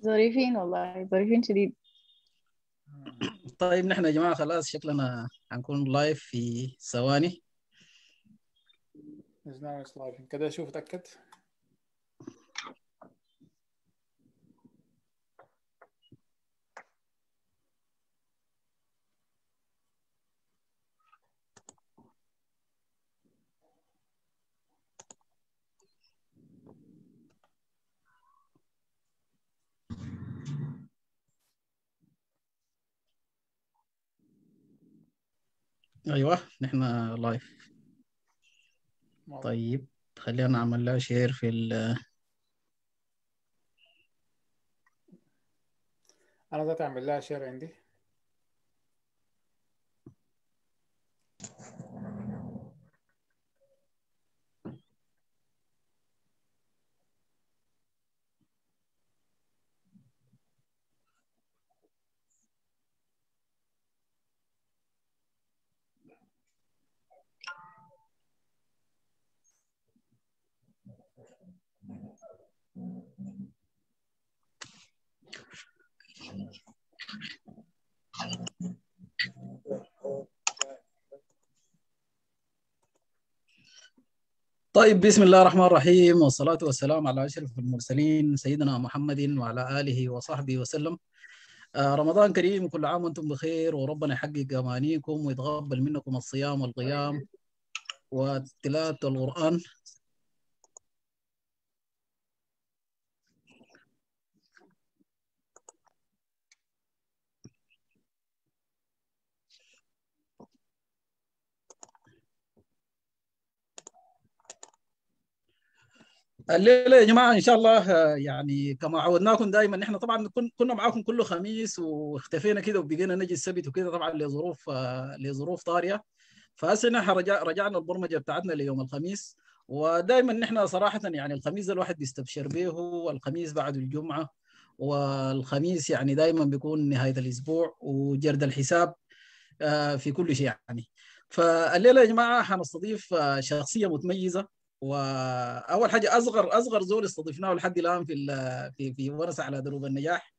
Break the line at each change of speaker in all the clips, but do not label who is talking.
ظريفين والله ظريفين شديد
طيب نحن يا جماعة خلاص شكلنا هنكون لايف في ثواني
Is now it's live كده اشوف اتاكد
أيوة نحن لايف طيب خلينا نعمل لها شير في ال
انا ذاتي اعمل لها شير عندي
طيب بسم الله الرحمن الرحيم والصلاة والسلام على أشرف المرسلين سيدنا محمد وعلى آله وصحبه وسلم آه، رمضان كريم كل عام وأنتم بخير وربنا يحقق أمانيكم ويتقبل منكم الصيام والقيام وتلاوة القرآن الليله يا جماعه ان شاء الله آه، يعني كما عودناكم دائما نحن طبعا كن- كنا معاكم كل خميس واختفينا كده وبقينا نجي السبت وكده طبعا لظروف آه، لظروف طاريه فهسه نحن رجع رجعنا البرمجه بتاعتنا ليوم الخميس ودائما نحن صراحه يعني الخميس ده الواحد بيستبشر به والخميس بعد الجمعه والخميس يعني دائما بيكون نهايه الاسبوع وجرد الحساب آه، في كل شيء يعني فالليله يا جماعه حنستضيف آه، شخصيه متميزه واول حاجه اصغر اصغر زول استضفناه لحد الان في ال- في في ورثه على دروب النجاح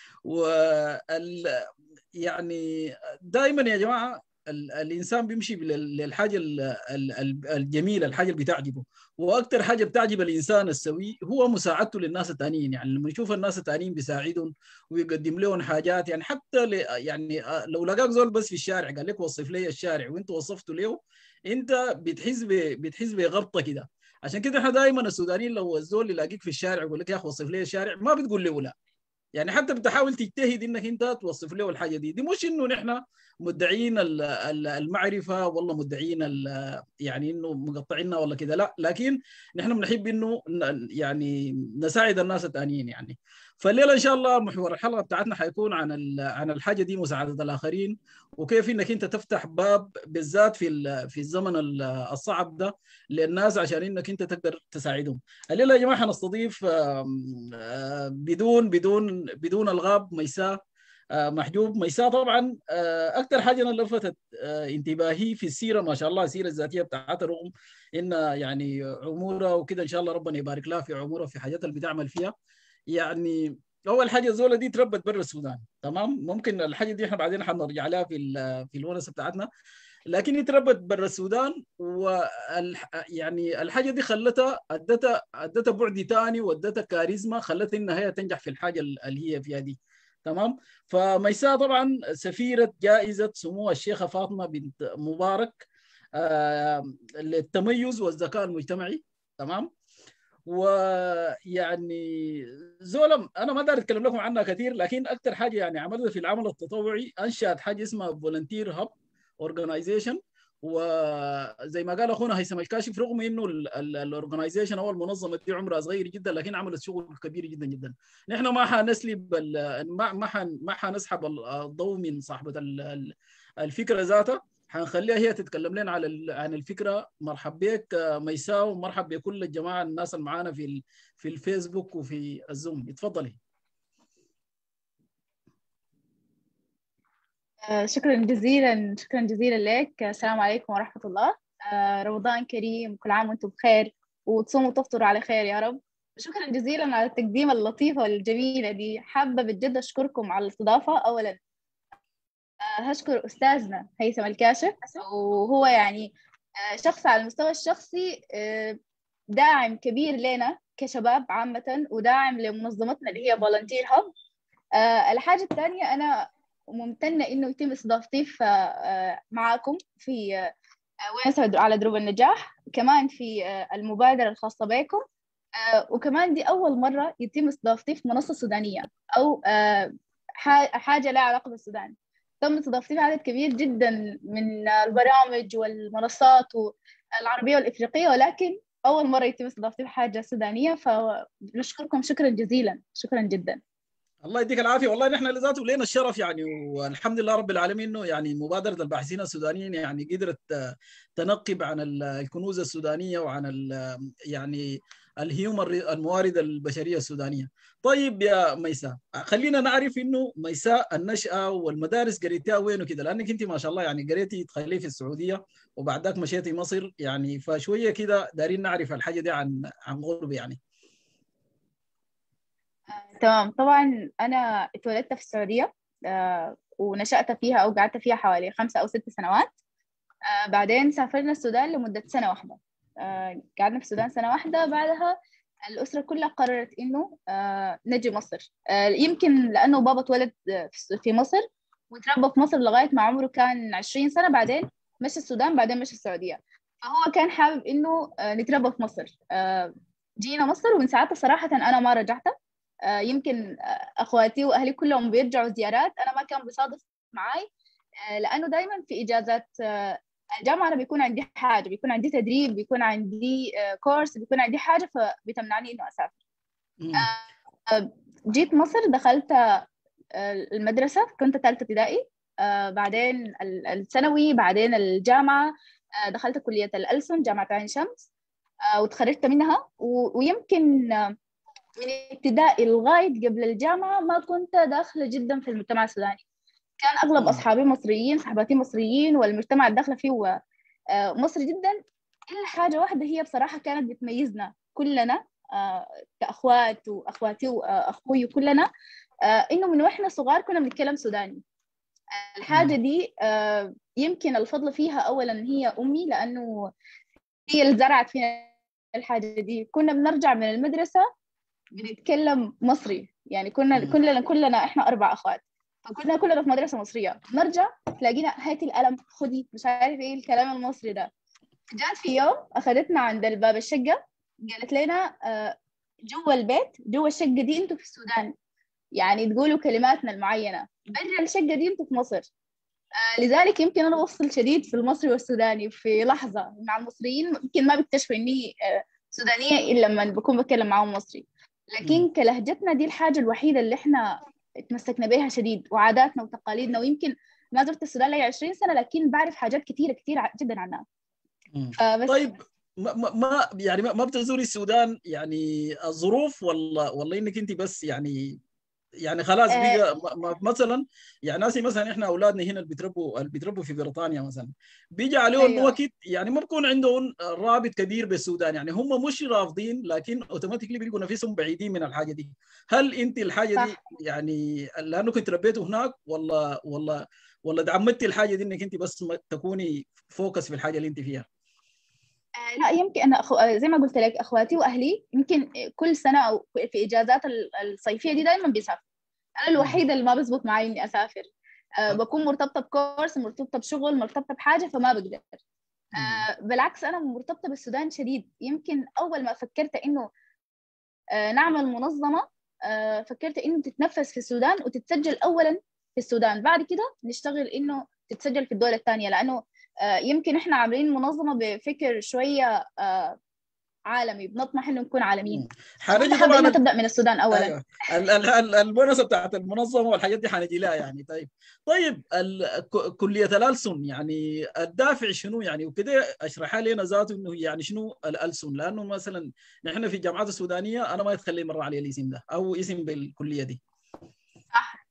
وال يعني دائما يا جماعه ال- الانسان بيمشي لل- للحاجه ال- ال- ال- الجميله الحاجه اللي بتعجبه واكثر حاجه بتعجب الانسان السوي هو مساعدته للناس الثانيين يعني لما يشوف الناس الثانيين بيساعدهم ويقدم لهم حاجات يعني حتى ل- يعني لو لقاك زول بس في الشارع قال لك وصف لي الشارع وانت وصفته له انت بتحس ب- بتحس بغبطه كده عشان كده احنا دائما السودانيين لو الزول يلاقيك في الشارع يقول لك يا اخي وصف لي الشارع ما بتقول له لا يعني حتى بتحاول تجتهد انك انت توصف له الحاجه دي دي مش انه نحن مدعين ال- ال- المعرفه والله مدعين ال- يعني انه مقطعيننا ولا كده لا لكن نحن بنحب انه ن- يعني نساعد الناس الثانيين يعني فالليله ان شاء الله محور الحلقه بتاعتنا حيكون عن ال- عن الحاجه دي مساعده الاخرين وكيف انك انت تفتح باب بالذات في ال- في الزمن ال- الصعب ده للناس عشان انك انت تقدر تساعدهم الليله يا جماعه حنستضيف آم، آه، بدون بدون بدون الغاب ميساء آه، محجوب ميساء طبعا آه، اكثر حاجه انا لفتت آه، انتباهي في السيره ما شاء الله السيره الذاتيه بتاعتها رغم ان يعني عموره وكده ان شاء الله ربنا يبارك لها في عموره في حاجات اللي بتعمل فيها يعني اول حاجه الزوله دي تربت برا السودان تمام ممكن الحاجه دي احنا بعدين حنرجع لها في ال- في الونسه بتاعتنا لكن هي تربت برا السودان وال يعني الحاجه دي خلتها ادتها ادتها بعد ثاني وادتها كاريزما خلتها انها هي تنجح في الحاجه اللي هي فيها دي تمام فميساء طبعا سفيره جائزه سمو الشيخه فاطمه بنت مبارك آه، للتميز والذكاء المجتمعي تمام ويعني زولم انا ما دار اتكلم لكم عنها كثير لكن اكثر حاجه يعني عملتها في العمل التطوعي انشات حاجه اسمها فولنتير هاب اورجنايزيشن وزي ما قال اخونا هيثم الكاشف رغم انه الاورجنايزيشن او المنظمه دي عمرها صغير جدا لكن عملت شغل كبير جدا جدا نحن ما حنسلب ال- ما ما حن- ما حنسحب الضوء من صاحبه ال- ال- الفكره ذاتها حنخليها هي تتكلم لنا على ال- عن الفكره مرحب بك آه، ميساء ومرحب بكل الجماعه الناس اللي معانا في ال- في الفيسبوك وفي الزوم اتفضلي
آه، شكرا جزيلا شكرا جزيلا لك السلام عليكم ورحمة الله آه، رمضان كريم كل عام وانتم بخير وتصوموا وتفطروا على خير يا رب شكرا جزيلا على التقديمة اللطيفة والجميلة دي حابة بجد أشكركم على الاستضافة أولا آه، هشكر أستاذنا هيثم الكاشف وهو يعني آه، شخص على المستوى الشخصي آه، داعم كبير لنا كشباب عامة وداعم لمنظمتنا اللي هي فولنتير هاب الحاجة الثانية أنا ممتنة إنه يتم استضافتي معاكم في وين على دروب النجاح كمان في المبادرة الخاصة بكم وكمان دي أول مرة يتم استضافتي في منصة سودانية أو حاجة لها علاقة بالسودان تم استضافتي عدد كبير جدا من البرامج والمنصات العربية والإفريقية ولكن أول مرة يتم استضافتي في حاجة سودانية فنشكركم شكرا جزيلا شكرا جدا
الله يديك العافيه والله نحن لذاته لنا الشرف يعني والحمد لله رب العالمين انه يعني مبادره الباحثين السودانيين يعني قدرت تنقب عن الكنوز السودانيه وعن يعني الهيومن الموارد البشريه السودانيه. طيب يا ميساء خلينا نعرف انه ميساء النشاه والمدارس قريتيها وين وكده لانك انت ما شاء الله يعني قريتي تخليه في السعوديه وبعد ذاك مشيتي مصر يعني فشويه كده دارين نعرف الحاجه دي عن عن غرب يعني.
تمام طبعا أنا اتولدت في السعودية آه، ونشأت فيها أو قعدت فيها حوالي خمسة أو ست سنوات آه، بعدين سافرنا السودان لمدة سنة واحدة آه، قعدنا في السودان سنة واحدة بعدها الأسرة كلها قررت إنه نجي مصر يمكن لأنه بابا اتولد في مصر وتربى في مصر لغاية ما عمره كان عشرين سنة بعدين مشى السودان بعدين مشى السعودية فهو كان حابب إنه نتربى في مصر جينا مصر ومن ساعتها صراحة أنا ما رجعت آه، يمكن آه، اخواتي واهلي كلهم بيرجعوا زيارات انا ما كان بيصادف معي آه، لانه دائما في اجازات الجامعه انا بيكون عندي حاجه بيكون عندي تدريب بيكون عندي كورس بيكون عندي حاجه فبتمنعني انه اسافر جيت مصر دخلت المدرسه كنت ثالثه ابتدائي بعدين الثانوي بعدين الجامعه دخلت كليه الألسن جامعه عين شمس وتخرجت منها ويمكن من ابتدائي لغاية قبل الجامعة ما كنت داخلة جدا في المجتمع السوداني كان أغلب أصحابي مصريين صحباتي مصريين والمجتمع اللي داخلة فيه هو آه، مصري جدا إلا حاجة واحدة هي بصراحة كانت بتميزنا كلنا آه، كأخوات وأخواتي وأخوي وكلنا آه، إنه من وإحنا صغار كنا بنتكلم سوداني الحاجة دي يمكن الفضل فيها أولا هي أمي لأنه هي اللي زرعت فينا الحاجة دي كنا بنرجع من المدرسة بنتكلم مصري يعني كنا كلنا كلنا احنا اربع اخوات فكنا كلنا في مدرسه مصريه نرجع تلاقينا هاتي القلم خدي مش عارف ايه الكلام المصري ده جات في يوم اخذتنا عند الباب الشقه قالت لنا آه، جوا البيت جوا الشقه دي انتوا في السودان يعني تقولوا كلماتنا المعينه برا الشقه دي انتوا في مصر آه لذلك يمكن انا اوصل شديد في المصري والسوداني في لحظه مع المصريين يمكن ما بيكتشفوا اني آه سودانيه الا لما بكون بتكلم معاهم مصري لكن كلهجتنا دي الحاجة الوحيدة اللي احنا تمسكنا بها شديد وعاداتنا وتقاليدنا ويمكن ما زرت السودان لي 20 سنة لكن بعرف حاجات كثيرة كثيرة جدا عنها
طيب ما, ما يعني ما بتزوري السودان يعني الظروف ولا ولا انك انت بس يعني يعني خلاص بقى آه. مثلا يعني ناسي مثلا احنا اولادنا هنا اللي بيتربوا اللي بيتربوا في بريطانيا مثلا بيجي عليهم أيوة. وقت يعني ما بكون عندهم رابط كبير بالسودان يعني هم مش رافضين لكن اوتوماتيكلي بيلقوا نفسهم بعيدين من الحاجه دي هل انت الحاجه صح. دي يعني لانه كنت ربيته هناك ولا ولا ولا دعمتي الحاجه دي انك انت بس تكوني فوكس في الحاجه اللي انت فيها
آه، لا يمكن انا أخو... زي ما قلت لك اخواتي واهلي يمكن كل سنه او في اجازات الصيفيه دي دائما بيسافروا انا الوحيده اللي ما بزبط معي اني اسافر أه بكون مرتبطه بكورس مرتبطه بشغل مرتبطه بحاجه فما بقدر أه بالعكس انا مرتبطه بالسودان شديد يمكن اول ما فكرت انه أه نعمل منظمه أه فكرت انه تتنفس في السودان وتتسجل اولا في السودان بعد كده نشتغل انه تتسجل في الدول الثانيه لانه آه، يمكن احنا عاملين منظمه بفكر شويه آه، عالمي بنطمح انه نكون عالميين حنجي طبعا تبدا من السودان اولا
أيوة. البونصه بتاعت المنظمه والحاجات دي حنجي لها يعني طيب طيب كليه الالسن يعني الدافع شنو يعني وكده اشرحها لنا ذاته انه يعني شنو الالسن لانه مثلا نحن في الجامعات السودانيه انا ما يتخلي مره علي الاسم ده او اسم بالكليه دي
صح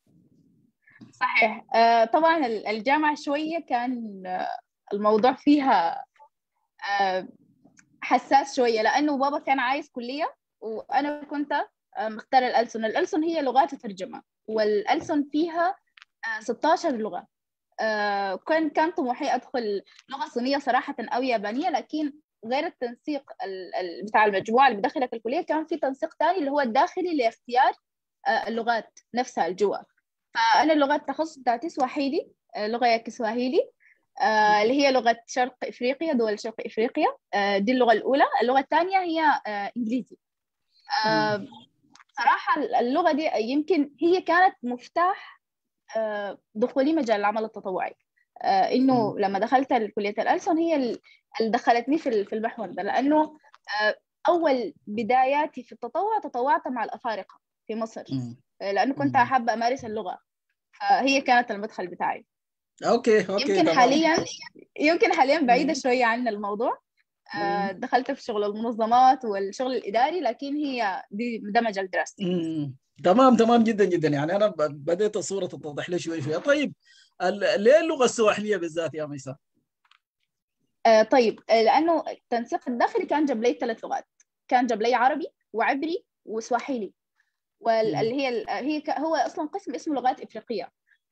صحيح آه طبعا الجامعه شويه كان الموضوع فيها آه حساس شويه لانه بابا كان عايز كليه وانا كنت آه، مختار الألسن الألسن هي لغات الترجمة والألسن فيها آه، 16 لغة آه، كان كان طموحي أدخل لغة صينية صراحة أو يابانية لكن غير التنسيق ال- ال- بتاع المجموعة اللي بدخلها في الكلية كان في تنسيق تاني اللي هو الداخلي لاختيار آه، اللغات نفسها الجوا فأنا اللغات التخصص بتاعتي سواحيلي آه، لغة يا كسواهيلي آه، اللي هي لغة شرق إفريقيا دول شرق إفريقيا آه، دي اللغة الأولى اللغة الثانية هي آه، إنجليزي آه، صراحة اللغة دي يمكن هي كانت مفتاح آه، دخولي مجال العمل التطوعي آه، إنه
مم.
لما دخلت كلية الألسن هي ال- اللي دخلتني في ال- في المحور ده لأنه آه، أول بداياتي في التطوع تطوعت مع الأفارقة في مصر
مم.
آه، لأنه كنت
مم.
حابة أمارس اللغة فهي كانت المدخل بتاعي
اوكي اوكي
يمكن
تمام
حاليا يمكن حاليا بعيدة
مم.
شوية عن الموضوع آه، دخلت في شغل المنظمات والشغل الإداري لكن هي دي ده مجال دراستي
مم. تمام تمام جدا جدا يعني انا ب- بديت الصوره تتضح لي شوي شوي طيب ال- ليه اللغه السواحليه بالذات يا ميساء؟
آه، طيب آه، لأنه التنسيق الداخلي كان جاب لي ثلاث لغات كان جاب لي عربي وعبري وسواحيلي واللي هي ال- هي ك- هو أصلا قسم اسمه لغات إفريقية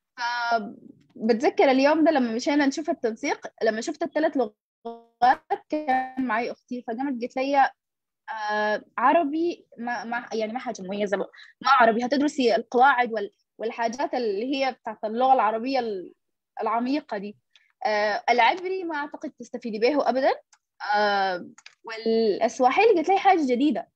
فبتذكر اليوم ده لما مشينا نشوف التنسيق لما شفت الثلاث لغات كان معي أختي فقامت قالت لي آه عربي ما ما يعني ما حاجة مميزة ما عربي هتدرسي القواعد وال والحاجات اللي هي بتاعت اللغة العربية ال- العميقة دي آه العبري ما أعتقد تستفيدي به أبدا آه والسواحيلي قلت لي حاجة جديدة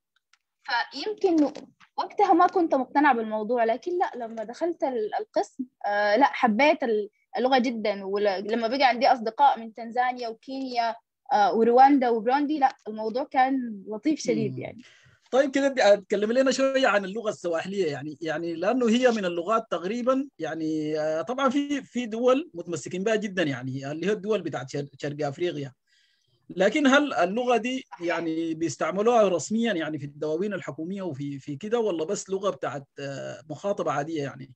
فيمكن وقتها ما كنت مقتنعة بالموضوع لكن لا لما دخلت ال- القسم آه لا حبيت ال- اللغة جدا ولما بقى عندي أصدقاء من تنزانيا وكينيا آه ورواندا وبروندي لا الموضوع كان لطيف شديد
مم.
يعني
طيب كده تكلم لنا شويه عن اللغه السواحليه يعني يعني لانه هي من اللغات تقريبا يعني آه، طبعا في في دول متمسكين بها جدا يعني اللي هي الدول بتاعت شر- شرق افريقيا لكن هل اللغه دي يعني بيستعملوها رسميا يعني في الدواوين الحكوميه وفي في كده ولا بس لغه بتاعت آه، مخاطبه عاديه يعني؟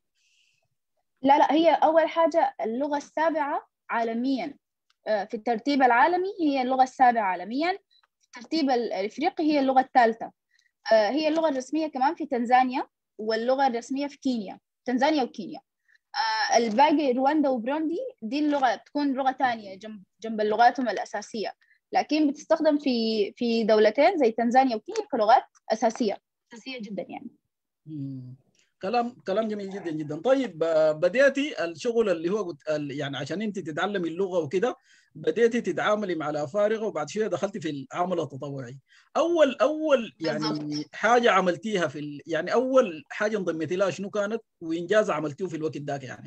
لا لا هي أول حاجة اللغة السابعة عالميا آه، في الترتيب العالمي هي اللغة السابعة عالميا في الترتيب ال- الإفريقي هي اللغة الثالثة آه، هي اللغة الرسمية كمان في تنزانيا واللغة الرسمية في كينيا تنزانيا وكينيا آه، الباقي رواندا وبروندي دي اللغة بتكون لغة تانية جنب جنب لغاتهم الأساسية لكن بتستخدم في في دولتين زي تنزانيا وكينيا كلغات أساسية أساسية جدا يعني
مم. كلام كلام جميل جدا جدا طيب آه، بديتي الشغل اللي هو قلت ال- يعني عشان انت تتعلمي اللغه وكده بديتي تتعاملي مع الافارقه وبعد شويه دخلتي في العمل التطوعي اول اول يعني
بالضبط.
حاجه عملتيها في ال... يعني اول حاجه انضميتي لها شنو كانت وانجاز عملتيه في الوقت ذاك يعني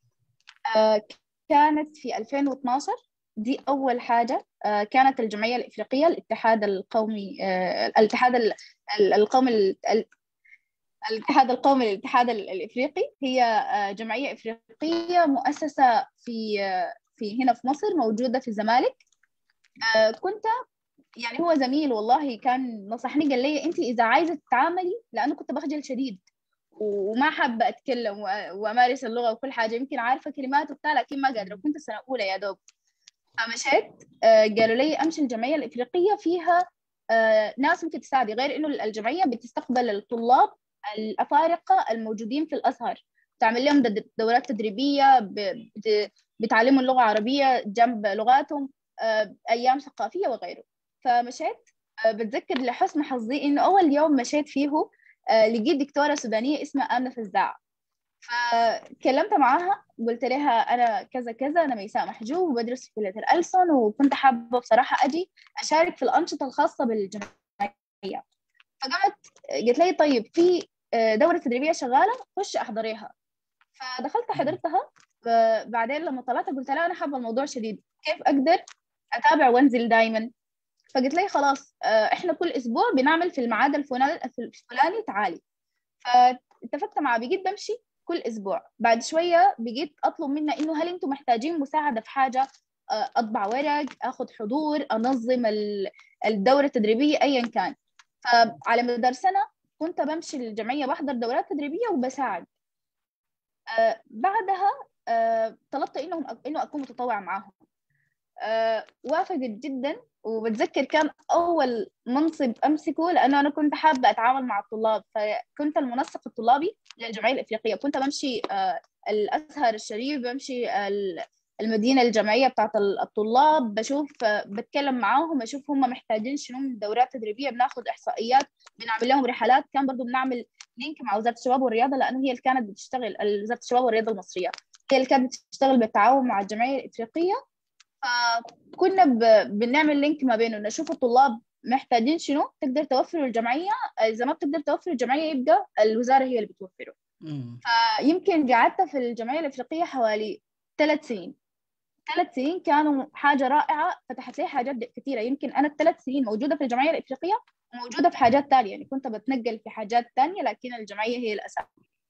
آه، كانت في 2012 دي أول حاجة آه، كانت الجمعية الإفريقية الاتحاد القومي آه، الاتحاد ال- ال- القومي ال- ال- الاتحاد القومي للاتحاد ال- الإفريقي هي آه، جمعية إفريقية مؤسسة في آه، في هنا في مصر موجودة في الزمالك آه، كنت يعني هو زميل والله كان نصحني قال لي أنت إذا عايزة تتعاملي لأنه كنت بخجل شديد وما حابة أتكلم و- وأمارس اللغة وكل حاجة يمكن عارفة كلمات وبتاع لكن ما قادرة كنت سنة أولى يا دوب فمشيت آه، قالوا لي أمشي الجمعية الإفريقية فيها آه، ناس ممكن تساعدي غير إنه الجمعية بتستقبل الطلاب الأفارقة الموجودين في الأزهر تعمل لهم د- دورات تدريبية ب- بت- بتعلموا اللغة العربية جنب لغاتهم آه، أيام ثقافية وغيره فمشيت آه، بتذكر لحسن حظي إنه أول يوم مشيت فيه آه، لقيت دكتورة سودانية اسمها آمنة فزاع فكلمت معاها قلت لها أنا كذا كذا أنا ميساء محجوب وبدرس في كلية الألسن وكنت حابة بصراحة أجي أشارك في الأنشطة الخاصة بالجمعية فقامت قالت لي طيب في آه، دورة تدريبية شغالة خش أحضريها فدخلت حضرتها ف- بعدين لما طلعت قلت لها أنا حابة الموضوع شديد كيف أقدر أتابع وأنزل دايما فقلت لي خلاص آه، إحنا كل أسبوع بنعمل في الميعاد الفلاني الفلاني تعالي فاتفقت معها بقيت بمشي كل اسبوع بعد شويه بقيت اطلب منها انه هل انتم محتاجين مساعده في حاجه آه، اطبع ورق اخذ حضور انظم ال- الدوره التدريبيه ايا كان فعلى مدار سنه كنت بمشي الجمعيه بحضر دورات تدريبيه وبساعد آه، بعدها آه، طلبت انهم انه اكون متطوعه معاهم آه، وافقت جدا وبتذكر كان أول منصب أمسكه لأنه أنا كنت حابة أتعامل مع الطلاب فكنت المنسق الطلابي للجمعية الإفريقية كنت بمشي آه، الأزهر الشريف بمشي ال- المدينة الجامعية بتاعت ال- الطلاب بشوف آه، بتكلم معاهم بشوف هم محتاجين شنو من دورات تدريبية بناخد إحصائيات بنعمل لهم رحلات كان برضو بنعمل لينك مع وزارة الشباب والرياضة لأنه هي اللي كانت بتشتغل وزارة الشباب والرياضة المصرية هي اللي كانت بتشتغل بالتعاون مع الجمعية الإفريقية فكنا ب... بنعمل لينك ما بينه نشوف الطلاب محتاجين شنو تقدر توفره الجمعية إذا ما بتقدر توفر الجمعية يبقى الوزارة هي اللي بتوفره
مم.
فيمكن قعدت في الجمعية الإفريقية حوالي ثلاث سنين ثلاث سنين كانوا حاجة رائعة فتحت لي حاجات كثيرة يمكن أنا الثلاث سنين موجودة في الجمعية الإفريقية وموجودة في حاجات تانية يعني كنت بتنقل في حاجات تانية لكن الجمعية هي الأساس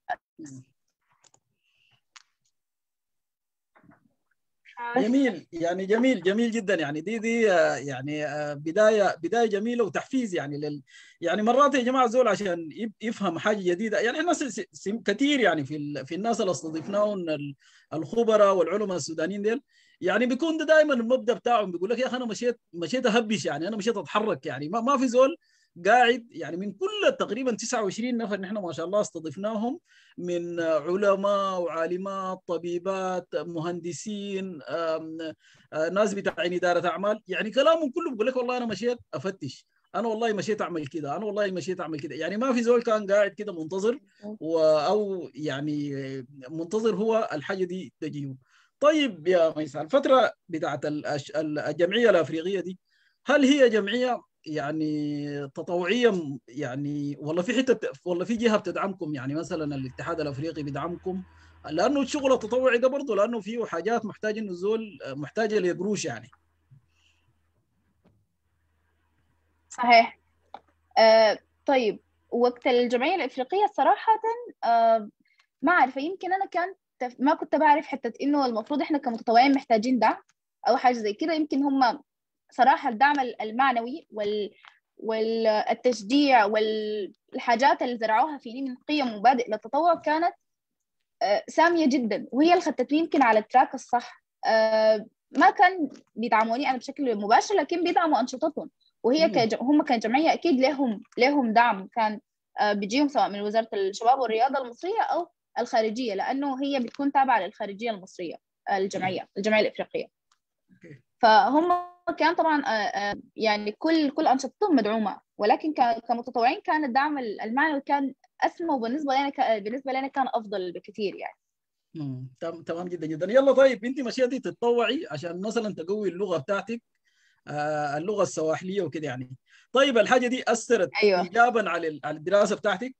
جميل يعني جميل جميل جدا يعني دي دي آه، يعني آه، بدايه بدايه جميله وتحفيز يعني لل يعني مرات يا جماعه زول عشان يب- يفهم حاجه جديده يعني احنا س- س- س- كثير يعني في ال- في الناس اللي استضفناهم ال- الخبراء والعلماء السودانيين ديل يعني بيكون ده دائما المبدا بتاعهم بيقول لك يا اخي انا مشيت مشيت اهبش يعني انا مشيت اتحرك يعني ما, ما في زول قاعد يعني من كل تقريبا 29 نفر نحن ما شاء الله استضفناهم من علماء وعالمات طبيبات مهندسين آم، آه، ناس بتاعين اداره اعمال يعني كلامهم كله بيقول لك والله انا مشيت افتش انا والله مشيت اعمل كده انا والله مشيت اعمل كده يعني ما في زول كان قاعد كده منتظر و او يعني منتظر هو الحاجه دي تجيه طيب يا ميساء الفتره بتاعت الأش- الجمعيه الافريقيه دي هل هي جمعيه يعني تطوعيه يعني ولا في حته بت- ولا في جهه بتدعمكم يعني مثلا الاتحاد الافريقي بيدعمكم لانه الشغل التطوعي ده برضه لانه فيه حاجات محتاج انه الزول محتاجه لقروش يعني
صحيح آه طيب وقت الجمعية الإفريقية صراحة آه ما عارفة يمكن أنا كان تف- ما كنت بعرف حتى إنه المفروض إحنا كمتطوعين محتاجين دعم أو حاجة زي كده يمكن هم صراحة الدعم المعنوي وال والتشجيع والحاجات اللي زرعوها فيني من قيم ومبادئ للتطوع كانت آه، سامية جدا وهي اللي خدتني يمكن على التراك الصح آه، ما كان بيدعموني أنا بشكل مباشر لكن بيدعموا أنشطتهم وهي
مم.
كج... هم كجمعية أكيد لهم لهم دعم كان آه، بيجيهم سواء من وزارة الشباب والرياضة المصرية أو الخارجية لأنه هي بتكون تابعة للخارجية المصرية آه، الجمعية الجمعية الإفريقية
أوكي.
فهم كان طبعا آه، آه، يعني كل كل أنشطتهم مدعومة ولكن ك- كمتطوعين كان الدعم المعنوي كان أسمى وبالنسبة لنا ك- بالنسبة لنا كان أفضل بكثير يعني
مم. تم- تمام جدا جدا يلا طيب انت مشيتي تتطوعي عشان مثلا تقوي اللغه بتاعتك آه اللغه السواحليه وكده يعني طيب الحاجه دي اثرت
أيوة.
ايجابا على ال- على الدراسه بتاعتك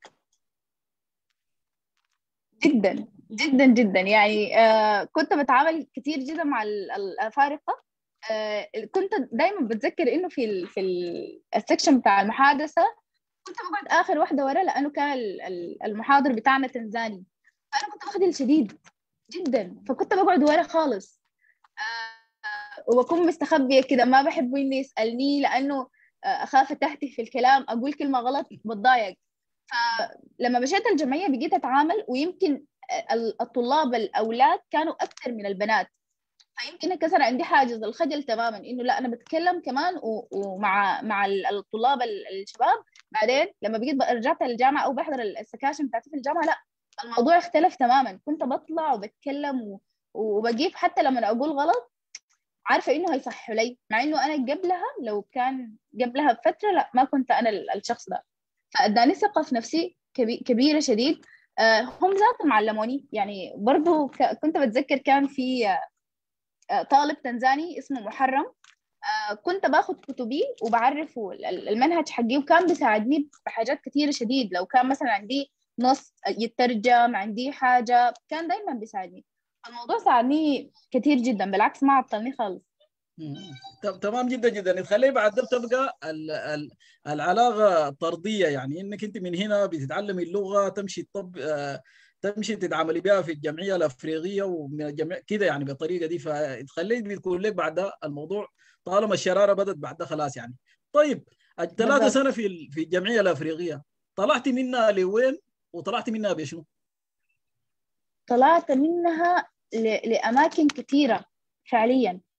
جدا جدا جدا يعني آه كنت بتعامل كتير جدا مع ال- الافارقه آه كنت دايما بتذكر انه في ال في ال- السكشن بتاع المحادثه كنت بقعد اخر واحده ورا لانه كان ال- ال- المحاضر بتاعنا تنزاني فانا كنت بخجل شديد جدا فكنت بقعد ورا خالص آه وبكون مستخبيه كده ما بحب اني يسالني لانه آه اخاف اتهته في الكلام اقول كلمه غلط بتضايق فلما مشيت الجمعيه بقيت اتعامل ويمكن ال- الطلاب الاولاد كانوا اكثر من البنات فيمكن انكسر عندي حاجز الخجل تماما انه لا انا بتكلم كمان و- ومع مع ال- الطلاب ال- الشباب بعدين لما بقيت بقى رجعت الجامعه او بحضر السكاشن بتاعتي في الجامعه لا الموضوع اختلف تماما كنت بطلع وبتكلم و- وبجيب حتى لما اقول غلط عارفه انه هيصحوا لي مع انه انا قبلها لو كان قبلها بفتره لا ما كنت انا ال- الشخص ده فاداني ثقه في نفسي كبي- كبيره شديد آه، هم ذاتهم علموني يعني برضو ك- كنت بتذكر كان في آه، طالب تنزاني اسمه محرم آه، كنت باخد كتبي وبعرفه ال- المنهج حقي وكان بيساعدني بحاجات كثيرة شديد لو كان مثلا عندي نص يترجم عندي حاجة كان دايما بيساعدني الموضوع ساعدني كثير جدا بالعكس ما عطلني خالص
مم. تم- تمام جدا جدا تخلي بعد ده تبقى ال- ال- العلاقه طرديه يعني انك انت من هنا بتتعلمي اللغه تمشي طب آه، تمشي تتعاملي بها في الجمعيه الافريقيه ومن الجميع كده يعني بالطريقه دي فتخليك بتكون لك بعد ده الموضوع طالما الشراره بدت بعد ده خلاص يعني طيب الثلاثه
بالضبط.
سنه في ال- في الجمعيه الافريقيه طلعت منها لوين وطلعت منها بشنو؟
طلعت منها ل- لأماكن كثيرة فعليا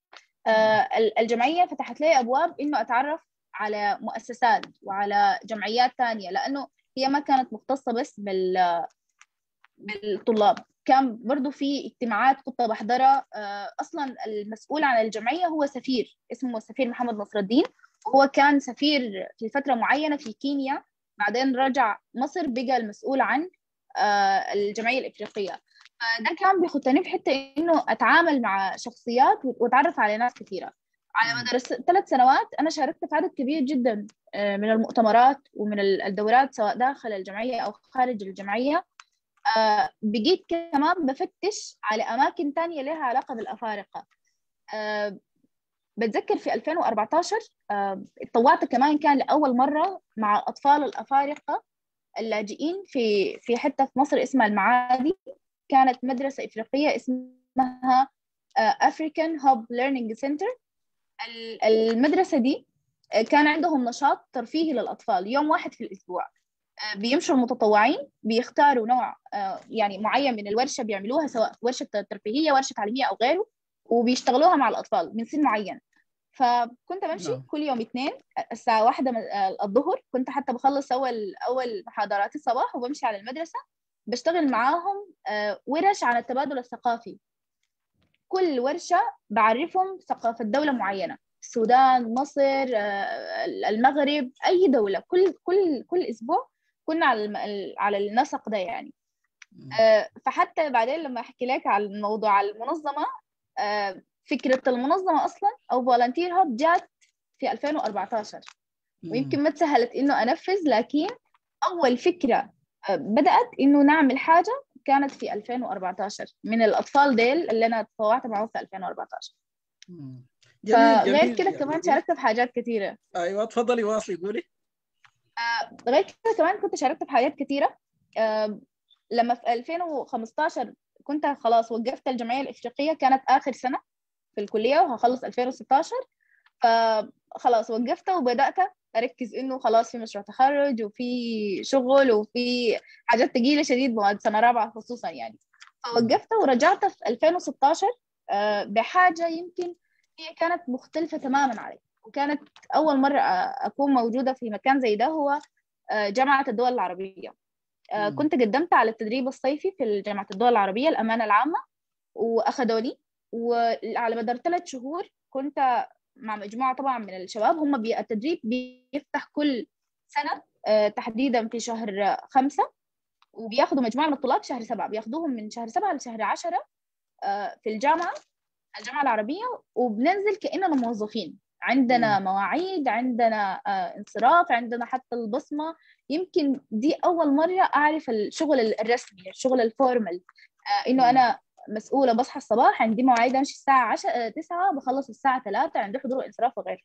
آه، الجمعيه فتحت لي ابواب انه اتعرف على مؤسسات وعلى جمعيات ثانيه لانه هي ما كانت مختصه بس بال بالطلاب كان برضو في اجتماعات كنت بحضرها آه، اصلا المسؤول عن الجمعيه هو سفير اسمه السفير محمد نصر الدين وهو كان سفير في فتره معينه في كينيا بعدين رجع مصر بقى المسؤول عن آه، الجمعيه الافريقيه فده كان بيخطني في حته انه اتعامل مع شخصيات واتعرف على ناس كثيره على مدار ثلاث سنوات انا شاركت في عدد كبير جدا آه، من المؤتمرات ومن الدورات سواء داخل الجمعيه او خارج الجمعيه آه، بقيت كمان بفتش على اماكن تانية لها علاقه بالافارقه آه، بتذكر في 2014 اتطوعت كمان كان لاول مره مع الاطفال الافارقه اللاجئين في في حته في مصر اسمها المعادي كانت مدرسه افريقيه اسمها افريكان هوب ليرنينج سنتر المدرسة دي آه، كان عندهم نشاط ترفيهي للأطفال يوم واحد في الأسبوع آه، بيمشوا المتطوعين بيختاروا نوع آه، يعني معين من الورشة بيعملوها سواء ورشة ترفيهية ورشة تعليمية أو غيره وبيشتغلوها مع الأطفال من سن معين فكنت بمشي نعم. كل يوم اثنين الساعة واحدة من الظهر كنت حتى بخلص أول أول محاضرات الصباح وبمشي على المدرسة بشتغل معاهم ورش عن التبادل الثقافي كل ورشة بعرفهم ثقافة دولة معينة السودان مصر آه، المغرب أي دولة كل كل كل أسبوع كنا على على النسق ده يعني آه، فحتى بعدين لما أحكي لك على الموضوع المنظمة آه، فكرة المنظمة أصلا أو فولنتير هاب جات في 2014 ويمكن ما تسهلت إنه أنفذ لكن أول فكرة بدأت إنه نعمل حاجة كانت في 2014 من الأطفال ديل اللي أنا تطوعت معهم في 2014 فغير كده كمان شاركت في حاجات كثيرة
أيوة تفضلي واصلي قولي
آه غير كده كمان كنت شاركت في حاجات كثيرة آه لما في 2015 كنت خلاص وقفت الجمعية الإفريقية كانت آخر سنة في الكلية وهخلص 2016 فخلاص وقفتها وبدأت اركز انه خلاص في مشروع تخرج وفي شغل وفي حاجات ثقيله شديد مواد سنه رابعه خصوصا يعني فوقفت ورجعت في 2016 آه، بحاجه يمكن هي كانت مختلفه تماما علي وكانت اول مره اكون موجوده في مكان زي ده هو آه، جامعه الدول العربيه آه، كنت قدمت على التدريب الصيفي في جامعه الدول العربيه الامانه العامه واخذوني وعلى مدار ثلاث شهور كنت مع مجموعة طبعا من الشباب هم التدريب بيفتح كل سنة آه، تحديدا في شهر خمسة وبياخذوا مجموعة من الطلاب شهر سبعة بياخذوهم من شهر سبعة لشهر عشرة آه، في الجامعة الجامعة العربية وبننزل كأننا موظفين عندنا مواعيد عندنا آه، انصراف عندنا حتى البصمة يمكن دي أول مرة أعرف الشغل الرسمي الشغل الفورمال إنه أنا مسؤولة بصحى الصباح عندي مواعيد أمشي الساعة 10 9 بخلص الساعة 3 عندي حضور وإنصراف وغيره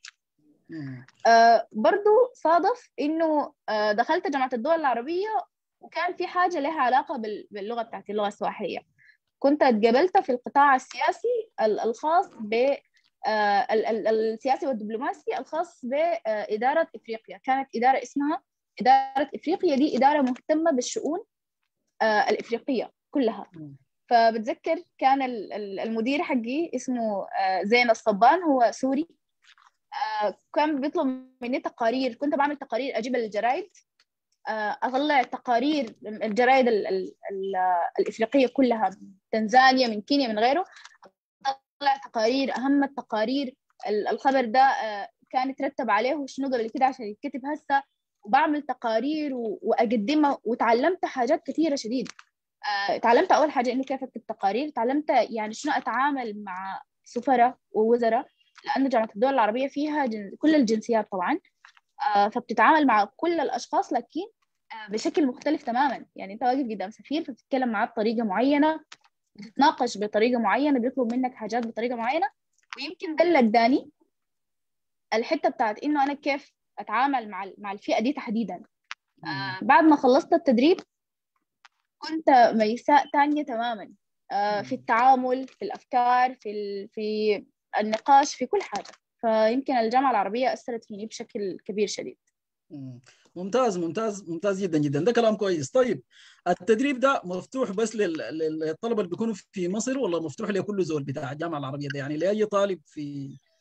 آه برضو صادف إنه آه دخلت جامعة الدول العربية وكان في حاجة لها علاقة باللغة بتاعتي اللغة السواحلية كنت اتقبلت في القطاع السياسي الخاص ب آه السياسي والدبلوماسي الخاص بإدارة إفريقيا كانت إدارة اسمها إدارة إفريقيا دي إدارة مهتمة بالشؤون آه الإفريقية كلها فبتذكر كان المدير حقي اسمه آه، زين الصبان هو سوري آه، كان بيطلب مني تقارير كنت بعمل تقارير اجيب الجرايد آه، اطلع تقارير الجرايد ال ال ال الافريقيه كلها من تنزانيا من كينيا من غيره اطلع تقارير اهم التقارير الخبر ده كان يترتب عليه وشنو قبل كده عشان يتكتب هسه وبعمل تقارير واقدمها وتعلمت حاجات كثيره شديد آه، تعلمت اول حاجه انه كيف اكتب تقارير تعلمت يعني شنو اتعامل مع سفراء ووزراء لانه جامعه الدول العربيه فيها جن... كل الجنسيات طبعا آه، فبتتعامل مع كل الاشخاص لكن آه، بشكل مختلف تماما يعني انت واقف قدام سفير فبتتكلم معاه بطريقه معينه بتتناقش بطريقه معينه بيطلب منك حاجات بطريقه معينه ويمكن ده اللي اداني الحته بتاعت انه انا كيف اتعامل مع مع الفئه دي تحديدا آه بعد ما خلصت التدريب كنت ميساء تانية تماما آه، في التعامل في الأفكار في في النقاش في كل حاجة فيمكن الجامعة العربية أثرت فيني بشكل كبير شديد
ممتاز ممتاز ممتاز جدا جدا ده كلام كويس طيب التدريب ده مفتوح بس للطلبه اللي بيكونوا في مصر ولا مفتوح لكل زول بتاع الجامعه العربيه ده يعني لاي طالب في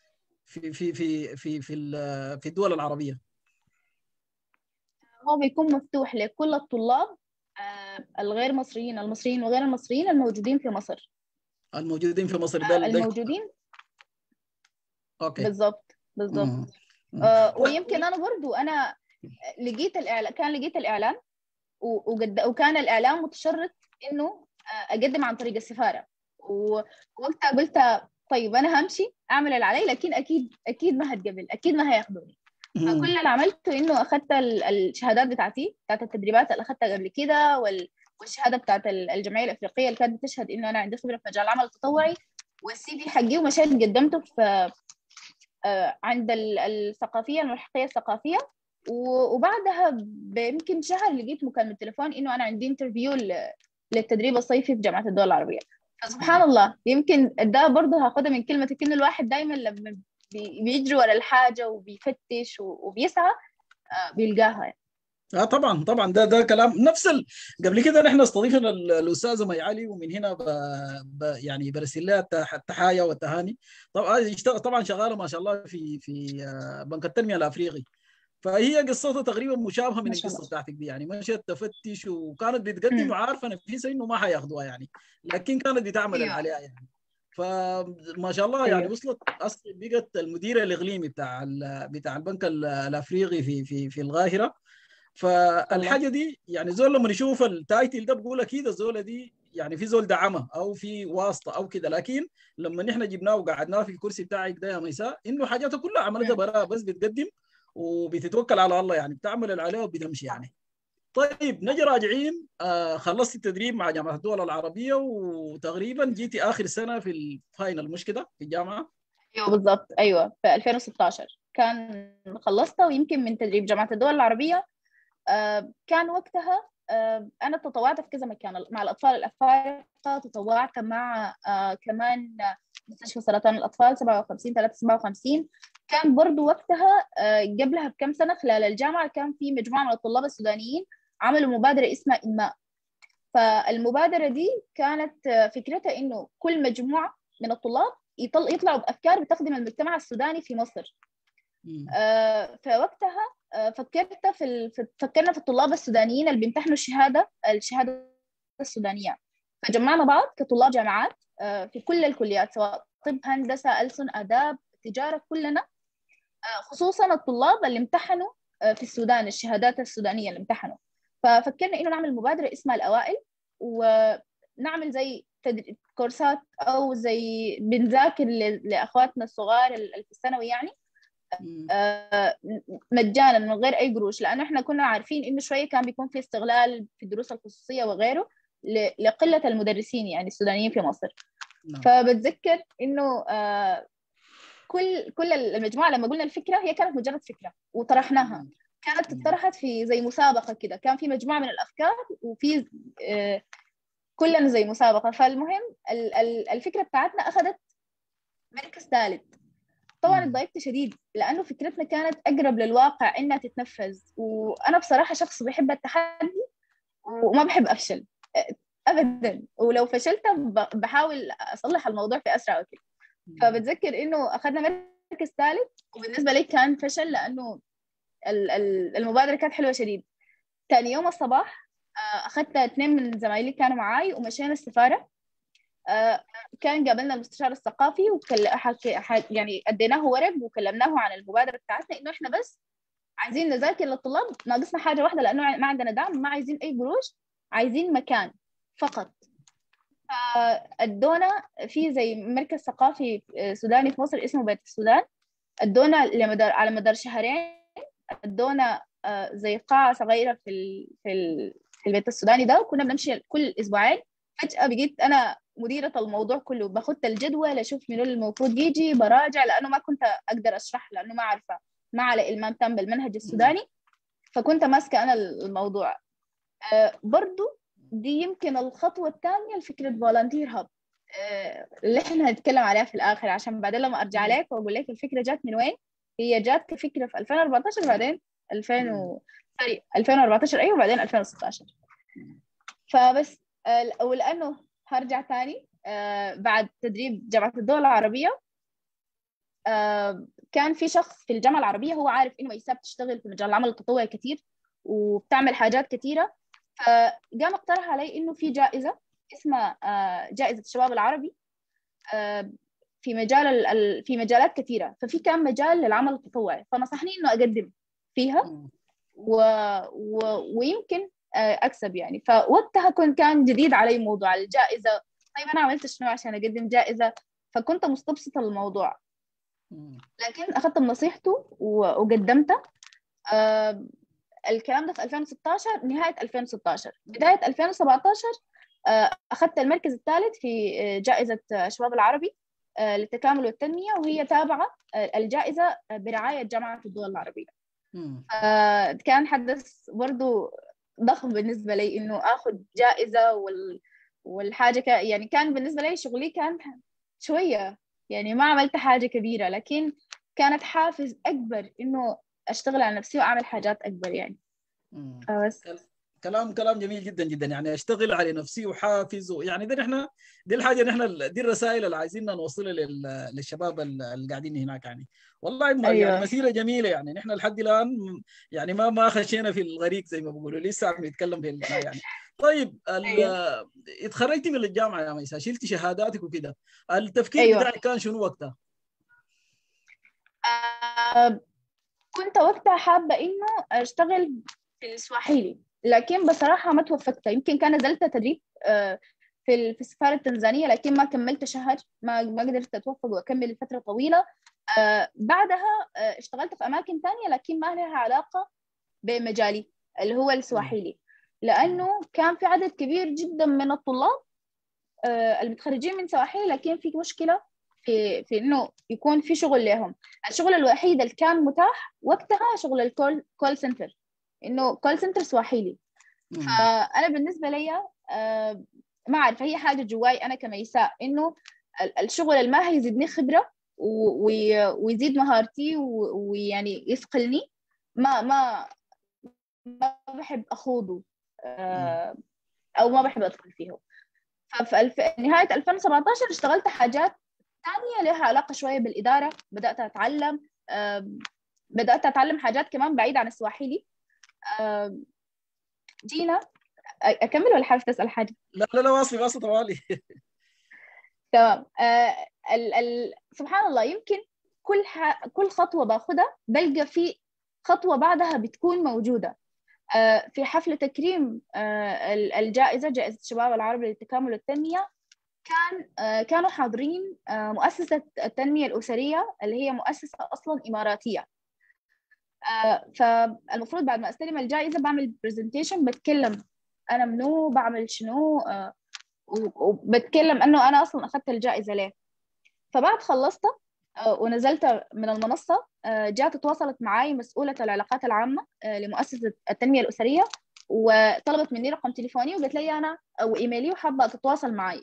في في في في في ال- في الدول العربيه
هو بيكون مفتوح لكل الطلاب آه، الغير مصريين المصريين وغير المصريين الموجودين في مصر
الموجودين في مصر
آه،
ده ده-
الموجودين
اوكي
بالضبط بالضبط
مم. مم.
آه، ويمكن انا برضو انا لقيت الاعلان كان لقيت الاعلان و- وقد... وكان الاعلان متشرط انه آه، اقدم عن طريق السفاره و- ووقتها قلت طيب انا همشي اعمل اللي علي لكن اكيد اكيد ما هتقبل اكيد ما هياخذوني
مم.
فكل اللي عملته انه اخذت ال- الشهادات بتاعتي بتاعت التدريبات اللي اخذتها قبل كده وال... والشهاده بتاعت ال- الجمعيه الافريقيه اللي كانت بتشهد انه انا عندي خبره في مجال العمل التطوعي والسي في حقي ومشيت قدمته في آه، عند ال- الثقافيه الملحقيه الثقافيه و- وبعدها بيمكن شهر لقيت مكالمه تليفون انه انا عندي انترفيو ل- للتدريب الصيفي في جامعه الدول العربيه فسبحان الله يمكن ده برضه هاخدها من كلمتك انه الواحد دايما لما بي- بيجري ورا الحاجه وبيفتش و- وبيسعى آه، بيلقاها يعني.
اه طبعا طبعا ده ده كلام نفس ال... قبل كده نحن استضيفنا ال- الاستاذه مي علي ومن هنا ب... ب... يعني برسل لها التح- التحايا والتهاني طبعا يشتغل طبعا شغاله ما شاء الله في في آه، بنك التنميه الافريقي فهي قصتها تقريبا مشابهه من
ما شاء
القصه
الله.
بتاعتك دي يعني مشت تفتش وكانت بتقدم
مم.
وعارفه نفسها انه ما حياخذوها يعني لكن كانت بتعمل اللي
أيوة.
عليها يعني فما شاء الله يعني
أيوة.
وصلت اصلا بقت المدير الاقليمي بتاع ال... بتاع البنك ال- الافريقي في في في القاهره فالحاجه دي يعني زول لما يشوف التايتل ده بقول اكيد الزوله دي يعني في زول دعمها او في واسطه او كده لكن لما نحن جبناه وقعدناه في الكرسي بتاعك ده يا ميساء انه حاجاته كلها عملتها
مم.
براء بس بتقدم وبتتوكل على الله يعني بتعمل اللي عليها وبتمشي يعني طيب نجي راجعين آه خلصت التدريب مع جامعه الدول العربيه وتقريبا جيتي اخر سنه في الفاينل مش كده في الجامعه
ايوه بالضبط ايوه في 2016 كان خلصتها ويمكن من تدريب جامعه الدول العربيه آه، كان وقتها آه، انا تطوعت في كذا مكان مع الاطفال الافارقه تطوعت مع آه، كمان مستشفى سرطان الاطفال 57 357 كان برضو وقتها آه، قبلها بكم سنه خلال الجامعه كان في مجموعه من الطلاب السودانيين عملوا مبادره اسمها انماء فالمبادره دي كانت آه، فكرتها انه كل مجموعه من الطلاب يطل يطلعوا بافكار بتخدم المجتمع السوداني في مصر
مم.
آه، فوقتها آه، فكرت في ال... في- فكرنا في الطلاب السودانيين اللي بيمتحنوا الشهاده الشهاده السودانيه فجمعنا بعض كطلاب جامعات آه، في كل الكليات سواء طب هندسه ألسن آداب تجاره كلنا آه، خصوصا الطلاب اللي امتحنوا آه، في السودان الشهادات السودانيه اللي امتحنوا ففكرنا انه نعمل مبادره اسمها الاوائل ونعمل زي تدري... كورسات او زي بنذاكر ل... لاخواتنا الصغار اللي في الثانوي يعني
مم.
آه، مجانا من غير اي قروش لانه احنا كنا عارفين انه شويه كان بيكون في استغلال في الدروس الخصوصيه وغيره ل- لقله المدرسين يعني السودانيين في مصر
نعم.
فبتذكر انه آه، كل كل المجموعه لما قلنا الفكره هي كانت مجرد فكره وطرحناها
مم.
كانت
مم.
اتطرحت في زي مسابقه كده كان في مجموعه من الافكار وفي آه، كلنا زي مسابقه فالمهم ال- ال- الفكره بتاعتنا اخذت مركز ثالث طبعا
مم.
اتضايقت شديد لانه فكرتنا كانت اقرب للواقع انها تتنفذ وانا بصراحه شخص بحب التحدي وما بحب افشل ابدا ولو فشلت ب- بحاول اصلح الموضوع في اسرع وقت فبتذكر انه اخذنا مركز ثالث وبالنسبه لي كان فشل لانه ال- ال- المبادره كانت حلوه شديد ثاني يوم الصباح آه، اخذت اثنين من زمايلي كانوا معاي ومشينا السفاره آه، كان قابلنا المستشار الثقافي وكل حكي ح- يعني اديناه ورق وكلمناه عن المبادره بتاعتنا انه احنا بس عايزين نذاكر للطلاب ناقصنا حاجه واحده لانه ما عندنا دعم ما عايزين اي قروش عايزين مكان فقط ادونا في زي مركز ثقافي آه، سوداني في مصر اسمه بيت السودان ادونا لمدار على مدار شهرين ادونا آه، زي قاعه صغيره في ال... في ال... في البيت السوداني ده وكنا بنمشي كل اسبوعين فجاه بقيت انا مديره الموضوع كله باخد الجدول اشوف منو اللي المفروض يجي براجع لانه ما كنت اقدر اشرح لانه ما عارفه ما على المام تام بالمنهج السوداني فكنت ماسكه انا الموضوع آه، برضو دي يمكن الخطوه الثانيه لفكره فولنتير هاب اللي احنا هنتكلم عليها في الاخر عشان بعدين لما ارجع لك واقول لك الفكره جات من وين هي جات كفكره في 2014 بعدين 2000 و... سوري 2014 ايوه بعدين 2016 فبس آه، ولانه هرجع تاني آه، بعد تدريب جامعه الدول العربيه آه، كان في شخص في الجامعة العربية هو عارف إنه ميساء بتشتغل في مجال العمل التطوعي كتير وبتعمل حاجات كتيرة فقام اقترح علي إنه في جائزة اسمها آه، جائزة الشباب العربي آه، في مجال في مجالات كثيرة ففي كان مجال للعمل التطوعي فنصحني إنه أقدم فيها و... و... ويمكن أكسب يعني فوقتها كنت كان جديد علي موضوع الجائزة طيب أنا عملت شنو عشان أقدم جائزة فكنت مستبسطة الموضوع لكن أخذت بنصيحته وقدمته آه الكلام ده في 2016 نهاية 2016 بداية 2017 آه أخذت المركز الثالث في جائزة شباب العربي آه للتكامل والتنمية وهي تابعة الجائزة برعاية جامعة الدول العربية كان حدث برضو ضخم بالنسبة لي إنه آخذ جائزة وال والحاجة ك... يعني كان بالنسبة لي شغلي كان شوية يعني ما عملت حاجة كبيرة لكن كانت حافز أكبر إنه أشتغل على نفسي وأعمل حاجات أكبر يعني بس
كلام كلام جميل جدا جدا يعني اشتغل على نفسي وحافز يعني دي احنا دي الحاجه اللي احنا دي الرسائل اللي عايزين نوصلها للشباب اللي قاعدين هناك يعني والله يعني أيوة. يعني مسيره جميله يعني نحن لحد الان يعني ما ما خشينا في الغريق زي ما بيقولوا لسه عم نتكلم في يعني طيب أيوة. اتخرجتي من الجامعه يا ميسا شلتي شهاداتك وكده التفكير أيوة. بتاعك كان شنو وقتها؟
آه كنت وقتها حابه انه اشتغل في السواحيلي لكن بصراحه ما توفقت يمكن كان نزلت تدريب آه في في السفاره التنزانيه لكن ما كملت شهر ما ما قدرت اتوفق واكمل فتره طويله آه بعدها آه اشتغلت في اماكن ثانيه لكن ما لها علاقه بمجالي اللي هو السواحيلي لانه كان في عدد كبير جدا من الطلاب آه، المتخرجين من سواحل لكن في مشكله في في انه يكون في شغل لهم الشغل الوحيد اللي كان متاح وقتها شغل الكول كول سنتر انه كول سنتر سواحيلي فانا بالنسبه لي آه، ما اعرف هي حاجه جواي انا كميساء انه الشغل اللي ما هيزيدني خبره ويزيد مهارتي ويعني يثقلني ما ما ما بحب اخوضه آه، او ما بحب ادخل فيه ففي الف... نهايه 2017 اشتغلت حاجات ثانيه لها علاقه شويه بالاداره بدات اتعلم بدات اتعلم حاجات كمان بعيد عن السواحيلي جينا اكمل ولا حابب تسال حاجه
لا لا لا واصلي واصلي طوالي
تمام آه ال... ال... سبحان الله يمكن كل ح... كل خطوه باخذها بلقى في خطوه بعدها بتكون موجوده آه، في حفل تكريم آه، الجائزة جائزة الشباب العربي للتكامل والتنمية كان آه، كانوا حاضرين مؤسسة التنمية الأسرية اللي هي مؤسسة أصلا إماراتية فالمفروض بعد ما أستلم الجائزة بعمل برزنتيشن بتكلم أنا منو بعمل شنو وبتكلم أنه أنا أصلا أخذت الجائزة ليه فبعد خلصتها ونزلت من المنصة آه، جات تواصلت معي مسؤولة العلاقات العامة آه، لمؤسسة التنمية الأسرية وطلبت مني رقم تليفوني وقالت لي أنا أو إيميلي وحابة تتواصل معي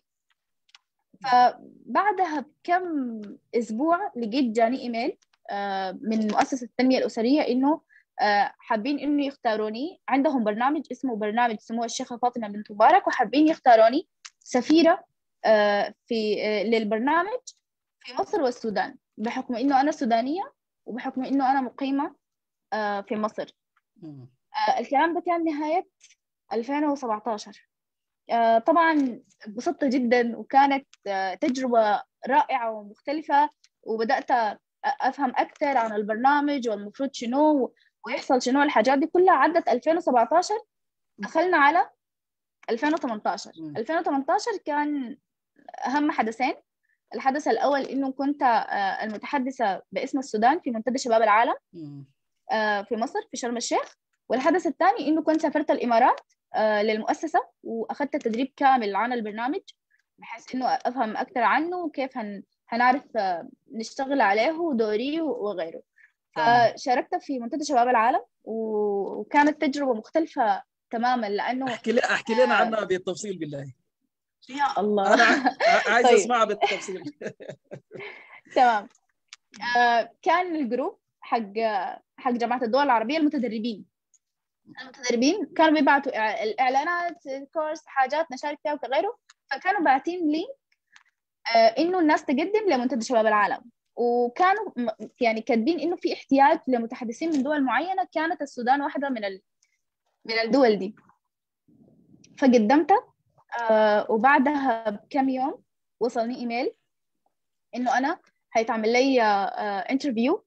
فبعدها بكم أسبوع لقيت جاني إيميل آه، من مؤسسة التنمية الأسرية إنه حابين إنه يختاروني عندهم برنامج اسمه برنامج سموه الشيخة فاطمة بنت مبارك وحابين يختاروني سفيرة في للبرنامج في مصر والسودان بحكم إنه أنا سودانية وبحكم إنه أنا مقيمة آه، في مصر آه، الكلام ده كان نهاية 2017 آه، طبعا انبسطت جدا وكانت تجربة رائعة ومختلفة وبدأت أفهم أكثر عن البرنامج والمفروض شنو ويحصل شنو الحاجات دي كلها عدت 2017 دخلنا على 2018 2018 كان أهم حدثين الحدث الأول إنه كنت آه، المتحدثة باسم السودان في منتدى شباب العالم آه، في مصر في شرم الشيخ والحدث الثاني إنه كنت سافرت الإمارات آه، للمؤسسة وأخذت تدريب كامل عن البرنامج بحيث إنه أفهم أكثر عنه وكيف هن هنعرف نشتغل عليه ودوري وغيره فشاركت في منتدى شباب العالم وكانت تجربة مختلفة تماما لأنه
احكي لي احكي لنا عنها بالتفصيل بالله
يا الله
انا عايز طيب. اسمعها بالتفصيل
تمام آه كان الجروب حق حق جامعه الدول العربيه المتدربين المتدربين كانوا بيبعتوا الاعلانات كورس حاجات نشارك فيها وغيره فكانوا باعتين لي آه انه الناس تقدم لمنتدى شباب العالم وكانوا م- يعني كاتبين انه في احتياج لمتحدثين من دول معينه كانت السودان واحده من ال... من الدول دي فقدمت آه وبعدها بكم يوم وصلني ايميل انه انا هيتعمل لي انترفيو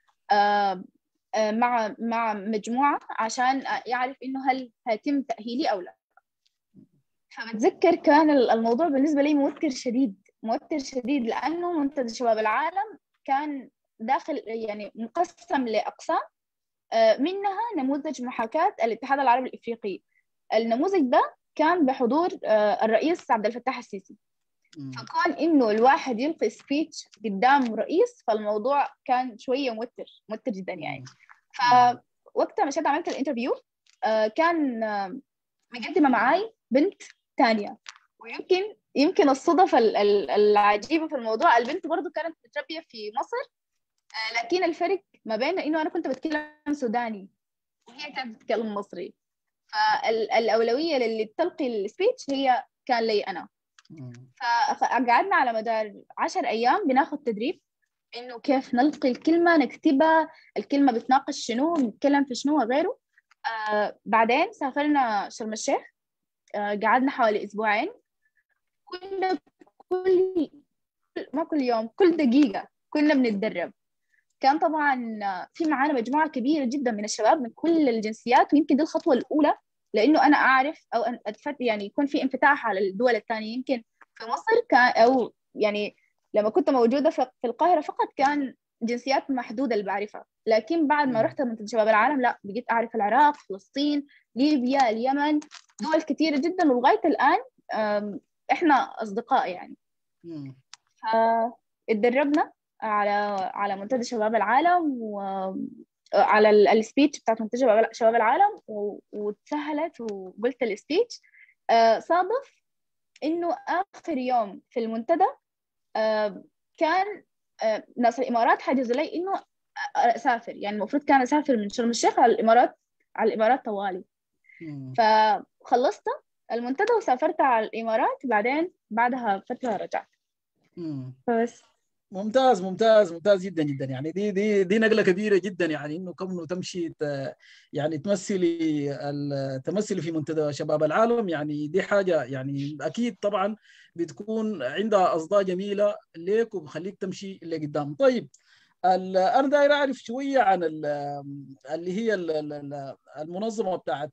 مع مع مجموعه عشان يعرف انه هل هيتم تاهيلي او لا فبتذكر كان الموضوع بالنسبه لي موتر شديد موتر شديد لانه منتدى شباب العالم كان داخل يعني مقسم لاقسام آه، منها نموذج محاكاه الاتحاد العربي الافريقي النموذج ده كان بحضور آه، الرئيس عبد الفتاح السيسي
مم.
فكون انه الواحد يلقي سبيتش قدام رئيس فالموضوع كان شويه موتر موتر جدا يعني فوقتها مشيت عملت الانترفيو آه، كان آه، مقدمه معاي بنت تانية ويمكن يمكن الصدف ال- ال- العجيبه في الموضوع البنت برضو كانت متربيه في مصر آه، لكن الفرق ما بين انه انا كنت بتكلم سوداني وهي كانت بتتكلم مصري فالاولويه للي تلقي السبيتش هي كان لي انا
مم.
فقعدنا على مدار عشر أيام بناخد تدريب إنه كيف نلقي الكلمة نكتبها الكلمة بتناقش شنو نتكلم في شنو وغيره آه بعدين سافرنا شرم الشيخ آه قعدنا حوالي أسبوعين كنا كل ما كل يوم كل دقيقة كنا بنتدرب كان طبعا في معانا مجموعة كبيرة جدا من الشباب من كل الجنسيات ويمكن دي الخطوة الأولى لأنه أنا أعرف أو أن أتفت يعني يكون في انفتاح على الدول الثانية يمكن في مصر كان أو يعني لما كنت موجودة في في القاهرة فقط كان جنسيات محدودة اللي بعرفها لكن بعد ما
مم.
رحت منتدى شباب العالم لا بقيت أعرف العراق فلسطين ليبيا اليمن دول كثيرة جدا ولغاية الآن أم، إحنا أصدقاء يعني
مم.
فاتدربنا على على منتدى شباب العالم وعلى السبيتش بتاعت منتدى شباب- شباب العالم و- وتسهلت وقلت السبيتش آه، صادف انه اخر يوم في المنتدى آه، كان آه، ناس الامارات حجزوا لي انه اسافر يعني المفروض كان اسافر من شرم الشيخ على الامارات على الامارات طوالي
مم.
فخلصت المنتدى وسافرت على الامارات بعدين بعدها فتره رجعت
مم.
فبس
ممتاز ممتاز ممتاز جدا جدا يعني دي دي دي نقله كبيره جدا يعني انه كونه تمشي ت- يعني تمثلي ال- تمثلي في منتدى شباب العالم يعني دي حاجه يعني اكيد طبعا بتكون عندها اصداء جميله ليك وبخليك تمشي لقدام طيب ال- انا داير اعرف شويه عن ال- اللي هي ال- ال- ال- المنظمه بتاعت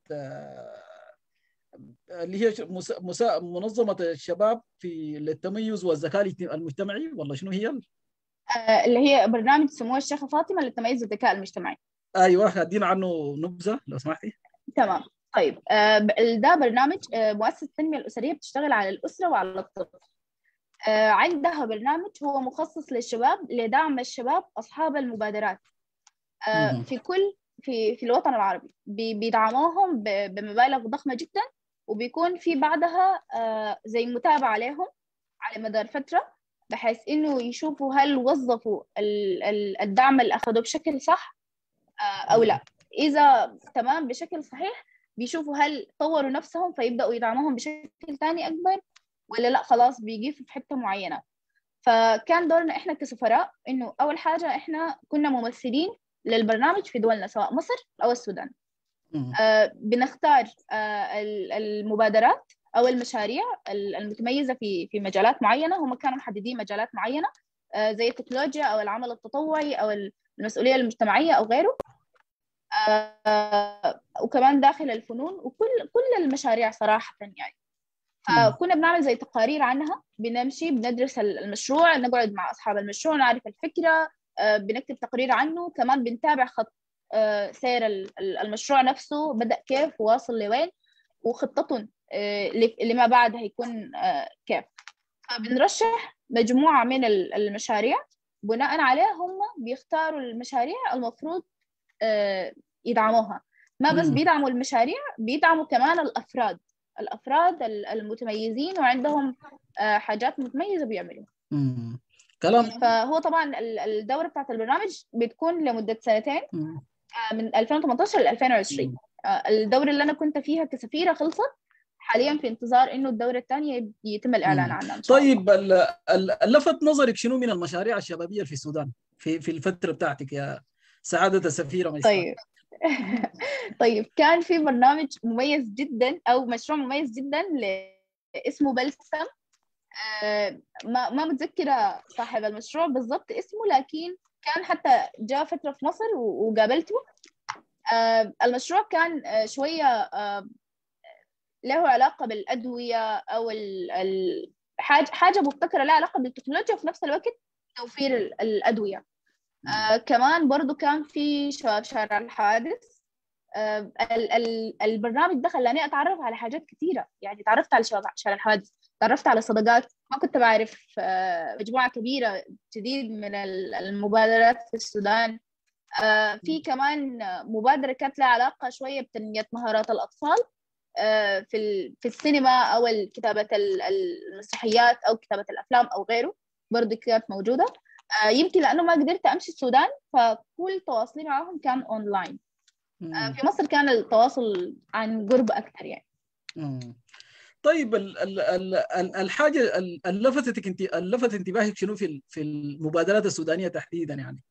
اللي هي مس- مس- منظمه الشباب في التميز والذكاء المجتمعي والله شنو هي؟
آه، اللي هي برنامج سمو الشيخة فاطمة للتميز الذكاء المجتمعي
ايوه ادينا عنه نبذه لو سمحتي
تمام طيب آه، ب- ده برنامج آه، مؤسسة التنمية الأسرية بتشتغل على الأسرة وعلى الطفل آه، عندها برنامج هو مخصص للشباب لدعم الشباب أصحاب المبادرات آه،
مهم.
في كل في في الوطن العربي بي- بيدعموهم ب- بمبالغ ضخمة جدا وبيكون في بعدها آه، زي متابعة عليهم على مدار فترة بحيث إنه يشوفوا هل وظفوا ال- ال- الدعم اللي أخذوه بشكل صح آه، أو لا إذا تمام بشكل صحيح بيشوفوا هل طوروا نفسهم فيبدأوا يدعموهم بشكل تاني أكبر ولا لا خلاص بيقفوا في حتة معينة فكان دورنا إحنا كسفراء إنه أول حاجة إحنا كنا ممثلين للبرنامج في دولنا سواء مصر أو السودان
مم.
آه، بنختار آه، ال- المبادرات أو المشاريع ال- المتميزة في في مجالات معينة هم كانوا محددين مجالات معينة آه، زي التكنولوجيا أو العمل التطوعي أو المسؤولية المجتمعية أو غيره آه، وكمان داخل الفنون وكل كل المشاريع صراحة يعني فكنا بنعمل زي تقارير عنها بنمشي بندرس المشروع نقعد مع أصحاب المشروع نعرف الفكرة آه، بنكتب تقرير عنه كمان بنتابع خط آه، سير ال- ال- المشروع نفسه بدأ كيف وواصل لوين وخطتهم آه، ل- لما بعد هيكون آه، كيف فبنرشح مجموعة من ال- المشاريع بناء عليه هم بيختاروا المشاريع المفروض آه، يدعموها ما بس
مم.
بيدعموا المشاريع بيدعموا كمان الأفراد الأفراد ال- المتميزين وعندهم آه، حاجات متميزة بيعملوها
مم. كلام
فهو طبعا ال- الدورة بتاعت البرنامج بتكون لمدة سنتين
مم.
آه، من 2018 ل 2020
مم.
آه، الدورة اللي أنا كنت فيها كسفيرة خلصت حاليا في انتظار انه الدوره الثانيه يتم الاعلان
مم.
عنها ان شاء الله
طيب ال- ال- اللفت نظرك شنو من المشاريع الشبابيه في السودان في في الفتره بتاعتك يا سعاده السفيره ميساء
طيب طيب كان في برنامج مميز جدا او مشروع مميز جدا ل... اسمه بلسم آه، ما ما متذكره صاحب المشروع بالضبط اسمه لكن كان حتى جاء فتره في مصر و- وقابلته آه، المشروع كان آه، شويه آه، له علاقه بالادويه او ال- ال- حاجه حاجه مبتكره لها علاقه بالتكنولوجيا وفي نفس الوقت توفير ال- الادويه آه كمان برضو كان في شباب شارع الحوادث آه ال ال البرنامج ده خلاني أتعرف على حاجات كثيرة يعني تعرفت على شباب شارع الحوادث تعرفت على صداقات ما كنت بعرف آه مجموعة كبيرة جديد من ال- المبادرات في السودان آه في كمان مبادرة كانت لها علاقة شوية بتنمية مهارات الأطفال آه في ال- في السينما أو كتابة ال- المسرحيات أو كتابة الأفلام أو غيره برضو كانت موجودة آه، يمكن لانه ما قدرت امشي السودان فكل تواصلي معهم كان اونلاين آه،
مم.
في مصر كان التواصل عن قرب اكثر يعني
مم. طيب ال ال ال ال- الحاجه ال- اللي لفتتك انت اللي لفت انتباهك شنو في ال- في المبادرات السودانيه تحديدا يعني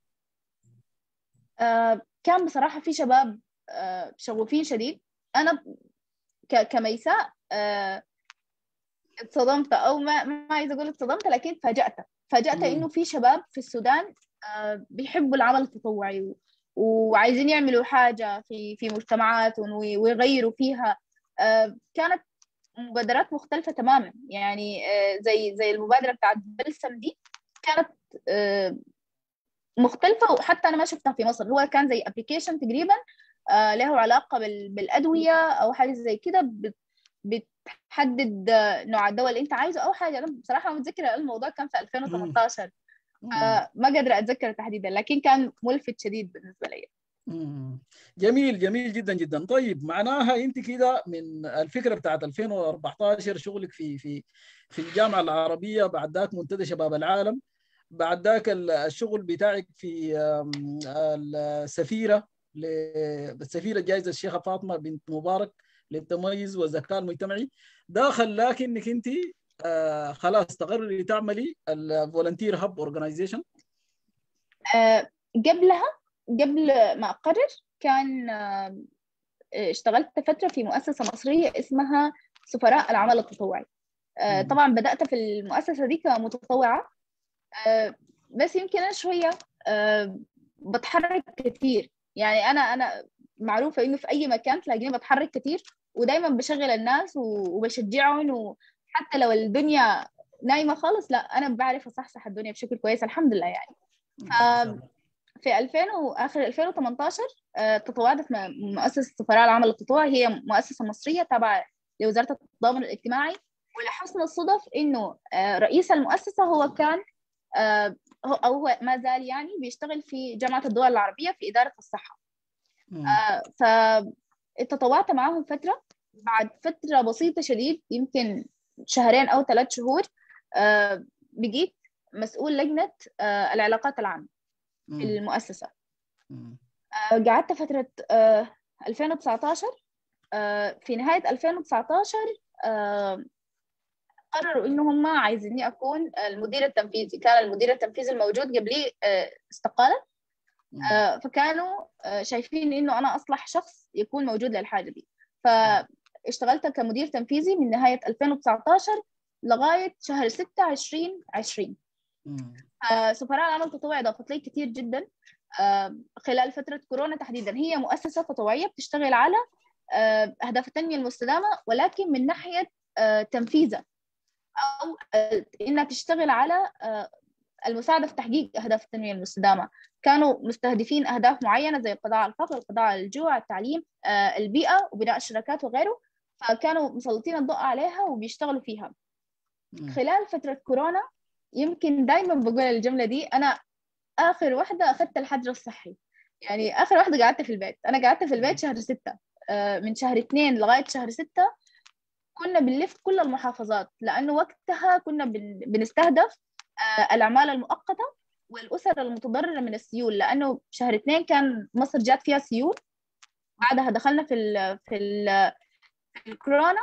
آه، كان بصراحه في شباب آه، شغوفين شديد انا ك- كميساء آه، اتصدمت او ما ما عايزه اقول اتصدمت لكن فاجأت فاجأت
مم.
انه في شباب في السودان آه، بيحبوا العمل التطوعي و- وعايزين يعملوا حاجه في في مجتمعاتهم وي- ويغيروا فيها آه، كانت مبادرات مختلفه تماما يعني آه، زي زي المبادره بتاعت بلسم دي كانت آه، مختلفه وحتى انا ما شفتها في مصر هو كان زي ابلكيشن تقريبا آه، له علاقه بال- بالادويه او حاجه زي كده بت- بتحدد آه، نوع الدواء اللي انت عايزه او حاجه انا بصراحه ما متذكره الموضوع كان في 2018
مم.
آه، ما قادره اتذكر تحديدا لكن كان ملفت شديد بالنسبه لي
مم. جميل جميل جدا جدا طيب معناها انت كده من الفكره بتاعت 2014 شغلك في في في الجامعه العربيه بعد ذاك منتدى شباب العالم بعد ذاك ال- الشغل بتاعك في آم، السفيره ل- السفيره جائزه الشيخه فاطمه بنت مبارك للتميز والذكاء المجتمعي ده خلاك انك انت آه، خلاص تقرري تعملي الفولنتير هاب اورجنايزيشن
آه، قبلها قبل ما أقرر كان آه، اشتغلت فترة في مؤسسة مصرية اسمها سفراء العمل التطوعي آه،
مم.
طبعا بدأت في المؤسسة دي كمتطوعة آه، بس يمكن أنا شوية آه، بتحرك كتير يعني أنا أنا معروفة إنه في أي مكان تلاقيني بتحرك كتير ودايما بشغل الناس و- وبشجعهم وحتى لو الدنيا نايمة خالص لا أنا بعرف أصحصح الدنيا بشكل كويس الحمد لله يعني في 2000 واخر 2018 آه، تطوعت في م- مؤسسه سفراء العمل التطوعي هي مؤسسه مصريه تابعه لوزاره التضامن الاجتماعي ولحسن الصدف انه آه، رئيس المؤسسه هو كان آه، هو او هو ما زال يعني بيشتغل في جامعه الدول العربيه في اداره الصحه
مم.
آه، فتطوعت معاهم فتره بعد فتره بسيطه شديد يمكن شهرين او ثلاث شهور آه، بقيت مسؤول لجنه آه، العلاقات العامه في
مم.
المؤسسه
مم.
آه، قعدت فترة آه، 2019 آه، في نهاية 2019 آه، قرروا إنه هم عايزيني أكون المدير التنفيذي كان المدير التنفيذي الموجود قبلي آه، استقال
مم.
آه، فكانوا آه، شايفين إنه أنا أصلح شخص يكون موجود للحاجة دي فاشتغلت كمدير تنفيذي من نهاية 2019 لغاية شهر 6 2020
مم.
آه، سفراء العمل التطوعي ضافت لي كتير جدا آه، خلال فترة كورونا تحديدا هي مؤسسة تطوعية بتشتغل على آه، أهداف التنمية المستدامة ولكن من ناحية آه، تنفيذها أو آه، إنها تشتغل على آه، المساعدة في تحقيق أهداف التنمية المستدامة كانوا مستهدفين أهداف معينة زي القضاء على الفقر القضاء على الجوع التعليم آه، البيئة وبناء الشركات وغيره فكانوا مسلطين الضوء عليها وبيشتغلوا فيها
مم.
خلال فترة كورونا يمكن دايما بقول الجملة دي أنا آخر واحدة أخذت الحجر الصحي يعني آخر واحدة قعدت في البيت أنا قعدت في البيت شهر ستة آه، من شهر اثنين لغاية شهر ستة كنا بنلف كل المحافظات لأنه وقتها كنا بن- بنستهدف آه، الأعمال المؤقتة والأسر المتضررة من السيول لأنه شهر اثنين كان مصر جات فيها سيول بعدها دخلنا في ال في ال في الكورونا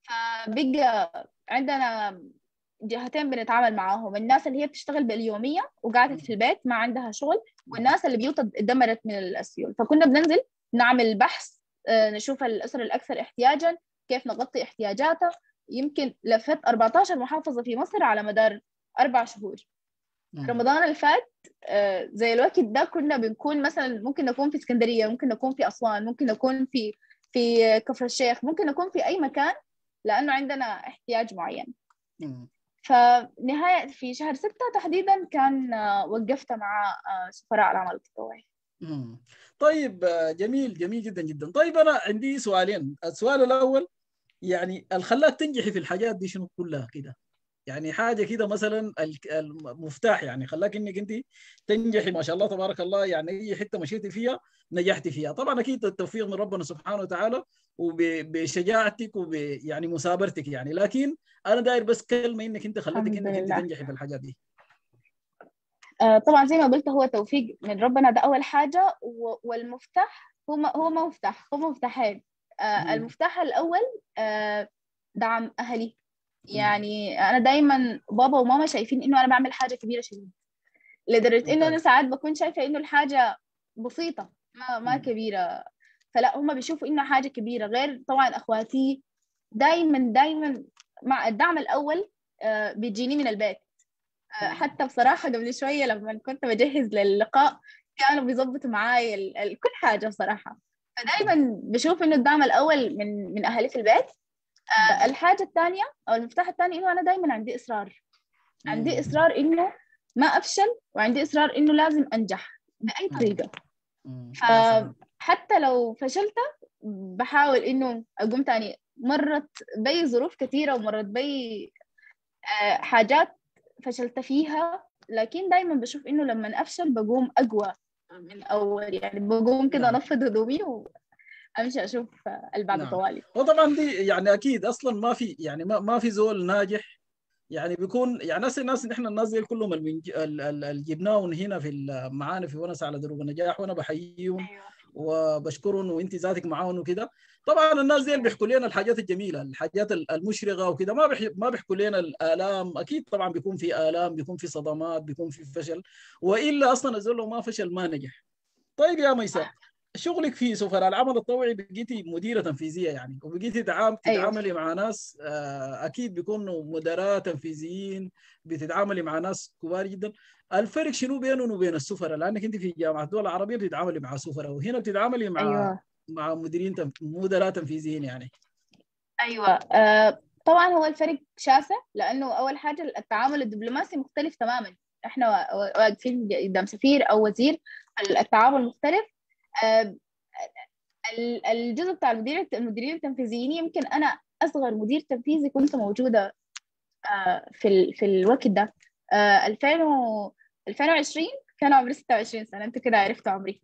فبقى عندنا جهتين بنتعامل معاهم الناس اللي هي بتشتغل باليومية وقعدت في البيت ما عندها شغل والناس اللي بيوتها اتدمرت من الأسيول فكنا بننزل نعمل بحث آه، نشوف الأسر الأكثر احتياجا كيف نغطي احتياجاتها يمكن لفت 14 محافظة في مصر على مدار أربع شهور رمضان اللي فات آه، زي الوقت ده كنا بنكون مثلا ممكن نكون في اسكندرية ممكن نكون في أسوان ممكن نكون في في كفر الشيخ ممكن نكون في أي مكان لأنه عندنا احتياج معين
مم.
فنهاية في شهر ستة تحديدا كان آه، وقفت مع آه، سفراء العمل التطوعي
مم. طيب آه، جميل جميل جدا جدا طيب انا عندي سؤالين السؤال الاول يعني اللي خلاك تنجحي في الحاجات دي شنو كلها كده يعني حاجه كده مثلا الك- المفتاح يعني خلاك انك انت تنجحي ما شاء الله تبارك الله يعني اي حته مشيتي فيها نجحتي فيها طبعا اكيد التوفيق من ربنا سبحانه وتعالى وبشجاعتك وب يعني مثابرتك يعني لكن انا داير بس كلمه انك انت خلتك
الحمد
انك انت
لله.
تنجحي في الحاجات دي
آه، طبعا زي ما قلت هو توفيق من ربنا ده أول حاجة و- والمفتاح هو م- هو مفتاح هو مفتاحين آه،
مم.
المفتاح الأول آه، دعم أهلي يعني أنا دايما بابا وماما شايفين إنه أنا بعمل حاجة كبيرة شديد لدرجة إنه أنا
ممتاز.
ساعات بكون شايفة إنه الحاجة بسيطة ما ما
مم.
كبيرة فلا هم بيشوفوا إنه حاجة كبيرة غير طبعا أخواتي دايما دايما مع الدعم الأول آه، بيجيني من البيت آه، حتى بصراحة قبل شوية لما كنت بجهز للقاء كانوا بيظبطوا معاي ال- ال- كل حاجة بصراحة فدايما بشوف إنه الدعم الأول من من أهلي في البيت آه، الحاجة الثانية أو المفتاح الثاني إنه أنا دايما عندي إصرار عندي
مم.
إصرار إنه ما أفشل وعندي إصرار إنه لازم أنجح بأي
مم.
طريقة
مم.
ف-
يا سلام.
حتى لو فشلت بحاول إنه أقوم تاني مرت بي ظروف كثيرة ومرت بي آه، حاجات فشلت فيها لكن دايما بشوف إنه لما أفشل بقوم أقوى من أول يعني بقوم كده
نعم.
أنفض هدومي وأمشي أشوف آه، اللي بعد
نعم.
طوالي
وطبعا دي يعني اكيد اصلا ما في يعني ما, ما في زول ناجح يعني بيكون يعني ناس الناس نحن الناس دي كلهم اللي اللي جبناهم هنا في ال- معانا في ونس على دروب النجاح وانا بحييهم وبشكرهم وانت ذاتك معاهم وكده طبعا الناس دي اللي بيحكوا لنا الحاجات الجميله الحاجات المشرقه وكده ما بيح... ما بيحكوا لنا الالام اكيد طبعا بيكون في الام بيكون في صدمات بيكون في فشل والا اصلا الزول لو ما فشل ما نجح طيب يا ميساء شغلك في سفراء العمل التطوعي بقيتي مديره تنفيذيه يعني وبقيتي تعام-
أيوة.
تتعاملي مع ناس آه، اكيد بيكونوا مدراء تنفيذيين بتتعاملي مع ناس كبار جدا الفرق شنو بينهم وبين السفراء لانك انت في جامعه الدول العربيه بتتعاملي مع سفراء وهنا بتتعاملي مع
أيوة
مع مديرين تنف... مدراء تنفيذيين يعني
ايوه آه طبعا هو الفرق شاسع لانه اول حاجه التعامل الدبلوماسي مختلف تماما احنا وا- واقفين قدام سفير او وزير التعامل مختلف آه ال- الجزء بتاع المدير المديرين التنفيذيين يمكن انا اصغر مدير تنفيذي كنت موجوده آه في ال... في الوقت ده آه 2000 و... 2020 كان عمري 26 سنه انت كده عرفت عمري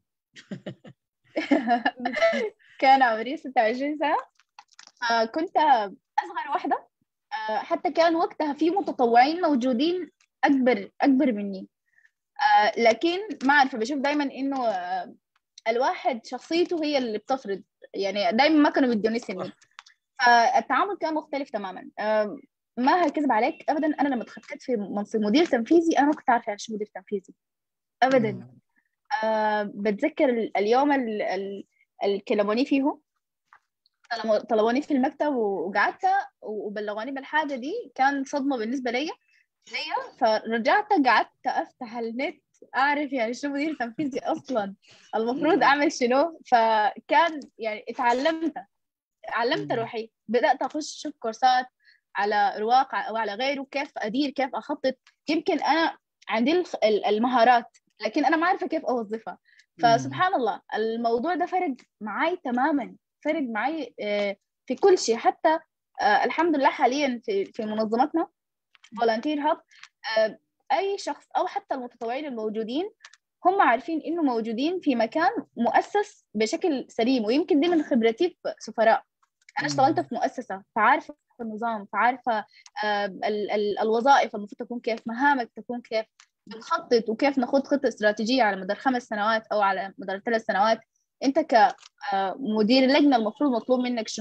كان عمري 26 سنه آه كنت أصغر واحدة آه حتى كان وقتها في متطوعين موجودين أكبر أكبر مني آه لكن ما أعرف بشوف دايما إنه آه الواحد شخصيته هي اللي بتفرض يعني دايما ما كانوا بيدوني سني فالتعامل كان مختلف تماما آه ما هكذب عليك أبدا أنا لما اتخذت في منصب مدير تنفيذي أنا ما كنت عارفة يعني شو مدير تنفيذي أبدا آه بتذكر ال- اليوم ال- ال- اللي كلموني فيه طلبوا- طلبوني في المكتب وقعدت وبلغوني بالحاجة دي كان صدمة بالنسبة لي ليا فرجعت قعدت أفتح النت أعرف يعني شو مدير تنفيذي أصلا المفروض
مم.
أعمل شنو فكان يعني اتعلمت علمت
مم.
روحي بدأت أخش أشوف كورسات على رواق أو على غيره كيف أدير كيف أخطط يمكن أنا عندي الخ- ال- المهارات لكن أنا ما عارفة كيف أوظفها فسبحان الله الموضوع ده فرق معي تماما فرق معي آه، في كل شيء حتى آه، الحمد لله حاليا في في منظمتنا فولنتير هاب اي شخص او حتى المتطوعين الموجودين هم عارفين انه موجودين في مكان مؤسس بشكل سليم ويمكن دي من خبرتي في سفراء انا اشتغلت في مؤسسه فعارفه النظام فعارفه آه، ال- ال- الوظائف المفروض تكون كيف مهامك تكون كيف بنخطط وكيف ناخذ خطه استراتيجيه على مدار خمس سنوات او على مدار ثلاث سنوات انت كمدير لجنه المفروض مطلوب منك شنو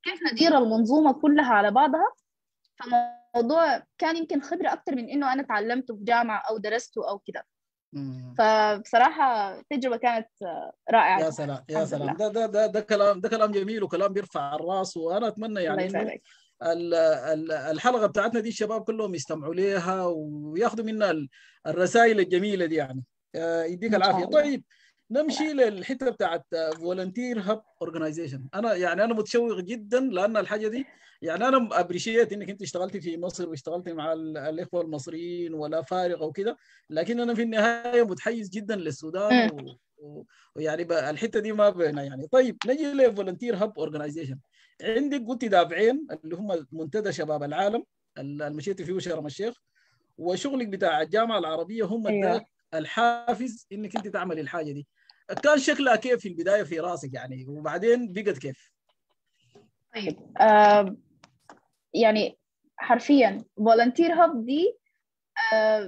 كيف ندير المنظومة كلها على بعضها فالموضوع كان يمكن خبرة أكتر من إنه أنا تعلمته في جامعة أو درسته أو كده
مم.
فبصراحة التجربة كانت رائعة
يا سلام يا
الحمد
سلام
لله.
ده ده ده ده كلام ده كلام جميل وكلام بيرفع الراس وانا اتمنى
الله
يعني انه
يسعدك
ال- ال- الحلقه بتاعتنا دي الشباب كلهم يستمعوا ليها وياخذوا منها ال- الرسائل الجميله دي يعني آه، يديك
إن شاء
العافيه
الله.
طيب نمشي للحته بتاعت فولنتير هاب اورجنايزيشن انا يعني انا متشوق جدا لان الحاجه دي يعني انا ابريشيت انك انت اشتغلتي في مصر واشتغلتي مع ال- الاخوه المصريين ولا فارغ او كده لكن انا في النهايه متحيز جدا للسودان و... و... ويعني بقى الحته دي ما بينا يعني طيب نجي لفولنتير هاب اورجنايزيشن عندك قلتي دافعين اللي هم منتدى شباب العالم اللي مشيتي فيه شرم الشيخ وشغلك بتاع الجامعه العربيه هم
أيوة.
اداك الحافز انك انت تعملي الحاجه دي كان شكلها كيف في البدايه في راسك يعني وبعدين بقت كيف؟
طيب آه يعني حرفيا فولنتير هاب دي آه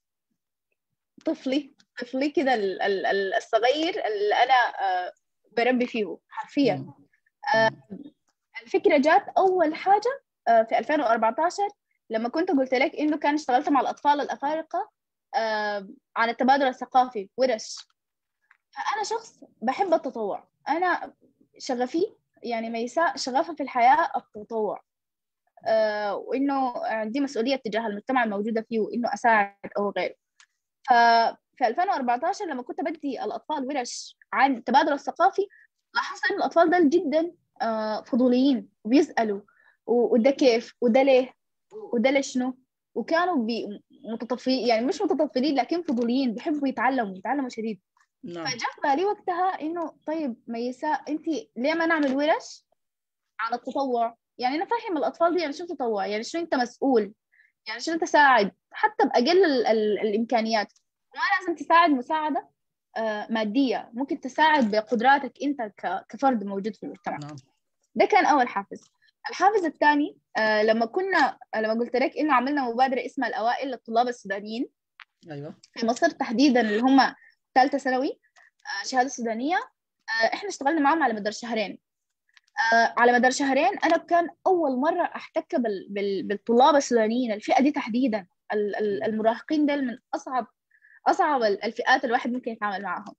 طفلي طفلي كده ال- ال- ال- الصغير اللي انا آه بربي فيه حرفيا
مم.
آه، الفكره جات اول حاجه آه، في 2014 لما كنت قلت لك انه كان اشتغلت مع الاطفال الافارقه آه، عن التبادل الثقافي ورش فانا شخص بحب التطوع انا شغفي يعني ميساء شغفها في الحياه التطوع آه، وانه عندي مسؤوليه تجاه المجتمع الموجوده فيه وانه اساعد او غيره ففي 2014 لما كنت بدي الاطفال ورش عن التبادل الثقافي لاحظت ان الاطفال دول جدا آه، فضوليين وبيسالوا و- وده كيف وده ليه وده لشنو وكانوا بي متطفلين يعني مش متطفلين لكن فضوليين بيحبوا يتعلموا يتعلموا شديد
نعم
فجاء في بالي وقتها انه طيب ميساء انت ليه ما نعمل ورش عن التطوع يعني نفهم الاطفال دي يعني شو تطوع يعني شو انت مسؤول يعني شو انت ساعد حتى باقل ال ال الامكانيات ما لازم تساعد مساعده آه، ماديه ممكن تساعد بقدراتك انت ك- كفرد موجود في المجتمع
نعم
ده كان اول حافز الحافز الثاني آه، لما كنا لما قلت لك انه عملنا مبادره اسمها الاوائل للطلاب السودانيين
ايوه
في مصر تحديدا اللي هم ثالثه ثانوي آه، شهاده سودانيه آه، احنا اشتغلنا معاهم على مدار شهرين آه، على مدار شهرين انا كان اول مره احتك بال- بال- بالطلاب السودانيين الفئه دي تحديدا ال- ال- المراهقين دول من اصعب اصعب ال- الفئات الواحد ممكن يتعامل معاهم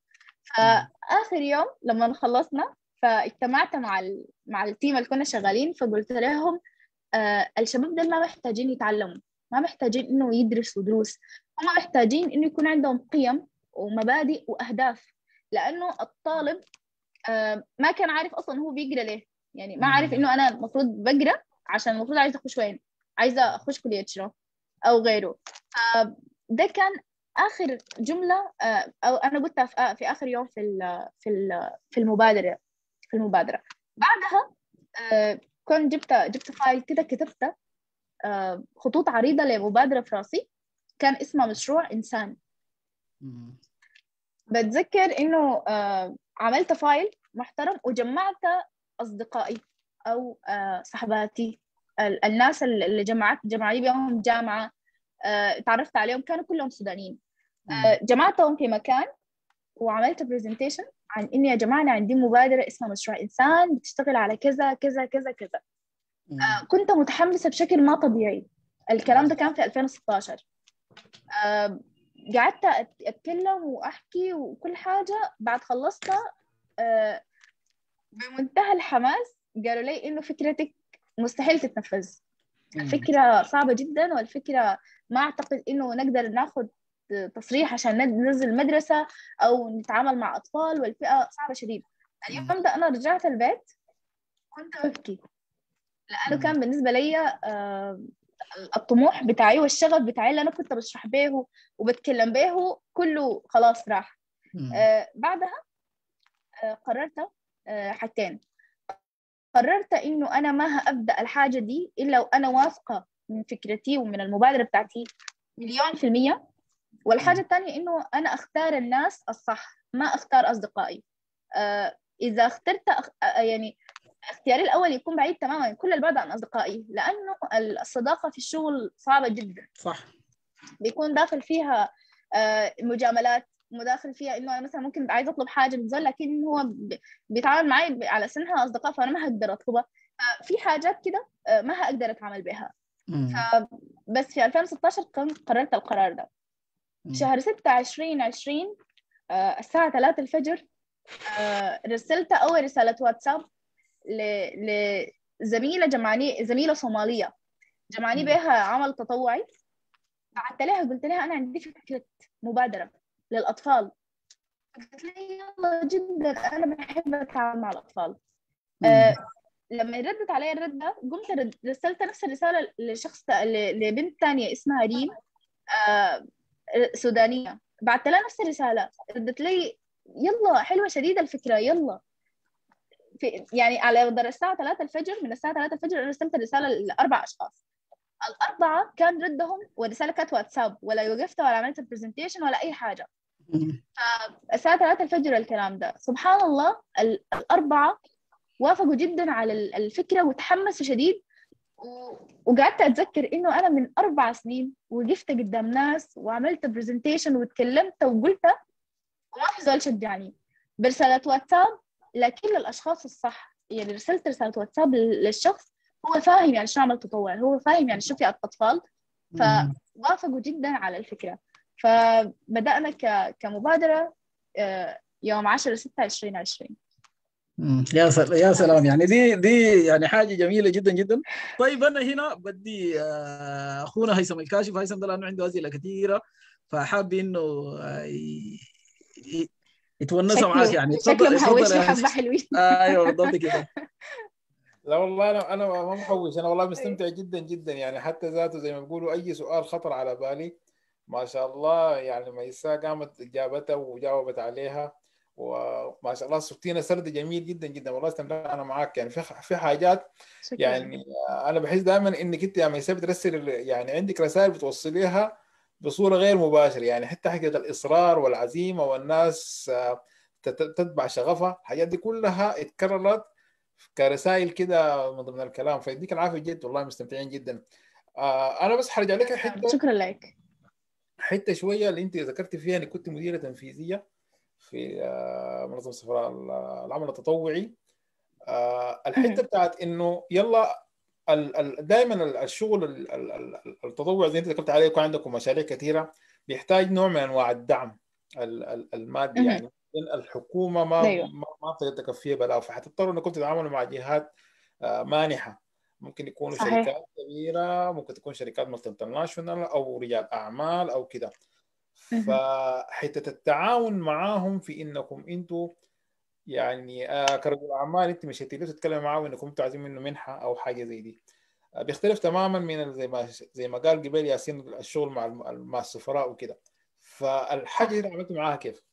فاخر يوم لما خلصنا فاجتمعت مع ال... مع التيم اللي كنا شغالين فقلت لهم آه الشباب دول ما محتاجين يتعلموا ما محتاجين انه يدرسوا دروس هم محتاجين انه يكون عندهم قيم ومبادئ واهداف لانه الطالب آه ما كان عارف اصلا هو بيقرا ليه يعني ما عارف انه انا المفروض بقرا عشان المفروض عايزه اخش وين عايزه اخش كليه شنو او غيره فده كان اخر جمله آه، او انا قلتها في آ- في اخر يوم في ال في ال في المبادره في المبادره بعدها آه، كنت جبت جبت فايل كده كتبت آه، خطوط عريضه لمبادره في راسي كان اسمها مشروع انسان
مم.
بتذكر انه آه، عملت فايل محترم وجمعت اصدقائي او آه، صحباتي ال- الناس اللي جمعت جمعي بيهم جامعه آه، تعرفت عليهم كانوا كلهم سودانيين آه، جمعتهم في مكان وعملت برزنتيشن عن اني يا جماعه انا عندي مبادره اسمها مشروع انسان بتشتغل على كذا كذا كذا كذا
مم.
آه، كنت متحمسه بشكل ما طبيعي الكلام ده كان في 2016 آه، قعدت أت- اتكلم واحكي وكل حاجه بعد خلصتها آه، بمنتهى الحماس قالوا لي انه فكرتك مستحيل تتنفذ
مم.
الفكرة صعبة جدا والفكرة ما أعتقد إنه نقدر ناخد تصريح عشان ند- ننزل مدرسة أو نتعامل مع أطفال والفئة صعبة شديد اليوم ده أنا رجعت البيت كنت ببكي لأنه
مم.
كان بالنسبة لي آه، الطموح بتاعي والشغف بتاعي اللي أنا كنت بشرح به وبتكلم به كله خلاص راح
مم.
آه، بعدها آه، قررت آه، حاجتين قررت إنه أنا ما هأبدأ الحاجة دي إلا وأنا واثقة من فكرتي ومن المبادرة بتاعتي مليون في المية والحاجة الثانية إنه أنا أختار الناس الصح ما أختار أصدقائي آه، إذا اخترت أخ... آه، يعني اختياري الأول يكون بعيد تماما كل البعد عن أصدقائي لأنه الصداقة في الشغل صعبة جدا
صح
بيكون داخل فيها آه، مجاملات مداخل فيها انه انا مثلا ممكن عايزه اطلب حاجه من زول لكن هو ب- بيتعامل معي ب- على سنها اصدقاء فانا ما هقدر اطلبها في حاجات كده آه، ما هقدر اتعامل بها
مم.
بس في 2016 كنت قررت القرار ده
مم.
شهر 6 2020 آه، الساعة 3 الفجر آه، رسلت أول رسالة واتساب ل- لزميلة جمعاني زميلة صومالية جمعاني
مم.
بها عمل تطوعي بعثت لها قلت لها أنا عندي فكرة مبادرة للأطفال قالت لي يلا جدا أنا بحب أتعامل مع الأطفال آه، لما ردت علي الرد ده قمت رد- رسلت نفس الرسالة لشخص تا- ل- لبنت تانية اسمها ريم آه، سودانية بعت لها نفس الرسالة ردت لي يلا حلوة شديدة الفكرة يلا في يعني على مدار الساعة 3 الفجر من الساعة 3 الفجر أنا رسلت الرسالة لأربع أشخاص الأربعة كان ردهم والرسالة كانت واتساب ولا وقفت ولا عملت برزنتيشن ولا أي حاجة
مم.
الساعة 3 الفجر الكلام ده سبحان الله ال- الأربعة وافقوا جدا على ال- الفكرة وتحمسوا شديد و- وقعدت أتذكر إنه أنا من أربع سنين وقفت قدام ناس وعملت برزنتيشن وتكلمت وقلت وما في زول شجعني برسالة واتساب لكن للأشخاص الصح يعني رسلت رسالة واتساب لل- للشخص هو فاهم يعني شو عمل تطوع هو فاهم يعني شو في أطفال
مم.
فوافقوا جدا على الفكرة فبدأنا ك... كمبادرة آه، يوم 10 6 2020
مم. يا سلام يا سلام يعني دي دي يعني حاجه جميله جدا جدا طيب انا هنا بدي آه، اخونا هيثم الكاشف هيثم ده لانه عنده اسئله كثيره فحاب انه آه، ي- ي- يتونسوا معاك يعني
شكله
تفضل
محوش
تفضل
لي
يا
حبة
هيثم.
حلوين
ايوه بالضبط كده
لا والله انا انا ما محوش انا والله مستمتع جدا جدا يعني حتى ذاته زي ما بيقولوا اي سؤال خطر على بالي ما شاء الله يعني ميساء قامت اجابته وجاوبت عليها وما شاء الله سبتينا سرد جميل جدا جدا والله استمتعت انا معاك يعني في في حاجات
شكرا
يعني انا بحس دائما انك انت يا ميساء بترسل يعني عندك رسائل بتوصليها بصوره غير مباشره يعني حتى حكايه الاصرار والعزيمه والناس آه، تت- تتبع شغفها الحاجات دي كلها اتكررت كرسائل كده من ضمن الكلام فيديك العافيه جد والله مستمتعين جدا آه انا بس حرجع لك حته
شكرا لك
حته شويه اللي انت ذكرت فيها انك كنت مديره تنفيذيه في آه منظمه صفراء العمل التطوعي آه الحته
مهم.
بتاعت انه يلا دائما الشغل ال- ال- ال- التطوع زي انت ذكرت عليه يكون عندكم مشاريع كثيره بيحتاج نوع من انواع الدعم ال- ال- المادي
مهم.
يعني لأن الحكومه ما
أيوة.
ما ما بتقدر تكفيها بلاء فحتضطروا انكم تتعاملوا مع جهات آه، مانحه ممكن يكونوا
صحيح.
شركات كبيره ممكن تكون شركات مالتي انترناشونال او رجال اعمال او كده
مهم.
فحته التعاون معاهم في انكم انتوا يعني آه كرجل اعمال انت مش هتيجي تتكلم معاه انكم انتوا عايزين منه منحه او حاجه زي دي آه بيختلف تماما من ال- زي ما زي ما قال قبل ياسين الشغل مع الم- مع السفراء وكده فالحاجه دي عملتوا معاها كيف؟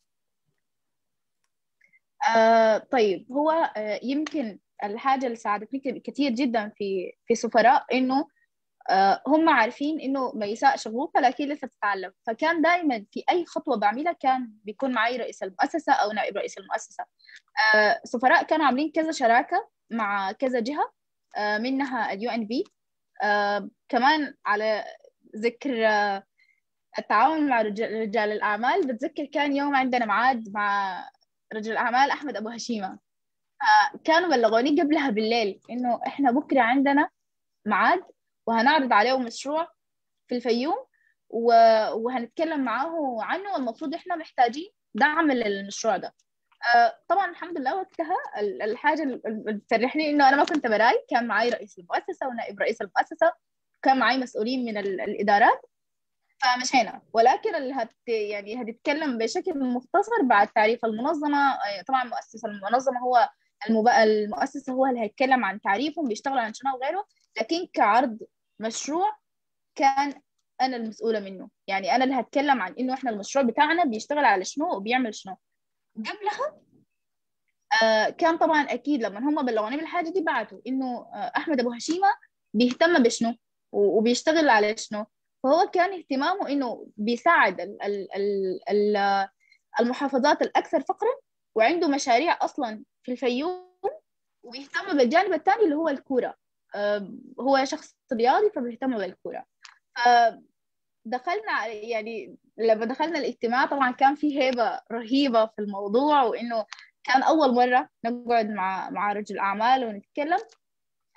آه طيب هو آه يمكن الحاجة اللي ساعدتني ك- كتير جدا في في سفراء إنه آه هم عارفين إنه ميساء شغوفة لكن لسه تتعلم فكان دائما في أي خطوة بعملها كان بيكون معي رئيس المؤسسة أو نائب رئيس المؤسسة آه سفراء كانوا عاملين كذا شراكة مع كذا جهة آه منها اليو ان في كمان على ذكر آه التعاون مع رجال رجال الأعمال بتذكر كان يوم عندنا معاد مع رجل الأعمال أحمد أبو هشيمة كانوا بلغوني قبلها بالليل إنه إحنا بكرة عندنا ميعاد وهنعرض عليه مشروع في الفيوم و... وهنتكلم معاه عنه والمفروض إحنا محتاجين دعم للمشروع ده آه، طبعا الحمد لله وقتها ال- الحاجة اللي بتفرحني إنه أنا ما كنت براي كان معي رئيس المؤسسة ونائب رئيس المؤسسة كان معي مسؤولين من ال- الإدارات فمشينا ولكن اللي هت يعني هتتكلم بشكل مختصر بعد تعريف المنظمة آه، طبعا مؤسس المنظمة هو المب... المؤسسة هو اللي هيتكلم عن تعريفهم بيشتغلوا عن شنو وغيره لكن كعرض مشروع كان أنا المسؤولة منه يعني أنا اللي هتكلم عن إنه إحنا المشروع بتاعنا بيشتغل على شنو وبيعمل شنو قبلها آه كان طبعا أكيد لما هم بلغوني بالحاجة دي بعتوا إنه آه أحمد أبو هشيمة بيهتم بشنو و- وبيشتغل على شنو فهو كان اهتمامه انه بيساعد ال ال ال ال المحافظات الاكثر فقرا وعنده مشاريع اصلا في الفيوم وبيهتم بالجانب الثاني اللي هو الكوره آه، هو شخص رياضي فبيهتم بالكوره فدخلنا يعني لما دخلنا الاجتماع طبعا كان في هيبه رهيبه في الموضوع وانه كان اول مره نقعد مع مع رجل اعمال ونتكلم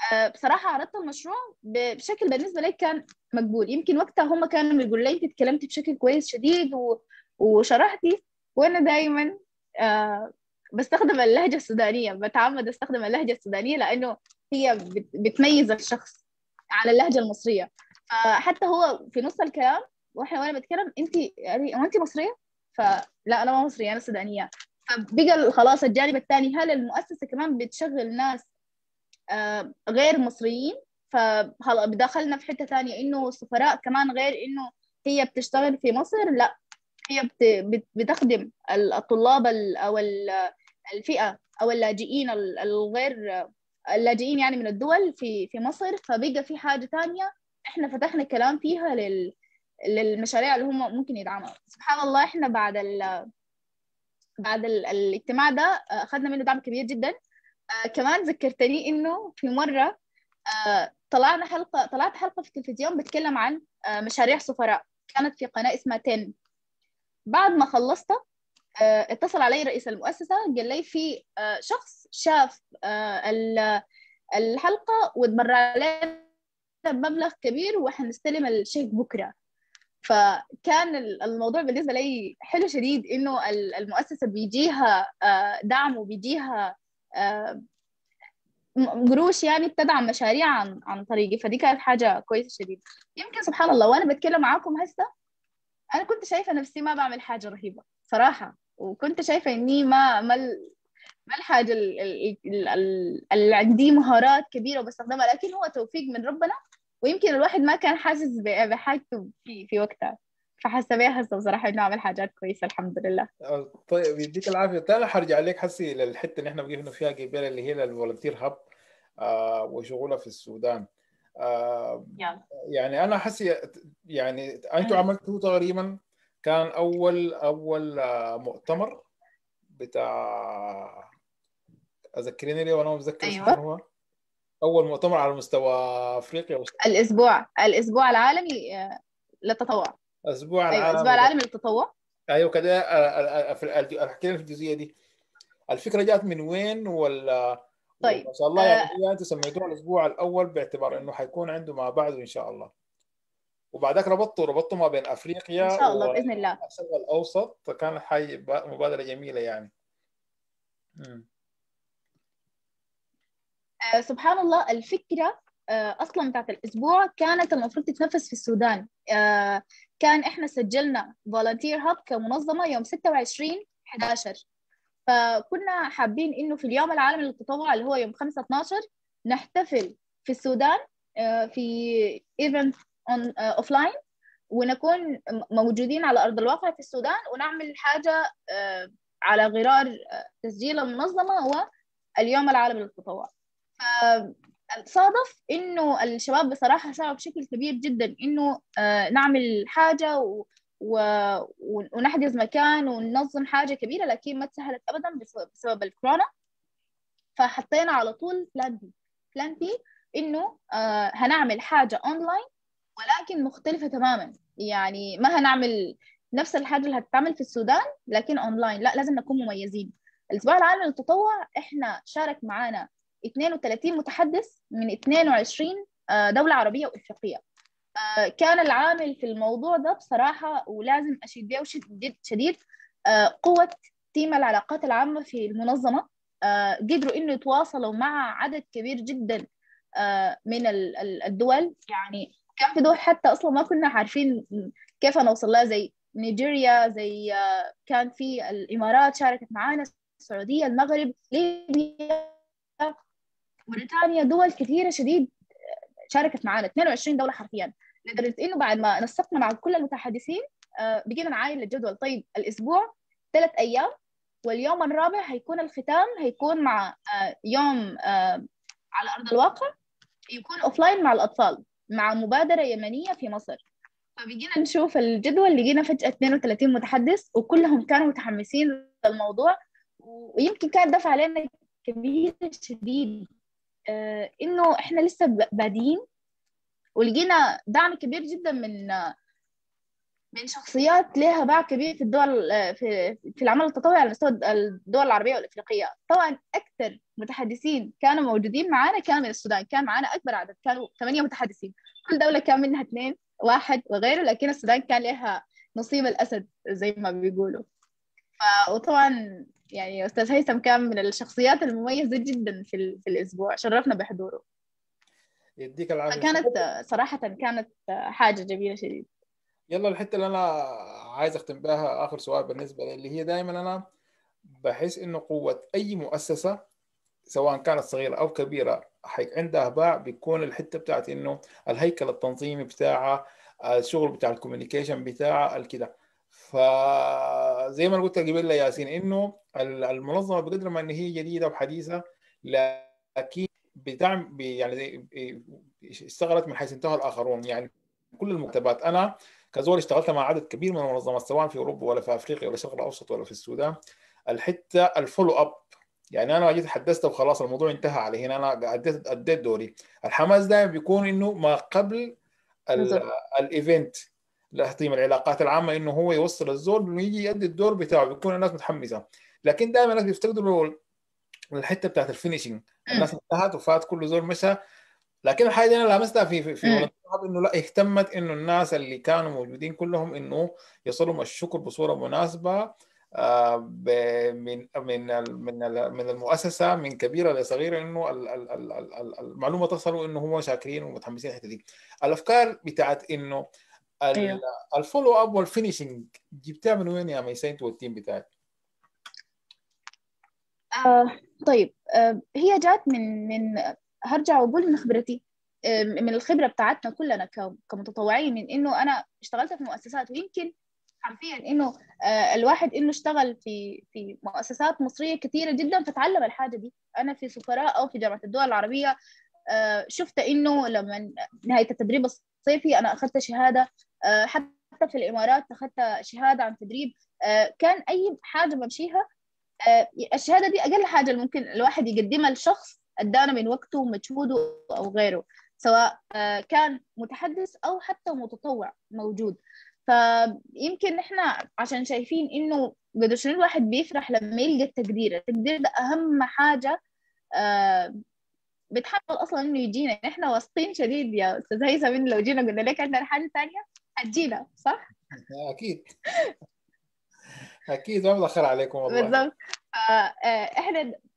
بصراحة عرضت المشروع بشكل بالنسبة لي كان مقبول يمكن وقتها هم كانوا بيقولوا لي انت تكلمتي بشكل كويس شديد و... وشرحتي وانا دائما آه بستخدم اللهجة السودانية بتعمد استخدم اللهجة السودانية لانه هي بت... بتميز الشخص على اللهجة المصرية فحتى هو في نص الكلام واحنا وانا بتكلم انت يعني انت مصرية فلا انا ما مصرية انا سودانية فبقى خلاص الجانب الثاني هل المؤسسة كمان بتشغل ناس آه غير مصريين فدخلنا في حتة ثانية إنه السفراء كمان غير إنه هي بتشتغل في مصر لا هي بتخدم الطلاب أو الفئة أو اللاجئين الغير اللاجئين يعني من الدول في في مصر فبقى في حاجة ثانية إحنا فتحنا كلام فيها لل للمشاريع اللي هم ممكن يدعمها سبحان الله إحنا بعد ال بعد ال الاجتماع ده أخذنا منه دعم كبير جدا آه كمان ذكرتني إنه في مرة آه طلعنا حلقة طلعت حلقة في التلفزيون بتكلم عن آه مشاريع سفراء كانت في قناة اسمها تن بعد ما خلصت آه اتصل علي رئيس المؤسسة قال لي في آه شخص شاف آه الحلقة وتبرع لنا بمبلغ كبير وحنستلم الشيك بكرة فكان الموضوع بالنسبة لي حلو شديد إنه المؤسسة بيجيها دعم وبيجيها قروش يعني بتدعم مشاريع عن عن طريقي فدي كانت حاجة كويسة شديد يمكن سبحان الله وأنا بتكلم معاكم هسه أنا كنت شايفة نفسي ما بعمل حاجة رهيبة صراحة وكنت شايفة إني ما ما ما الحاجة اللي عندي مهارات كبيرة وبستخدمها لكن هو توفيق من ربنا ويمكن الواحد ما كان حاسس بحاجته في في وقتها فحاسه بيها هسه بصراحه انه اعمل حاجات كويسه الحمد لله
طيب يديك العافيه تاني حرجع عليك حسي للحته اللي احنا وقفنا فيها قبل اللي هي الفولنتير هاب آه وشغلها في السودان آه يعني انا حسي يعني انتم عملتوا تقريبا كان اول اول مؤتمر بتاع اذكريني ليه وانا متذكر
أيوة.
هو اول مؤتمر على مستوى افريقيا وست...
الاسبوع الاسبوع العالمي للتطوع
اسبوع
ايوه
العالم
الاسبوع العالمي للتطوع
ايوه كده احكي لنا في الجزئيه دي الفكره جات من وين ولا
طيب
ما شاء الله يعني هي انتم سميتوها الاسبوع الاول باعتبار انه حيكون عنده ما بعده ان شاء الله وبعدك ربطوا ربطوا ما بين افريقيا
ان شاء الله باذن الله
الشرق الاوسط فكان حي مبادره جميله يعني مم.
آه سبحان الله الفكره آه اصلا بتاعت الاسبوع كانت المفروض تتنفذ في السودان آه كان احنا سجلنا فولنتير هاب كمنظمه يوم 26 11 فكنا حابين انه في اليوم العالمي للتطوع اللي هو يوم 5 12 نحتفل في السودان آه في ايفنت اوف لاين ونكون موجودين على ارض الواقع في السودان ونعمل حاجه آه على غرار تسجيل المنظمه هو اليوم العالمي للتطوع صادف انه الشباب بصراحه ساعدوا بشكل كبير جدا انه آه نعمل حاجه و... و... ونحجز مكان وننظم حاجه كبيره لكن ما تسهلت ابدا بسبب, بسبب الكورونا فحطينا على طول بلان بي بلان بي انه آه هنعمل حاجه اونلاين ولكن مختلفه تماما يعني ما هنعمل نفس الحاجه اللي هتتعمل في السودان لكن اونلاين لا لازم نكون مميزين الاسبوع العالمي للتطوع احنا شارك معانا 32 متحدث من 22 دولة عربية وإفريقية كان العامل في الموضوع ده بصراحة ولازم أشيد بيه شديد قوة تيم العلاقات العامة في المنظمة قدروا إنه يتواصلوا مع عدد كبير جدا من الدول يعني كان في دول حتى أصلا ما كنا عارفين كيف نوصل لها زي نيجيريا زي كان في الإمارات شاركت معانا السعودية المغرب ليبيا موريتانيا دول كثيره شديد شاركت معانا 22 دوله حرفيا لدرجه انه بعد ما نسقنا مع كل المتحدثين بقينا نعاين للجدول طيب الاسبوع ثلاث ايام واليوم الرابع هيكون الختام هيكون مع يوم على ارض الواقع يكون اوفلاين مع الاطفال مع مبادره يمنيه في مصر فبقينا نشوف الجدول لقينا فجاه 32 متحدث وكلهم كانوا متحمسين للموضوع ويمكن كان دفع علينا كبير شديد آه انه احنا لسه بادئين ولقينا دعم كبير جدا من من شخصيات لها باع كبير في الدول في في العمل التطوعي على مستوى الدول العربيه والافريقيه طبعا اكثر متحدثين كانوا موجودين معنا كانوا من السودان كان معنا اكبر عدد كانوا ثمانيه متحدثين كل دوله كان منها اثنين واحد وغيره لكن السودان كان لها نصيب الاسد زي ما بيقولوا ف... وطبعا يعني استاذ هيثم كان من الشخصيات المميزه جدا في, في الاسبوع شرفنا بحضوره
يديك العافيه
كانت صراحه كانت حاجه جميله شديد
يلا الحته اللي انا عايز اختم بها اخر سؤال بالنسبه لي اللي هي دائما انا بحس انه قوه اي مؤسسه سواء كانت صغيره او كبيره عندها باع بيكون الحته بتاعت انه الهيكل التنظيمي بتاعها الشغل بتاع الكوميونيكيشن بتاعها الكده فزي ما قلت قبل يا ياسين انه المنظمه بقدر ما ان هي جديده وحديثه لكن بتعمل يعني اشتغلت من حيث انتهى الاخرون يعني كل المكتبات انا كزول اشتغلت مع عدد كبير من المنظمات سواء في اوروبا ولا في افريقيا ولا الشرق الاوسط ولا في السودان الحته الفولو اب يعني انا جيت حدثت وخلاص الموضوع انتهى على هنا انا اديت اديت دوري الحماس دائما بيكون انه ما قبل الايفنت لتحطيم العلاقات العامه انه هو يوصل الزول انه يجي يؤدي الدور بتاعه بيكون الناس متحمسه لكن دائما الناس بيفتقدوا الحته بتاعت الفينشنج الناس انتهت وفات كل زول مشى لكن الحاجه دي انا لمستها في في, في انه لا اهتمت انه الناس اللي كانوا موجودين كلهم انه يصلهم الشكر بصوره مناسبه من من من من المؤسسه من كبيره لصغيره انه المعلومه تصل انه هم شاكرين ومتحمسين الحته دي الافكار بتاعت انه أيوه. الفولو اب والفينشنج جبتها من وين يا ميسين والتيم بتاعك؟
آه طيب آه هي جات من من هرجع واقول من خبرتي آه من الخبره بتاعتنا كلنا كمتطوعين من انه انا اشتغلت في مؤسسات ويمكن حرفيا انه آه الواحد انه اشتغل في في مؤسسات مصريه كثيره جدا فتعلم الحاجه دي انا في سفراء او في جامعه الدول العربيه آه شفت انه لما نهايه التدريب الصيفي انا اخذت شهاده آه حتى في الامارات اخذت شهاده عن تدريب آه كان اي حاجه بمشيها آه الشهاده دي اقل حاجه ممكن الواحد يقدمها لشخص ادانا من وقته ومجهوده او غيره سواء كان متحدث او حتى متطوع موجود فيمكن احنا عشان شايفين انه قد شنو الواحد بيفرح لما يلقى التقدير التقدير ده اهم حاجه آه بتحاول اصلا انه يجينا احنا واثقين شديد يا استاذ هيثم انه لو جينا قلنا لك عندنا حاجه ثانيه هتجينا صح؟
اكيد اكيد ما بتاخر عليكم والله
بالضبط احنا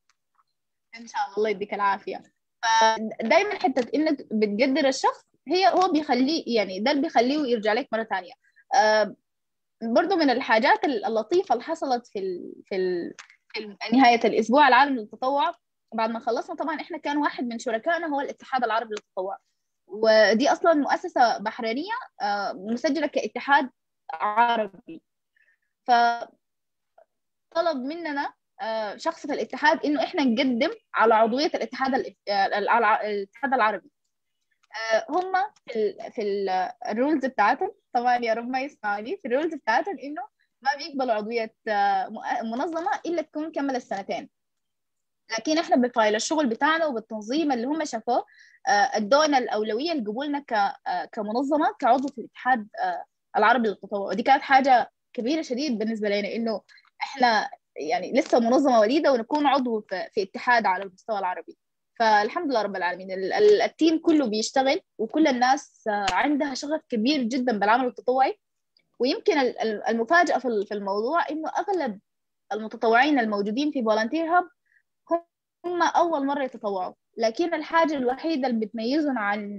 ان شاء الله الله يديك العافيه فدايما حته انك بتقدر الشخص هي هو بيخليه يعني ده اللي بيخليه يرجع لك مره ثانيه آه برضو من الحاجات اللطيفة اللي حصلت في ال في, ال في نهاية الأسبوع العالمي للتطوع بعد ما خلصنا طبعا إحنا كان واحد من شركائنا هو الاتحاد العربي للتطوع ودي أصلا مؤسسة بحرينية آه مسجلة كاتحاد عربي فطلب مننا آه شخص في الاتحاد إنه إحنا نقدم على عضوية الاتحاد الاتحاد العربي هم في ال في الرولز بتاعتهم طبعا يا رب ما يسمعوني في الرولز بتاعتهم انه ما بيقبلوا عضوية منظمة الا تكون كملت السنتين لكن احنا بفايل الشغل بتاعنا وبالتنظيم اللي هم شافوه ادونا الاولويه لقبولنا كمنظمه كعضو في الاتحاد العربي للتطوع ودي كانت حاجه كبيره شديد بالنسبه لنا انه احنا يعني لسه منظمه وليده ونكون عضو في اتحاد على المستوى العربي فالحمد لله رب العالمين التيم كله بيشتغل وكل الناس عندها شغف كبير جدا بالعمل التطوعي ويمكن المفاجأة في الموضوع إنه أغلب المتطوعين الموجودين في فولنتير هاب هم أول مرة يتطوعوا لكن الحاجة الوحيدة اللي بتميزهم عن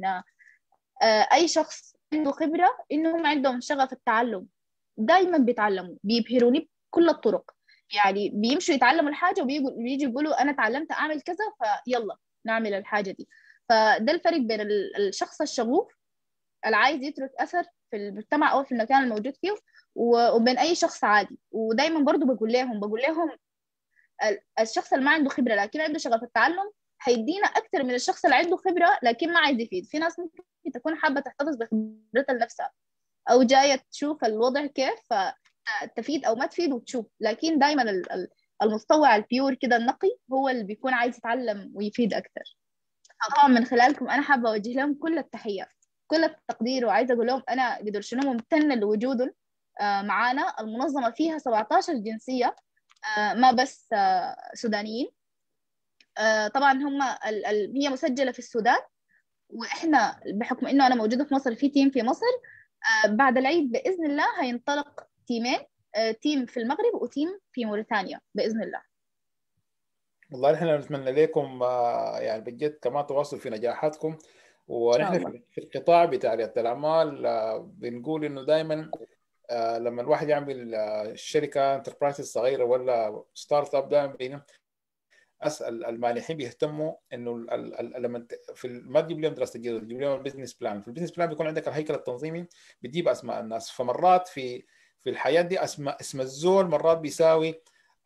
أي شخص عنده خبرة إنهم عندهم شغف التعلم دايما بيتعلموا بيبهروني بكل الطرق يعني بيمشوا يتعلموا الحاجة وبيجوا يقولوا أنا تعلمت أعمل كذا فيلا نعمل الحاجة دي فده الفرق بين الشخص الشغوف اللي عايز يترك أثر في المجتمع أو في المكان الموجود فيه وبين أي شخص عادي ودايما برضو بقول لهم بقول لهم الشخص اللي ما عنده خبرة لكن عنده شغف التعلم هيدينا أكثر من الشخص اللي عنده خبرة لكن ما عايز يفيد في ناس ممكن تكون حابة تحتفظ بخبرتها لنفسها أو جاية تشوف الوضع كيف فتفيد أو ما تفيد وتشوف لكن دايما المتطوع البيور كده النقي هو اللي بيكون عايز يتعلم ويفيد أكثر طبعا من خلالكم أنا حابة أوجه لهم كل التحية كل التقدير وعايزة أقول لهم أنا قدر شنو ممتنة لوجودهم معانا المنظمة فيها 17 جنسية ما بس سودانيين طبعا هم هي مسجلة في السودان واحنا بحكم انه انا موجودة في مصر في تيم في مصر بعد العيد بإذن الله هينطلق تيمين تيم في المغرب وتيم في موريتانيا بإذن الله
والله احنا نتمنى لكم يعني بجد كمان تواصل في نجاحاتكم ونحن في القطاع بتاع رياده الاعمال بنقول انه دائما لما الواحد يعمل شركه انتربرايز صغيره ولا ستارت اب دائما اسال المانحين بيهتموا انه لما في ما تجيب لهم دراسه جدوى تجيب لهم البزنس بلان في البزنس بلان بيكون عندك الهيكل التنظيمي بتجيب اسماء الناس فمرات في في الحياه دي اسماء اسم الزول مرات بيساوي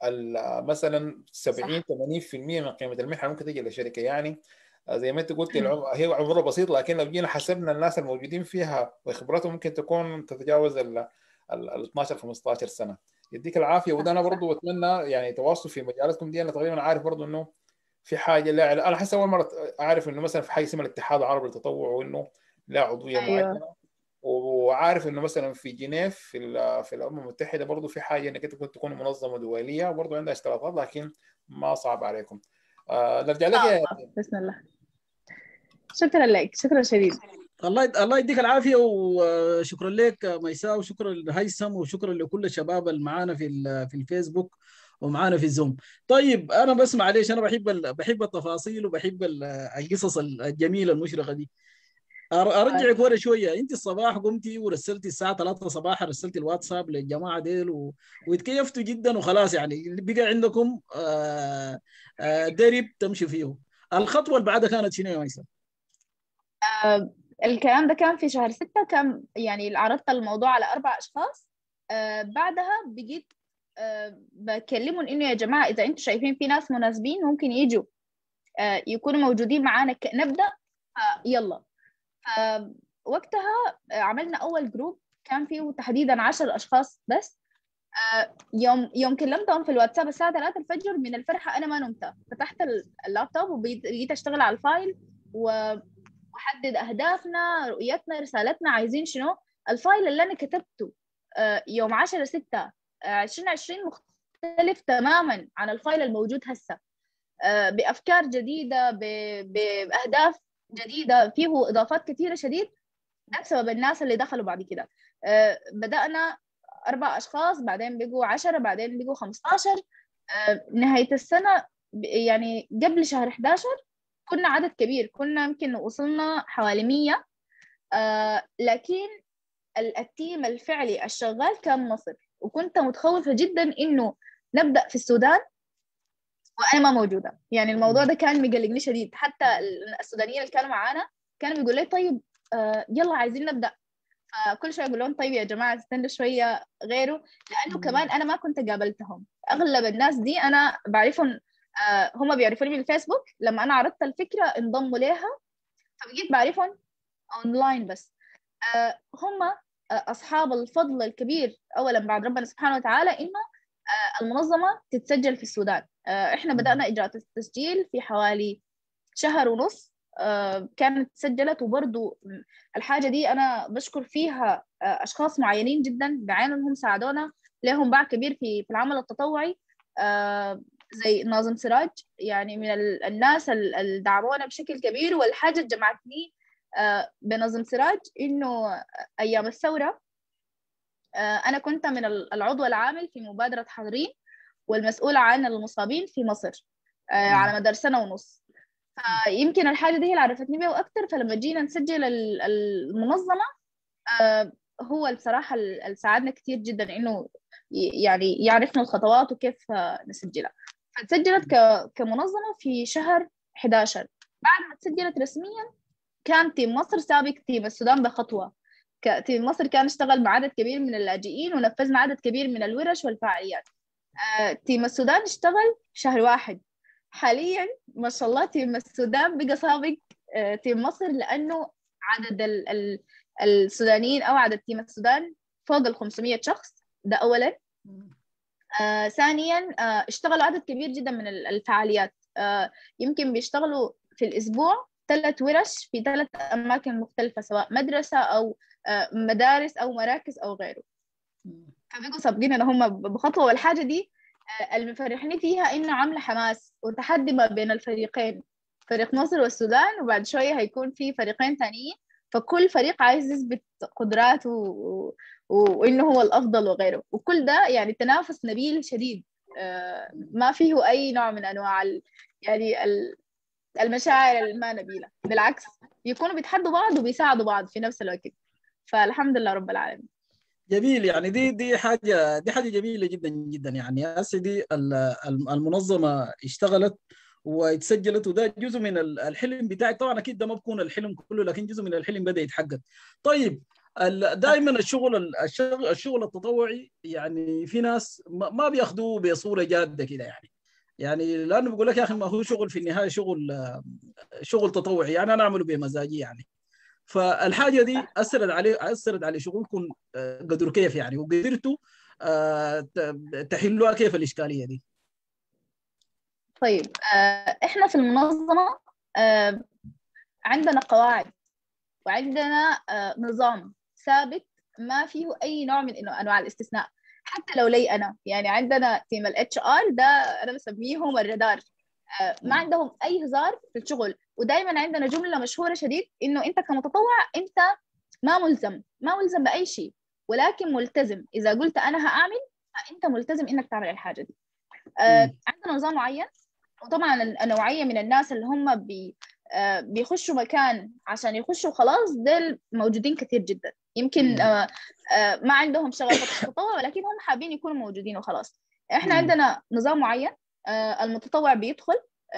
مثلا 70 80% من قيمه المنحه ممكن تجي للشركه يعني زي ما انت قلت هي عمره بسيط لكن لو جينا حسبنا الناس الموجودين فيها وخبراتهم ممكن تكون تتجاوز ال 12 15 سنه يديك العافيه وده انا برضه بتمنى يعني تواصل في مجالاتكم دي انا تقريبا عارف برضه انه في حاجه لا انا حاسس اول مره اعرف انه مثلا في حاجه اسمها الاتحاد العربي للتطوع وانه لا عضويه أيوه. معينه وعارف انه مثلا في جنيف في في الامم المتحده برضه في حاجه انك انت كنت تكون منظمه دوليه برضه عندها اشتراطات لكن ما صعب عليكم آه نرجع لك
يا بسم الله شكرا لك شكرا شديد
الله الله يديك العافيه وشكرا لك ميساء وشكرا لهيثم وشكرا لكل الشباب اللي معانا في في الفيسبوك ومعانا في الزوم طيب انا بس معليش انا بحب بحب التفاصيل وبحب القصص الجميله المشرقه دي ارجعك ورا شويه انت الصباح قمتي ورسلتي الساعه 3 صباحا رسلتي الواتساب للجماعه ديل و... وتكيفتوا جدا وخلاص يعني بقى عندكم آآ آآ درب تمشي فيه الخطوه اللي بعدها كانت شنو يا ميسا؟
آه الكلام ده كان في شهر ستة كان يعني عرضت الموضوع على أربع أشخاص آه بعدها بقيت آه بكلمهم إنه يا جماعة إذا أنتم شايفين في ناس مناسبين ممكن يجوا آه يكونوا موجودين معانا نبدأ يلا فوقتها عملنا أول جروب كان فيه تحديدا عشر أشخاص بس يوم يوم كلمتهم في الواتساب الساعة 3 الفجر من الفرحة أنا ما نمت فتحت اللابتوب وبقيت أشتغل على الفايل وأحدد أهدافنا رؤيتنا رسالتنا عايزين شنو الفايل اللي أنا كتبته يوم 10 6 2020 مختلف تماما عن الفايل الموجود هسه بأفكار جديدة بأهداف جديده فيه اضافات كثيره شديد ده بسبب الناس اللي دخلوا بعد كده أه بدانا اربع اشخاص بعدين بقوا عشرة بعدين بقوا 15 أه نهايه السنه يعني قبل شهر 11 كنا عدد كبير كنا يمكن وصلنا حوالي 100 أه لكن التيم الفعلي الشغال كان مصر وكنت متخوفه جدا انه نبدا في السودان وانا ما موجوده يعني الموضوع ده كان مقلقني شديد حتى السودانيين اللي كانوا معانا كانوا بيقولوا لي طيب آه يلا عايزين نبدا فكل شويه اقول لهم طيب يا جماعه استنوا شويه غيره لانه كمان انا ما كنت قابلتهم اغلب الناس دي انا بعرفهم آه هم بيعرفوني من الفيسبوك لما انا عرضت الفكره انضموا ليها فبقيت بعرفهم اونلاين بس آه هم اصحاب الفضل الكبير اولا بعد ربنا سبحانه وتعالى انه المنظمه تتسجل في السودان احنا بدانا اجراءات التسجيل في حوالي شهر ونص كانت سجلت وبرضو الحاجه دي انا بشكر فيها اشخاص معينين جدا بعينهم ساعدونا لهم باع كبير في في العمل التطوعي زي ناظم سراج يعني من الناس اللي دعمونا بشكل كبير والحاجه اللي جمعتني بنظم سراج انه ايام الثوره أنا كنت من العضو العامل في مبادرة حاضرين والمسؤولة عن المصابين في مصر على مدار سنة ونص فيمكن الحاجة دي هي اللي عرفتني بها أكتر فلما جينا نسجل المنظمة هو بصراحة اللي ساعدنا كتير جدا إنه يعني يعرفنا الخطوات وكيف نسجلها فتسجلت كمنظمة في شهر 11 بعد ما تسجلت رسميا كان تيم مصر سابق تيم السودان بخطوة تيم مصر كان اشتغل مع عدد كبير من اللاجئين ونفذنا عدد كبير من الورش والفعاليات آه، تيم السودان اشتغل شهر واحد حاليا ما شاء الله تيم السودان بقى سابق آه، تيم مصر لأنه عدد ال ال السودانيين أو عدد تيم السودان فوق ال 500 شخص ده أولا آه، ثانيا آه، اشتغلوا عدد كبير جدا من الفعاليات آه، يمكن بيشتغلوا في الأسبوع ثلاث ورش في ثلاث أماكن مختلفة سواء مدرسة أو مدارس أو مراكز أو غيره فبقوا سابقين هم بخطوه والحاجه دي اللي مفرحني فيها انه عامله حماس وتحدي ما بين الفريقين فريق مصر والسودان وبعد شويه هيكون في فريقين ثانيين فكل فريق عايز يثبت قدراته و... و... وانه هو الافضل وغيره وكل ده يعني تنافس نبيل شديد آه ما فيه اي نوع من انواع ال... يعني المشاعر الما نبيله بالعكس يكونوا بيتحدوا بعض وبيساعدوا بعض في نفس الوقت فالحمد لله رب العالمين
جميل يعني دي دي حاجه دي حاجه جميله جدا جدا يعني هسه دي المنظمه اشتغلت واتسجلت وده جزء من الحلم بتاعك طبعا اكيد ده ما بكون الحلم كله لكن جزء من الحلم بدا يتحقق طيب دائما الشغل الشغل, الشغل التطوعي يعني في ناس ما بياخذوه بصوره جاده كده يعني يعني لانه بيقول لك يا اخي ما هو شغل في النهايه شغل شغل تطوعي يعني انا اعمله بمزاجي يعني فالحاجه دي اثرت عليه اثرت على شغلكم قدر كيف يعني وقدرتوا تحلوها كيف الاشكاليه دي؟
طيب احنا في المنظمه عندنا قواعد وعندنا نظام ثابت ما فيه اي نوع من انواع الاستثناء حتى لو لي انا يعني عندنا تيم الاتش ار ده انا بسميهم الرادار ما عندهم اي هزار في الشغل ودائما عندنا جمله مشهوره شديد انه انت كمتطوع انت ما ملزم ما ملزم باي شيء ولكن ملتزم اذا قلت انا هاعمل فانت ملتزم انك تعمل الحاجه دي آه عندنا نظام معين وطبعا النوعيه من الناس اللي هم بي آه بيخشوا مكان عشان يخشوا خلاص دول موجودين كثير جدا يمكن آه آه ما عندهم شغف التطوع ولكن هم حابين يكونوا موجودين وخلاص احنا عندنا نظام معين المتطوع بيدخل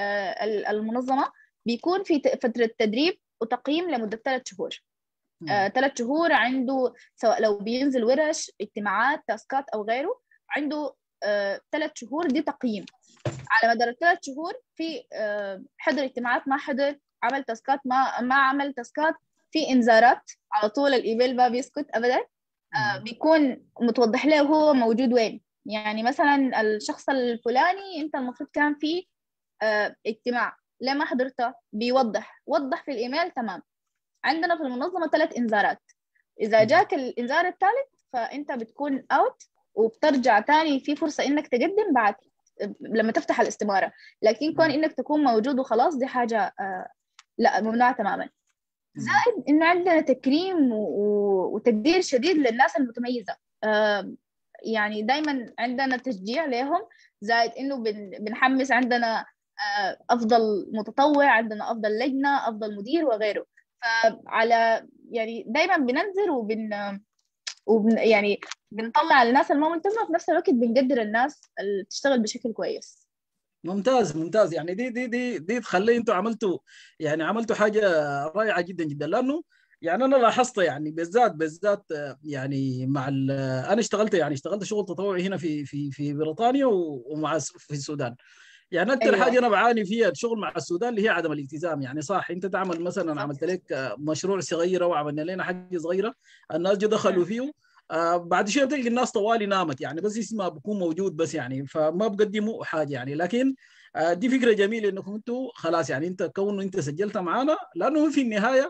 المنظمه بيكون في فتره تدريب وتقييم لمده ثلاث شهور ثلاث شهور عنده سواء لو بينزل ورش اجتماعات تاسكات او غيره عنده ثلاث شهور دي تقييم على مدار الثلاث شهور في حضر اجتماعات ما حضر عمل تاسكات ما ما عمل تاسكات في انذارات على طول الايميل ما بيسكت ابدا بيكون متوضح له هو موجود وين يعني مثلا الشخص الفلاني انت المفروض كان في اه اجتماع ليه ما حضرته بيوضح وضح في الايميل تمام عندنا في المنظمه ثلاث انذارات اذا جاك الانذار الثالث فانت بتكون اوت وبترجع تاني في فرصه انك تقدم بعد لما تفتح الاستماره لكن كون انك تكون موجود وخلاص دي حاجه اه لا ممنوعه تماما زائد انه عندنا تكريم وتقدير شديد للناس المتميزه اه يعني دايما عندنا تشجيع لهم زائد انه بنحمس عندنا افضل متطوع عندنا افضل لجنه افضل مدير وغيره فعلى يعني دايما بننذر وبن وبن يعني بنطلع الناس الما ملتزمه في نفس الوقت بنقدر الناس اللي بتشتغل بشكل كويس
ممتاز ممتاز يعني دي دي دي دي تخلي انتوا عملتوا يعني عملتوا حاجه رائعه جدا جدا لانه يعني انا لاحظت يعني بالذات بالذات يعني مع انا اشتغلت يعني اشتغلت شغل تطوعي هنا في في في بريطانيا ومع في السودان يعني اكثر أيوة. حاجه انا بعاني فيها الشغل مع السودان اللي هي عدم الالتزام يعني صح انت تعمل مثلا عملت لك مشروع صغيره وعملنا لنا حاجه صغيره الناس جو دخلوا فيه آه بعد شويه بتلقى الناس طوالي نامت يعني بس اسمها بكون موجود بس يعني فما بقدموا حاجه يعني لكن آه دي فكره جميله انكم انتم خلاص يعني انت كونه انت سجلت معانا لانه في النهايه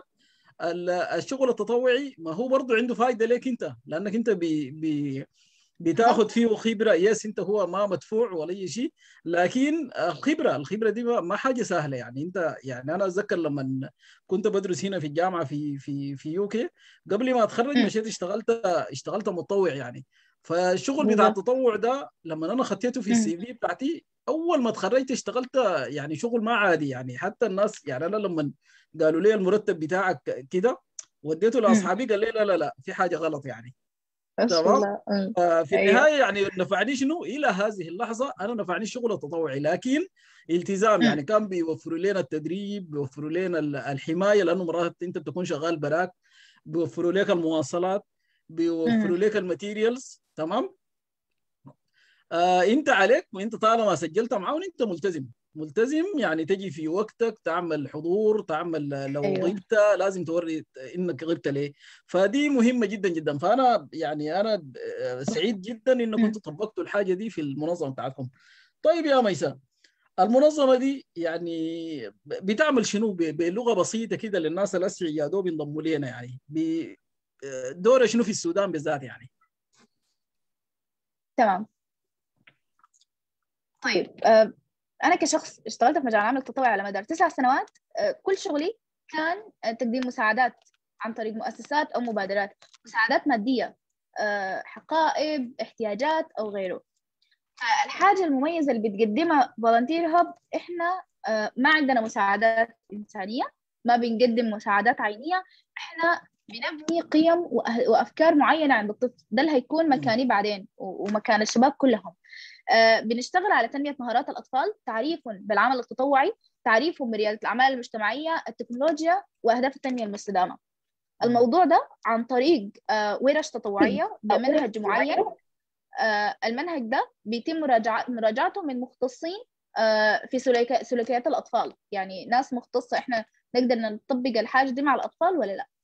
الشغل التطوعي ما هو برضه عنده فائده لك انت لانك انت بي بي بتاخذ فيه خبره يس انت هو ما مدفوع ولا اي شيء لكن الخبره الخبره دي ما حاجه سهله يعني انت يعني انا اتذكر لما كنت بدرس هنا في الجامعه في في في يوكي قبل ما اتخرج مشيت اشتغلت اشتغلت متطوع يعني فالشغل بتاع التطوع ده لما انا خطيته في السي في بتاعتي اول ما اتخرجت اشتغلت يعني شغل ما عادي يعني حتى الناس يعني انا لما قالوا لي المرتب بتاعك كده وديته لاصحابي قال لي لا لا لا في حاجه غلط يعني تمام في النهايه يعني نفعني شنو الى هذه اللحظه انا نفعني الشغل التطوعي لكن التزام يعني كان بيوفروا لنا التدريب بيوفروا لنا الحمايه لانه مرات انت بتكون شغال براك بيوفروا لك المواصلات بيوفروا لك الماتيريالز تمام آه انت عليك وانت طالما سجلت معاهم انت ملتزم ملتزم يعني تجي في وقتك تعمل حضور تعمل لو أيوة. غبت لازم توري انك غبت ليه فدي مهمه جدا جدا فانا يعني انا سعيد جدا انكم انتم طبقتوا الحاجه دي في المنظمه بتاعتكم طيب يا ميساء المنظمه دي يعني بتعمل شنو بلغه بسيطه كده للناس الاسعي يا دوب ينضموا لنا يعني دورها شنو في السودان بالذات يعني
تمام طيب آه، أنا كشخص اشتغلت في مجال العمل التطوعي على مدار تسع سنوات آه، كل شغلي كان آه، تقديم مساعدات عن طريق مؤسسات أو مبادرات مساعدات مادية حقائب احتياجات أو غيره فالحاجة المميزة اللي بتقدمها فولنتير هاب إحنا ما عندنا مساعدات إنسانية ما بنقدم مساعدات عينية إحنا بنبني قيم وأفكار معينة عند الطفل ده اللي هيكون مكاني بعدين ومكان الشباب كلهم آه، بنشتغل على تنمية مهارات الأطفال تعريفهم بالعمل التطوعي تعريفهم بريادة الأعمال المجتمعية التكنولوجيا وأهداف التنمية المستدامة الموضوع ده عن طريق آه، ورش تطوعية بمنهج معين آه، المنهج ده بيتم مراجعته من مختصين في سلوكيات الأطفال يعني ناس مختصة إحنا نقدر نطبق الحاجة دي مع الأطفال ولا لا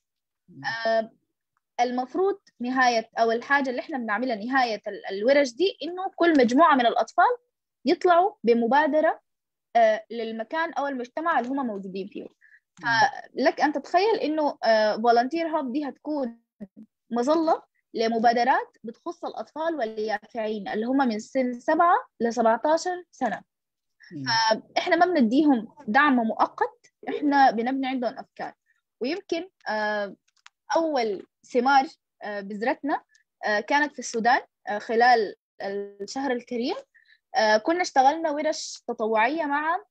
المفروض نهاية أو الحاجة اللي إحنا بنعملها نهاية الورش دي إنه كل مجموعة من الأطفال يطلعوا بمبادرة آه، للمكان أو المجتمع اللي هم موجودين فيه فلك أن تتخيل إنه فولنتير آه، هاب دي هتكون مظلة لمبادرات بتخص الأطفال واليافعين اللي هم من سن سبعة ل 17 سنة فإحنا ما بنديهم دعم مؤقت إحنا بنبني عندهم أفكار ويمكن آه، أول ثمار آه، بذرتنا آه، كانت في السودان آه، خلال الشهر الكريم كنا اشتغلنا ورش تطوعية مع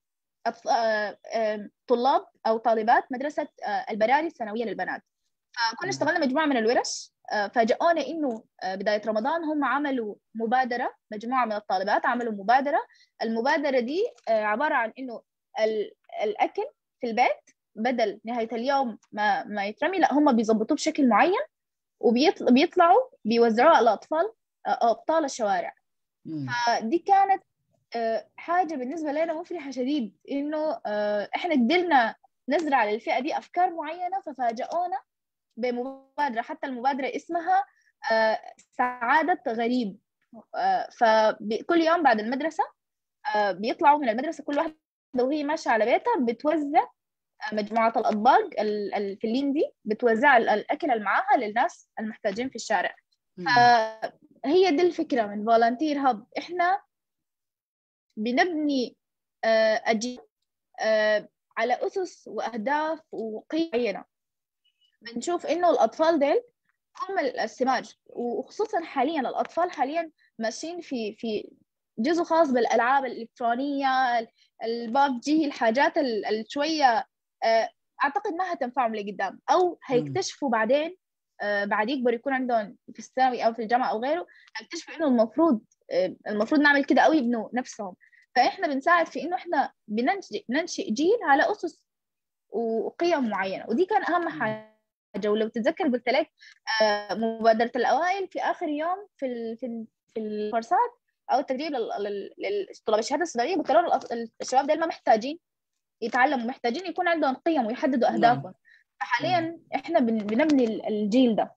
طلاب أو طالبات مدرسة البراري الثانوية للبنات فكنا اشتغلنا مجموعة من الورش فاجئونا إنه بداية رمضان هم عملوا مبادرة مجموعة من الطالبات عملوا مبادرة المبادرة دي عبارة عن إنه الأكل في البيت بدل نهاية اليوم ما ما يترمي لا هم بيظبطوه بشكل معين وبيطلعوا بيوزعوه على الأطفال آه، أبطال الشوارع فدي كانت آه، حاجة بالنسبة لنا مفرحة شديد إنه آه، إحنا قدرنا نزرع للفئة دي أفكار معينة ففاجئونا بمبادرة حتى المبادرة اسمها سعادة غريب فكل يوم بعد المدرسة بيطلعوا من المدرسة كل واحدة وهي ماشية على بيتها بتوزع مجموعة الأطباق الفلين دي بتوزع الأكل اللي معاها للناس المحتاجين في الشارع فهي دي الفكرة من فولنتير هاب إحنا بنبني آه، أجيال آه، على أسس وأهداف وقيم معينة بنشوف إنه الأطفال ديل هم السماج وخصوصا حاليا الأطفال حاليا ماشيين في في جزء خاص بالألعاب الإلكترونية الباب جي الحاجات الشوية آه، اعتقد ما هتنفعهم لقدام او هيكتشفوا بعدين آه، بعد يكبر يكون عندهم في الثانوي او في الجامعه او غيره هيكتشفوا انه المفروض آه، المفروض نعمل كده او يبنوا نفسهم فاحنا بنساعد في انه احنا بننشئ ننشئ جيل على اسس وقيم معينه ودي كان اهم حاجه ولو تتذكر قلت لك مبادره الاوائل في اخر يوم في في في الكورسات او التدريب للطلاب الشهاده السودانيه قلت لهم الشباب دول ما محتاجين يتعلموا محتاجين يكون عندهم قيم ويحددوا نعم. اهدافهم فحاليا احنا بنبني الجيل ده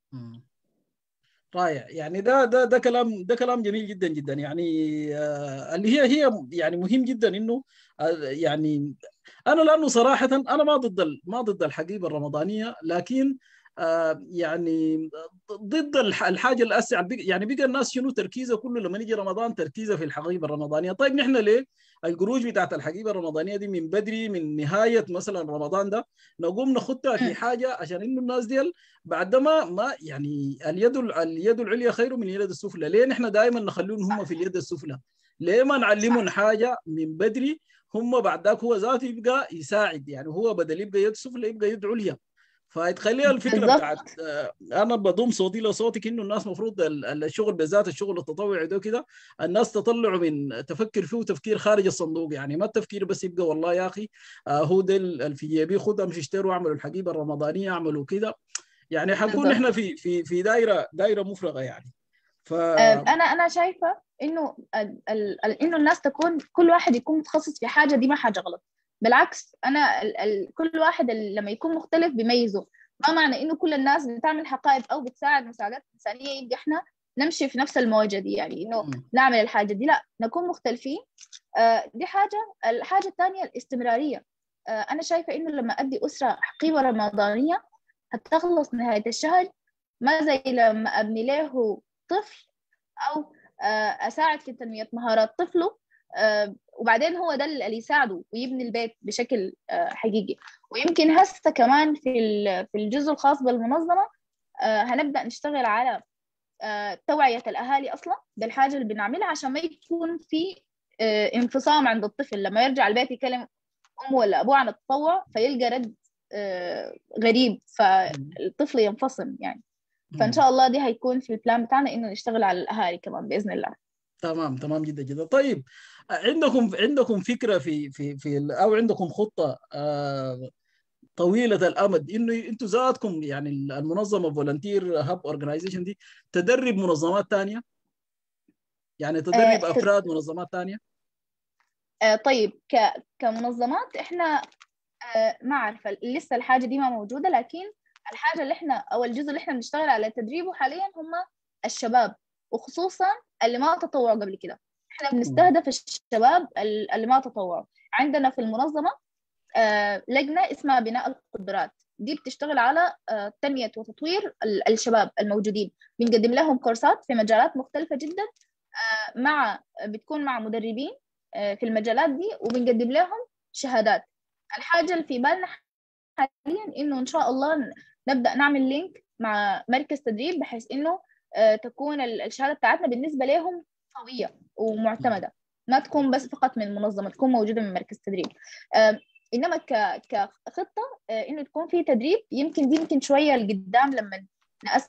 رائع يعني ده ده ده كلام ده كلام جميل جدا جدا يعني آه اللي هي هي يعني مهم جدا انه آه يعني انا لانه صراحه انا ما ضد ما ضد الحقيبه الرمضانيه لكن آه يعني ضد الحاجه الاسع يعني بقى الناس شنو تركيزه كله لما يجي رمضان تركيزه في الحقيبه الرمضانيه طيب نحن ليه القروش بتاعت الحقيبه الرمضانيه دي من بدري من نهايه مثلا رمضان ده نقوم نخطها في حاجه عشان انه الناس ديل بعد ما ما يعني اليد اليد العليا خير من اليد السفلى ليه نحن دائما نخليهم هم في اليد السفلى ليه ما نعلمهم حاجه من بدري هم بعد ذاك هو ذاته يبقى يساعد يعني هو بدل يبقى يد سفلى يبقى يد عليا فتخليها الفكره بتاعت آه، انا بضم صوتي لصوتك انه الناس المفروض الشغل بالذات الشغل التطوعي ده كده الناس تطلعوا من تفكر فيه تفكير خارج الصندوق يعني ما التفكير بس يبقى والله يا اخي آه، هو ده في جيبي خذ امشي اشتروا اعملوا الحقيبه الرمضانيه اعملوا كده يعني حنكون احنا في في في دائره دائره مفرغه يعني
ف انا انا شايفه انه انه الناس تكون كل واحد يكون متخصص في حاجه دي ما حاجه غلط بالعكس انا ال ال كل واحد لما يكون مختلف بيميزه ما معنى انه كل الناس بتعمل حقائب او بتساعد مساعدات انسانيه يبقى احنا نمشي في نفس الموجه دي يعني انه نعمل الحاجه دي لا نكون مختلفين آه دي حاجه الحاجه الثانيه الاستمراريه آه انا شايفه انه لما ادي اسره حقيبه رمضانيه هتخلص نهايه الشهر ما زي لما ابني له طفل او اساعد في تنميه مهارات طفله وبعدين هو ده اللي يساعده ويبني البيت بشكل حقيقي ويمكن هسه كمان في في الجزء الخاص بالمنظمه هنبدا نشتغل على توعيه الاهالي اصلا بالحاجه اللي بنعملها عشان ما يكون في انفصام عند الطفل لما يرجع البيت يكلم امه ولا ابوه عن التطوع فيلقى رد غريب فالطفل ينفصل يعني فان شاء الله دي هيكون في البلان بتاعنا انه نشتغل على الاهالي كمان باذن الله
تمام تمام جدا جدا طيب عندكم عندكم فكره في في في او عندكم خطه آه طويله الامد انه انتم ذاتكم يعني المنظمه فولنتير هاب اورجنايزيشن دي تدرب منظمات ثانيه يعني تدرب
آه،
افراد منظمات ثانيه
آه طيب ك... كمنظمات احنا آه ما عارفه لسه الحاجه دي ما موجوده لكن الحاجه اللي احنا او الجزء اللي احنا بنشتغل على تدريبه حاليا هم الشباب وخصوصا اللي ما تطوعوا قبل كده احنا بنستهدف الشباب اللي ما تطوعوا عندنا في المنظمه آه لجنه اسمها بناء القدرات دي بتشتغل على آه تنميه وتطوير الشباب الموجودين بنقدم لهم كورسات في مجالات مختلفه جدا آه مع بتكون مع مدربين في المجالات دي وبنقدم لهم شهادات الحاجة اللي في بالنا حاليا إنه إن شاء الله نبدأ نعمل لينك مع مركز تدريب بحيث إنه تكون الشهادة بتاعتنا بالنسبة لهم قوية ومعتمدة ما تكون بس فقط من منظمة تكون موجودة من مركز تدريب إنما كخطة إنه تكون في تدريب يمكن دي يمكن شوية لقدام لما نأسس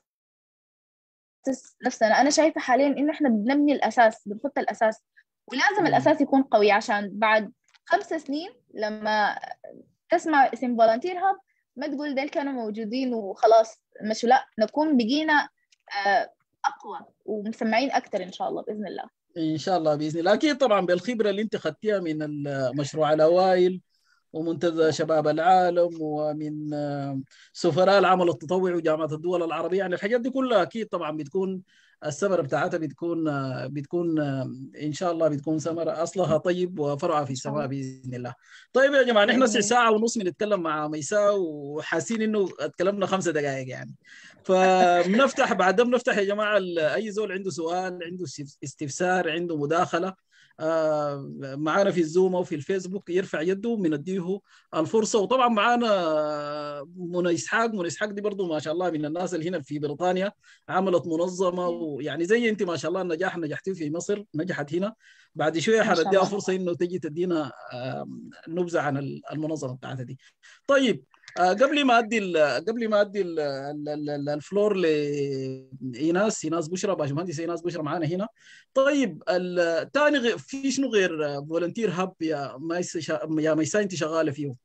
نفسنا أنا شايفة حاليا إنه إحنا بنبني الأساس بنحط الأساس ولازم الأساس يكون قوي عشان بعد خمس سنين لما تسمع اسم فولنتير هاب ما تقول ديل كانوا موجودين وخلاص مشوا لا نكون بقينا أقوى ومسمعين أكثر إن شاء الله بإذن الله
ان شاء الله باذن الله اكيد طبعا بالخبره اللي انت خدتيها من مشروع الاوائل ومنتدى شباب العالم ومن سفراء العمل التطوعي وجامعه الدول العربيه يعني الحاجات دي كلها اكيد طبعا بتكون الثمره بتاعتها بتكون بتكون ان شاء الله بتكون ثمره اصلها طيب وفرعها في السماء باذن الله. طيب يا جماعه نحن ساعه ونص بنتكلم مع ميساء وحاسين انه اتكلمنا خمسة دقائق يعني. فبنفتح بعد بنفتح يا جماعه اي زول عنده سؤال عنده استفسار عنده مداخله معانا في الزوم او في الفيسبوك يرفع يده بنديه الفرصه وطبعا معانا منى اسحاق منى اسحاق دي برضه ما شاء الله من الناس اللي هنا في بريطانيا عملت منظمه ويعني زي انت ما شاء الله النجاح نجحتي في مصر نجحت هنا بعد شويه حنديها فرصه انه تجي تدينا نبذه عن المنظمه بتاعتها دي طيب قبل ما ادي قبل ما ادي الفلور لايناس ايناس بشرى باشمهندس ايناس بشرى معانا هنا طيب الثاني في شنو غير فولنتير هاب يا ميس يا ميسا انت شغاله فيه؟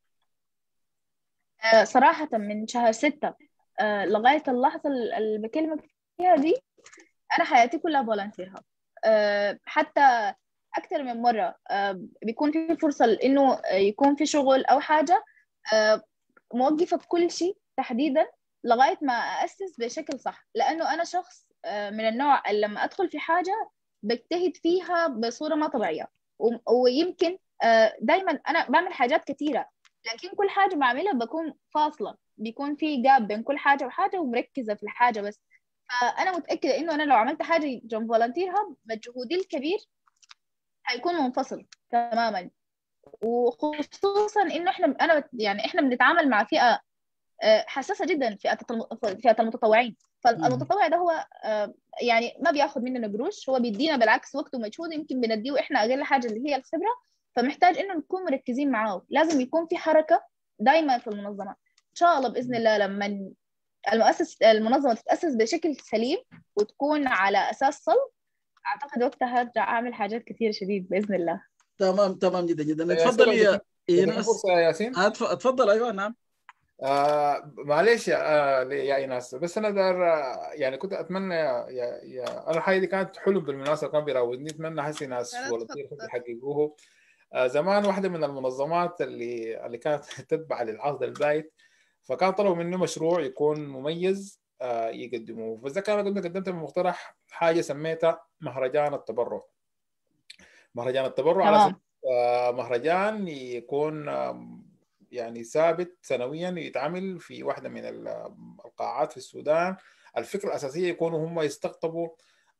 صراحة من شهر ستة لغاية اللحظة اللي بكلمك فيها دي أنا حياتي كلها فولنتير هاب حتى أكثر من مرة بيكون في فرصة إنه يكون في شغل أو حاجة موقفة بكل شيء تحديدا لغاية ما أسس بشكل صح لأنه أنا شخص من النوع اللي لما أدخل في حاجة بجتهد فيها بصورة ما طبيعية ويمكن دايما أنا بعمل حاجات كثيرة لكن كل حاجة بعملها بكون فاصلة بيكون في جاب بين كل حاجة وحاجة ومركزة في الحاجة بس فأنا متأكدة إنه أنا لو عملت حاجة جنب فولنتير هاب مجهودي الكبير هيكون منفصل تماما وخصوصا انه احنا انا يعني احنا بنتعامل مع فئه حساسه جدا فئه فئه المتطوعين فالمتطوع ده هو يعني ما بياخذ مننا قروش هو بيدينا بالعكس وقت ومجهود يمكن بنديه احنا اقل حاجه اللي هي الخبره فمحتاج انه نكون مركزين معاه لازم يكون في حركه دائما في المنظمه ان شاء الله باذن الله لما المؤسس المنظمه تتاسس بشكل سليم وتكون على اساس صلب اعتقد وقتها هرجع اعمل حاجات كثير شديد باذن الله
تمام تمام جدا جدا تفضل يا
ايناس فرصه يا ياسين
تفضل ايوه نعم
آه معلش آه يا ايناس بس انا دار يعني كنت اتمنى يا, يا, يا انا الحاجه دي كانت حلم بالمناسبه كان بيراودني اتمنى هسي ناس فولنتير يحققوه آه زمان واحده من المنظمات اللي اللي كانت تتبع للعقد البايت فكان طلبوا مني مشروع يكون مميز آه يقدموه فذكر انا كنت قدمت مقترح حاجه سميتها مهرجان التبرع مهرجان التبرع على مهرجان يكون يعني ثابت سنويا يتعمل في واحده من القاعات في السودان الفكره الاساسيه يكونوا هم يستقطبوا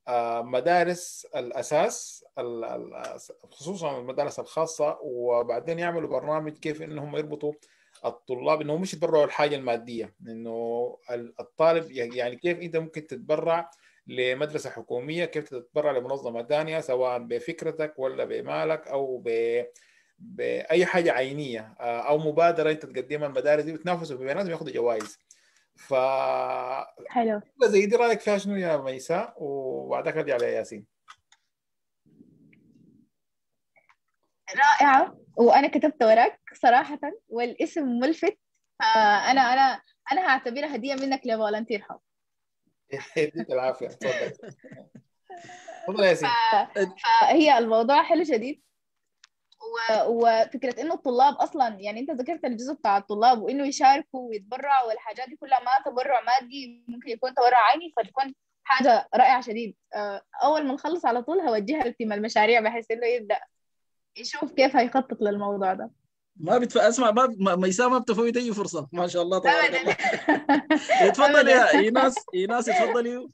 مدارس الاساس خصوصا المدارس الخاصه وبعدين يعملوا برنامج كيف انهم يربطوا الطلاب انه مش يتبرعوا الحاجه الماديه انه الطالب يعني كيف انت ممكن تتبرع لمدرسه حكوميه كيف تتبرع لمنظمه ثانيه سواء بفكرتك ولا بمالك او ب باي حاجه عينيه او مبادره انت تقدمها المدارس دي وتنافسوا بيناتهم ياخذوا جوائز ف
حلو
زي دي رايك فيها شنو يا ميساء وبعدك ارجع لياسين
رائعة وأنا كتبت وراك صراحة والاسم ملفت فأنا أنا أنا هعتبرها هدية منك لفولنتير حب
يديك العافية تفضل تفضل يا ياسين
فهي الموضوع حلو شديد وفكره انه الطلاب اصلا يعني انت ذكرت الجزء بتاع الطلاب وانه يشاركوا ويتبرعوا والحاجات دي كلها ما تبرع مادي ممكن يكون تبرع عيني فتكون حاجه رائعه شديد اول ما نخلص على طول هوجهها لتيم المشاريع بحيث انه يبدا يشوف كيف هيخطط للموضوع ده
ما بتف... اسمع ما ميساء ما بتفوت اي فرصه ما شاء الله تبارك الله تفضلي يا ايناس ايناس تفضلي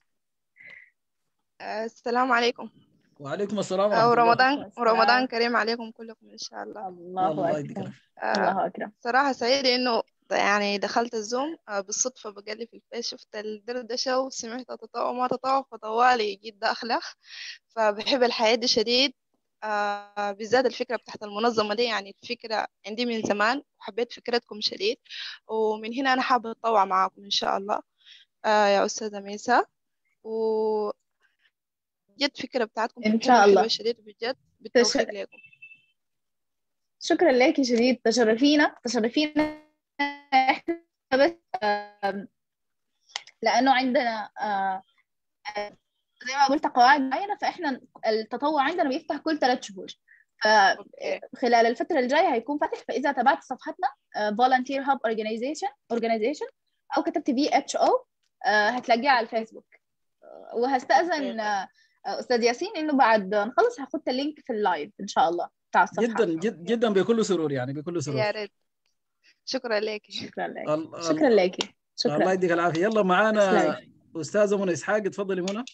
السلام عليكم
وعليكم السلام ورحمه
ورمضان ورمضان كريم عليكم كلكم ان شاء الله
الله اكبر الله اكبر
صراحه سعيده انه يعني دخلت الزوم بالصدفه بقلب في الفيس شفت الدردشه وسمعت تطوع ما تطوع فطوالي جيت داخله فبحب الحياه دي شديد آه بالذات الفكرة بتاعت المنظمة دي يعني الفكرة عندي من زمان وحبيت فكرتكم شديد ومن هنا أنا حابة أتطوع معاكم إن شاء الله آه يا أستاذة ميسا و جد فكرة بتاعتكم
إن شاء الله
شديد بجد بالتوفيق تش... لكم
شكرا لك شديد تشرفينا تشرفينا احنا بس آه لأنه عندنا آه زي ما قلت قواعد معينة فإحنا التطوع عندنا بيفتح كل ثلاث شهور فخلال الفترة الجاية هيكون فاتح فإذا تابعت صفحتنا Volunteer Hub Organization Organization أو كتبت في اتش او هتلاقيها على الفيسبوك وهستأذن أستاذ ياسين إنه بعد نخلص هاخد اللينك في اللايف إن شاء الله بتاع الصفحة
جدا جد جدا بكل سرور يعني بكل سرور
يا ريت شكرا لك
شكرا لك شكرا لك شكرا
الله يديك العافية يلا معانا أستاذة منى إسحاق تفضلي منى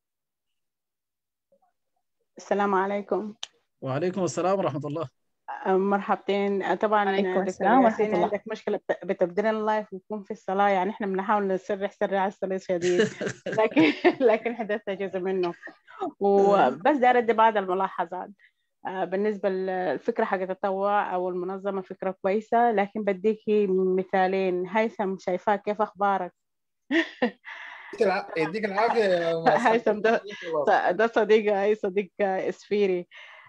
السلام عليكم
وعليكم السلام ورحمة الله
مرحبتين طبعا
السلام ورحمة الله
عندك مشكلة بتبدين اللايف ويكون في الصلاة يعني احنا بنحاول نسرح سرع على الصلاة شديد لكن لكن حدث جزء منه وبس داير ادي بعض الملاحظات بالنسبة للفكرة حق التطوع أو المنظمة فكرة كويسة لكن بديكي مثالين هيثم شايفاه كيف أخبارك؟
يديك العافيه يا
هيثم ده ده صديق اي صديق اسفيري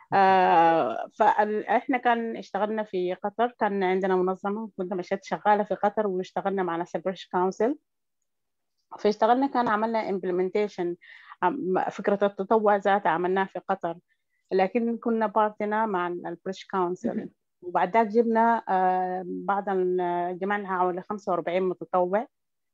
آه فاحنا كان اشتغلنا في قطر كان عندنا منظمه كنت مشيت شغاله في قطر واشتغلنا مع ناس البريتش كونسل فاشتغلنا كان عملنا امبلمنتيشن فكره التطوع ذاتها عملناها في قطر لكن كنا بارتنا مع البريتش كونسل وبعد ذاك جبنا آه بعد جمعنا حوالي 45 متطوع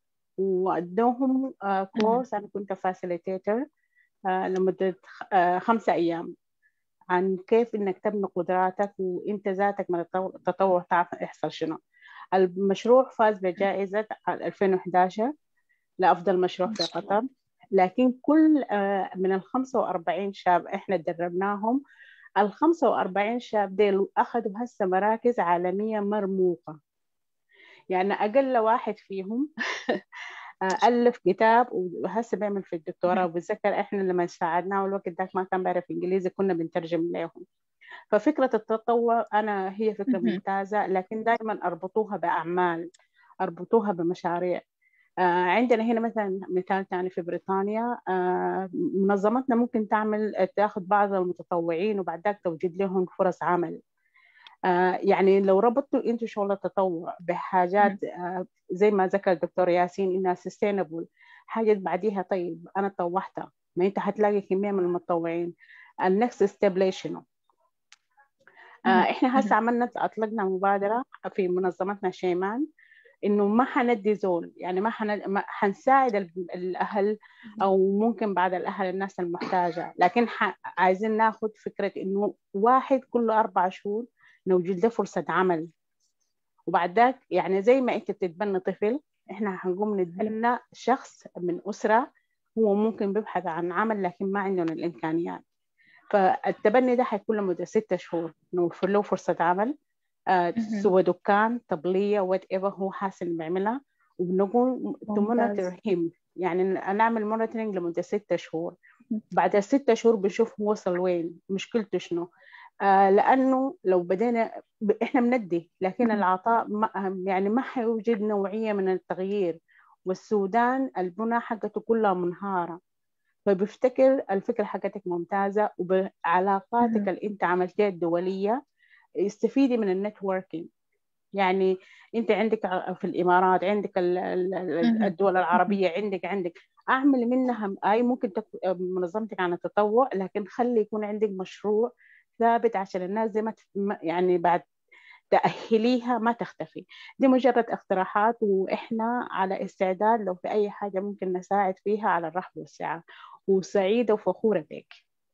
وادوهم كورس انا كنت فاسيليتيتر لمده خمسة ايام عن كيف انك تبني قدراتك وانت ذاتك من التطوع تعرف يحصل شنو المشروع فاز بجائزة 2011 لأفضل مشروع في قطر لكن كل من ال 45 شاب احنا دربناهم ال 45 شاب ديل أخذوا هسه مراكز عالمية مرموقة يعني أقل واحد فيهم ألف كتاب وهسه بيعمل في الدكتوراه وبتذكر إحنا لما ساعدناه الوقت ذاك ما كان بيعرف إنجليزي كنا بنترجم لهم ففكرة التطوع أنا هي فكرة ممتازة لكن دائما أربطوها بأعمال أربطوها بمشاريع آه عندنا هنا مثلا مثال ثاني في بريطانيا آه منظمتنا ممكن تعمل تاخذ بعض المتطوعين وبعد ذاك توجد لهم فرص عمل آه يعني لو ربطتوا انتوا شغل التطوع بحاجات آه زي ما ذكر الدكتور ياسين انها سستينبل حاجه بعديها طيب انا طوحتها ما انت حتلاقي كميه من المتطوعين النكست ستيب شنو آه احنا هسه عملنا اطلقنا مبادره في منظمتنا شيمان انه ما حندي زول يعني ما, حن... ما حنساعد الاهل او ممكن بعد الاهل الناس المحتاجه لكن ح... عايزين ناخذ فكره انه واحد كل اربع شهور نوجد له فرصه عمل وبعد ذاك يعني زي ما انت بتتبنى طفل احنا حنقوم نتبنى شخص من اسره هو ممكن بيبحث عن عمل لكن ما عندهم الامكانيات فالتبني ده حيكون لمده ستة شهور نوفر له فرصه عمل آه،
مهم.
سوى دكان طبليه وات ايفر هو حاسس انه بيعملها وبنقول
ممتاز.
تمونيتور هيم يعني نعمل مونيتورنج لمده ستة شهور بعد الستة شهور بنشوف هو وصل وين مشكلته شنو آه لانه لو بدينا ب... احنا بندي لكن
مهم.
العطاء ما يعني ما حيوجد نوعيه من التغيير والسودان البنى حقته كلها منهاره فبيفتكر الفكره حقتك ممتازه وبعلاقاتك
مهم.
اللي انت عملتها الدوليه استفيدي من النتوركينج يعني انت عندك ع- في الامارات عندك ال- ال- ال-
مهم.
الدول العربيه عندك عندك اعمل منها اي ممكن تك... منظمتك عن التطوع لكن خلي يكون عندك مشروع ثابت عشان الناس زي ما تف- ما- يعني بعد تأهليها ما تختفي دي مجرد اقتراحات وإحنا على استعداد لو في أي حاجة ممكن نساعد فيها على الرحب والسعة وسعيدة وفخورة بك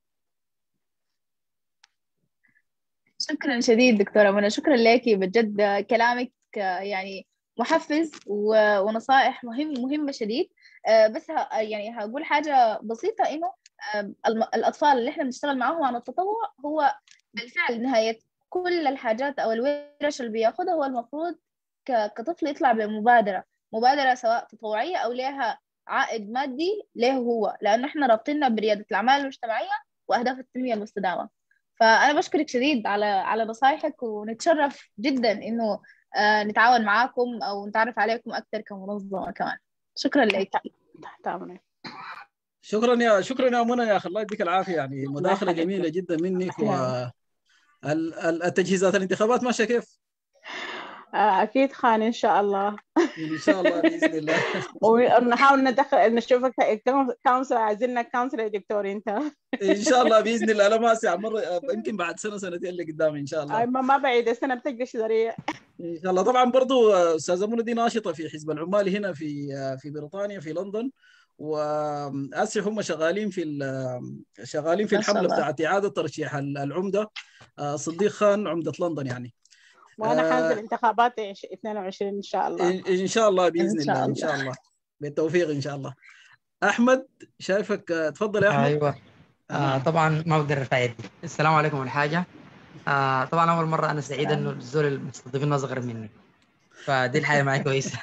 شكرا شديد دكتورة منى شكرا لك بجد كلامك يعني محفز و- ونصائح مهم مهمة شديد آه، بس ه- يعني هقول حاجة بسيطة إنه آه، الم- الأطفال اللي إحنا بنشتغل معاهم عن التطوع هو بالفعل نهاية كل الحاجات أو الورش اللي بياخدها هو المفروض ك- كطفل يطلع بمبادرة مبادرة سواء تطوعية أو لها عائد مادي له هو لأنه إحنا رابطيننا بريادة الأعمال المجتمعية وأهداف التنمية المستدامة فأنا بشكرك شديد على على نصايحك ونتشرف جدا إنه آه، نتعاون معاكم أو نتعرف عليكم أكثر كمنظمة كمان شكرا لك
تحت أمرك
شكرا يا شكرا يا منى يا اخي الله يديك العافيه يعني مداخله
يخليك.
جميله جدا منك و
أهلاً.
ال- ال- التجهيزات الانتخابات ماشيه كيف؟
آه، أكيد خان إن شاء الله
ان شاء الله باذن الله
ونحاول ندخل نشوفك كونسل عايزينك كونسل يا دكتور أنت
ان شاء الله باذن الله لا ما ساعة مره يمكن بعد سنه سنتين اللي قدام ان شاء الله
آه، ما ما بعيد السنة بتجري سريع
ان شاء الله طبعا برضو استاذه منى دي ناشطه في حزب العمال هنا في في بريطانيا في لندن واسي هم شغالين في ال- شغالين في
ما شاء
الحمله
الله.
بتاعت اعاده ترشيح ال- العمده آه، صديق خان عمده لندن يعني
وأنا
آه،
حانزل انتخابات عش- 22 إن شاء الله
إن- ان شاء الله باذن
إن شاء
الله ان
الله.
شاء الله بالتوفيق ان شاء الله احمد شايفك آه، تفضل يا احمد
ايوه آه طبعا ما بقدر ارفع يدي السلام عليكم اول حاجه آه طبعا اول مره انا سعيد انه الزول المستضيفين اصغر مني فدي الحاجه معي كويسه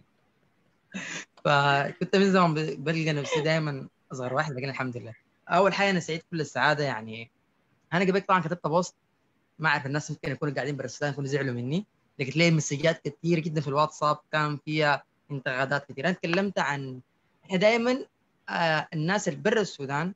فكنت من زمان ب- بلقى نفسي دائما اصغر واحد لكن الحمد لله اول حاجه انا سعيد كل السعاده يعني انا قبل طبعا كتبت بوست ما اعرف الناس ممكن يكونوا قاعدين برا السودان يكونوا زعلوا مني لقيت لي مسجات كثير جدا في الواتساب كان فيها انتقادات كثيره انا تكلمت عن احنا دائما آه الناس اللي برا السودان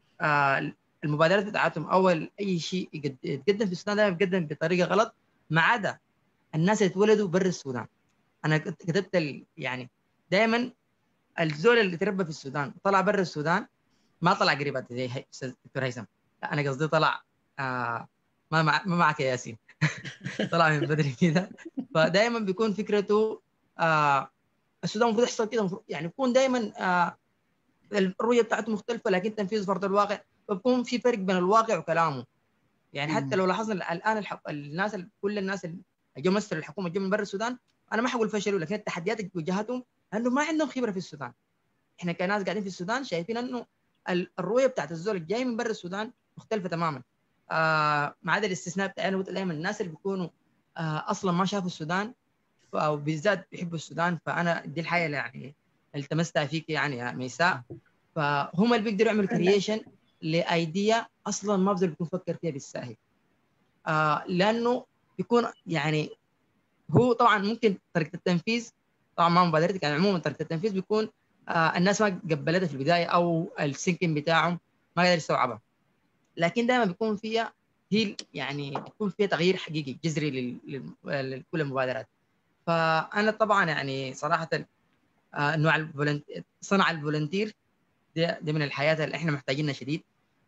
آه المبادرات بتاعتهم اول اي شيء يقد- يتقدم في السودان دائما بيتقدم بطريقه غلط ما عدا الناس اللي اتولدوا برا السودان انا كت- كتبت ال- يعني دائما الزول اللي تربى في السودان طلع برا السودان ما طلع قريبات زي هي- استاذ دكتور هيثم لا انا قصدي طلع آه ما مع ما معك يا ياسين طلع من بدري كده فدائما بيكون فكرته آه السودان المفروض يحصل كده المفروض- يعني يكون دائما آه الرؤيه بتاعته مختلفه لكن تنفيذ فرض الواقع فبكون في فرق بين الواقع وكلامه يعني حتى
مم.
لو لاحظنا الان الحق... الناس ال- كل الناس اللي جو مثلوا الحكومه جو من برا السودان انا ما حقول فشلوا لكن التحديات اللي واجهتهم انه ما عندهم خبره في السودان احنا كناس قاعدين في السودان شايفين انه ال- الرؤيه بتاعت الزول الجاي من برا السودان مختلفه تماما آه ما عدا الاستثناء بتاعي انا قلت دائما الناس اللي بيكونوا آه اصلا ما شافوا السودان ف- او بالذات بيحبوا السودان فانا دي الحاجه اللي يعني التمستها فيك يعني يا ميساء فهم اللي بيقدروا يعملوا كرييشن لايديا اصلا ما بقدر بيكون فكر فيها بالساهل آه لانه بيكون يعني هو طبعا ممكن طريقه التنفيذ طبعا ما مبادرتك يعني عموما طريقه التنفيذ بيكون آه الناس ما قبلتها في البدايه او السينكين بتاعهم ما قدر يستوعبها لكن دائما بيكون فيها هي يعني بيكون فيها تغيير حقيقي جذري لل- لل- لكل المبادرات فانا طبعا يعني صراحه آه، نوع الفولنت- صنع الفولنتير ده, ده من الحياه اللي احنا محتاجينها شديد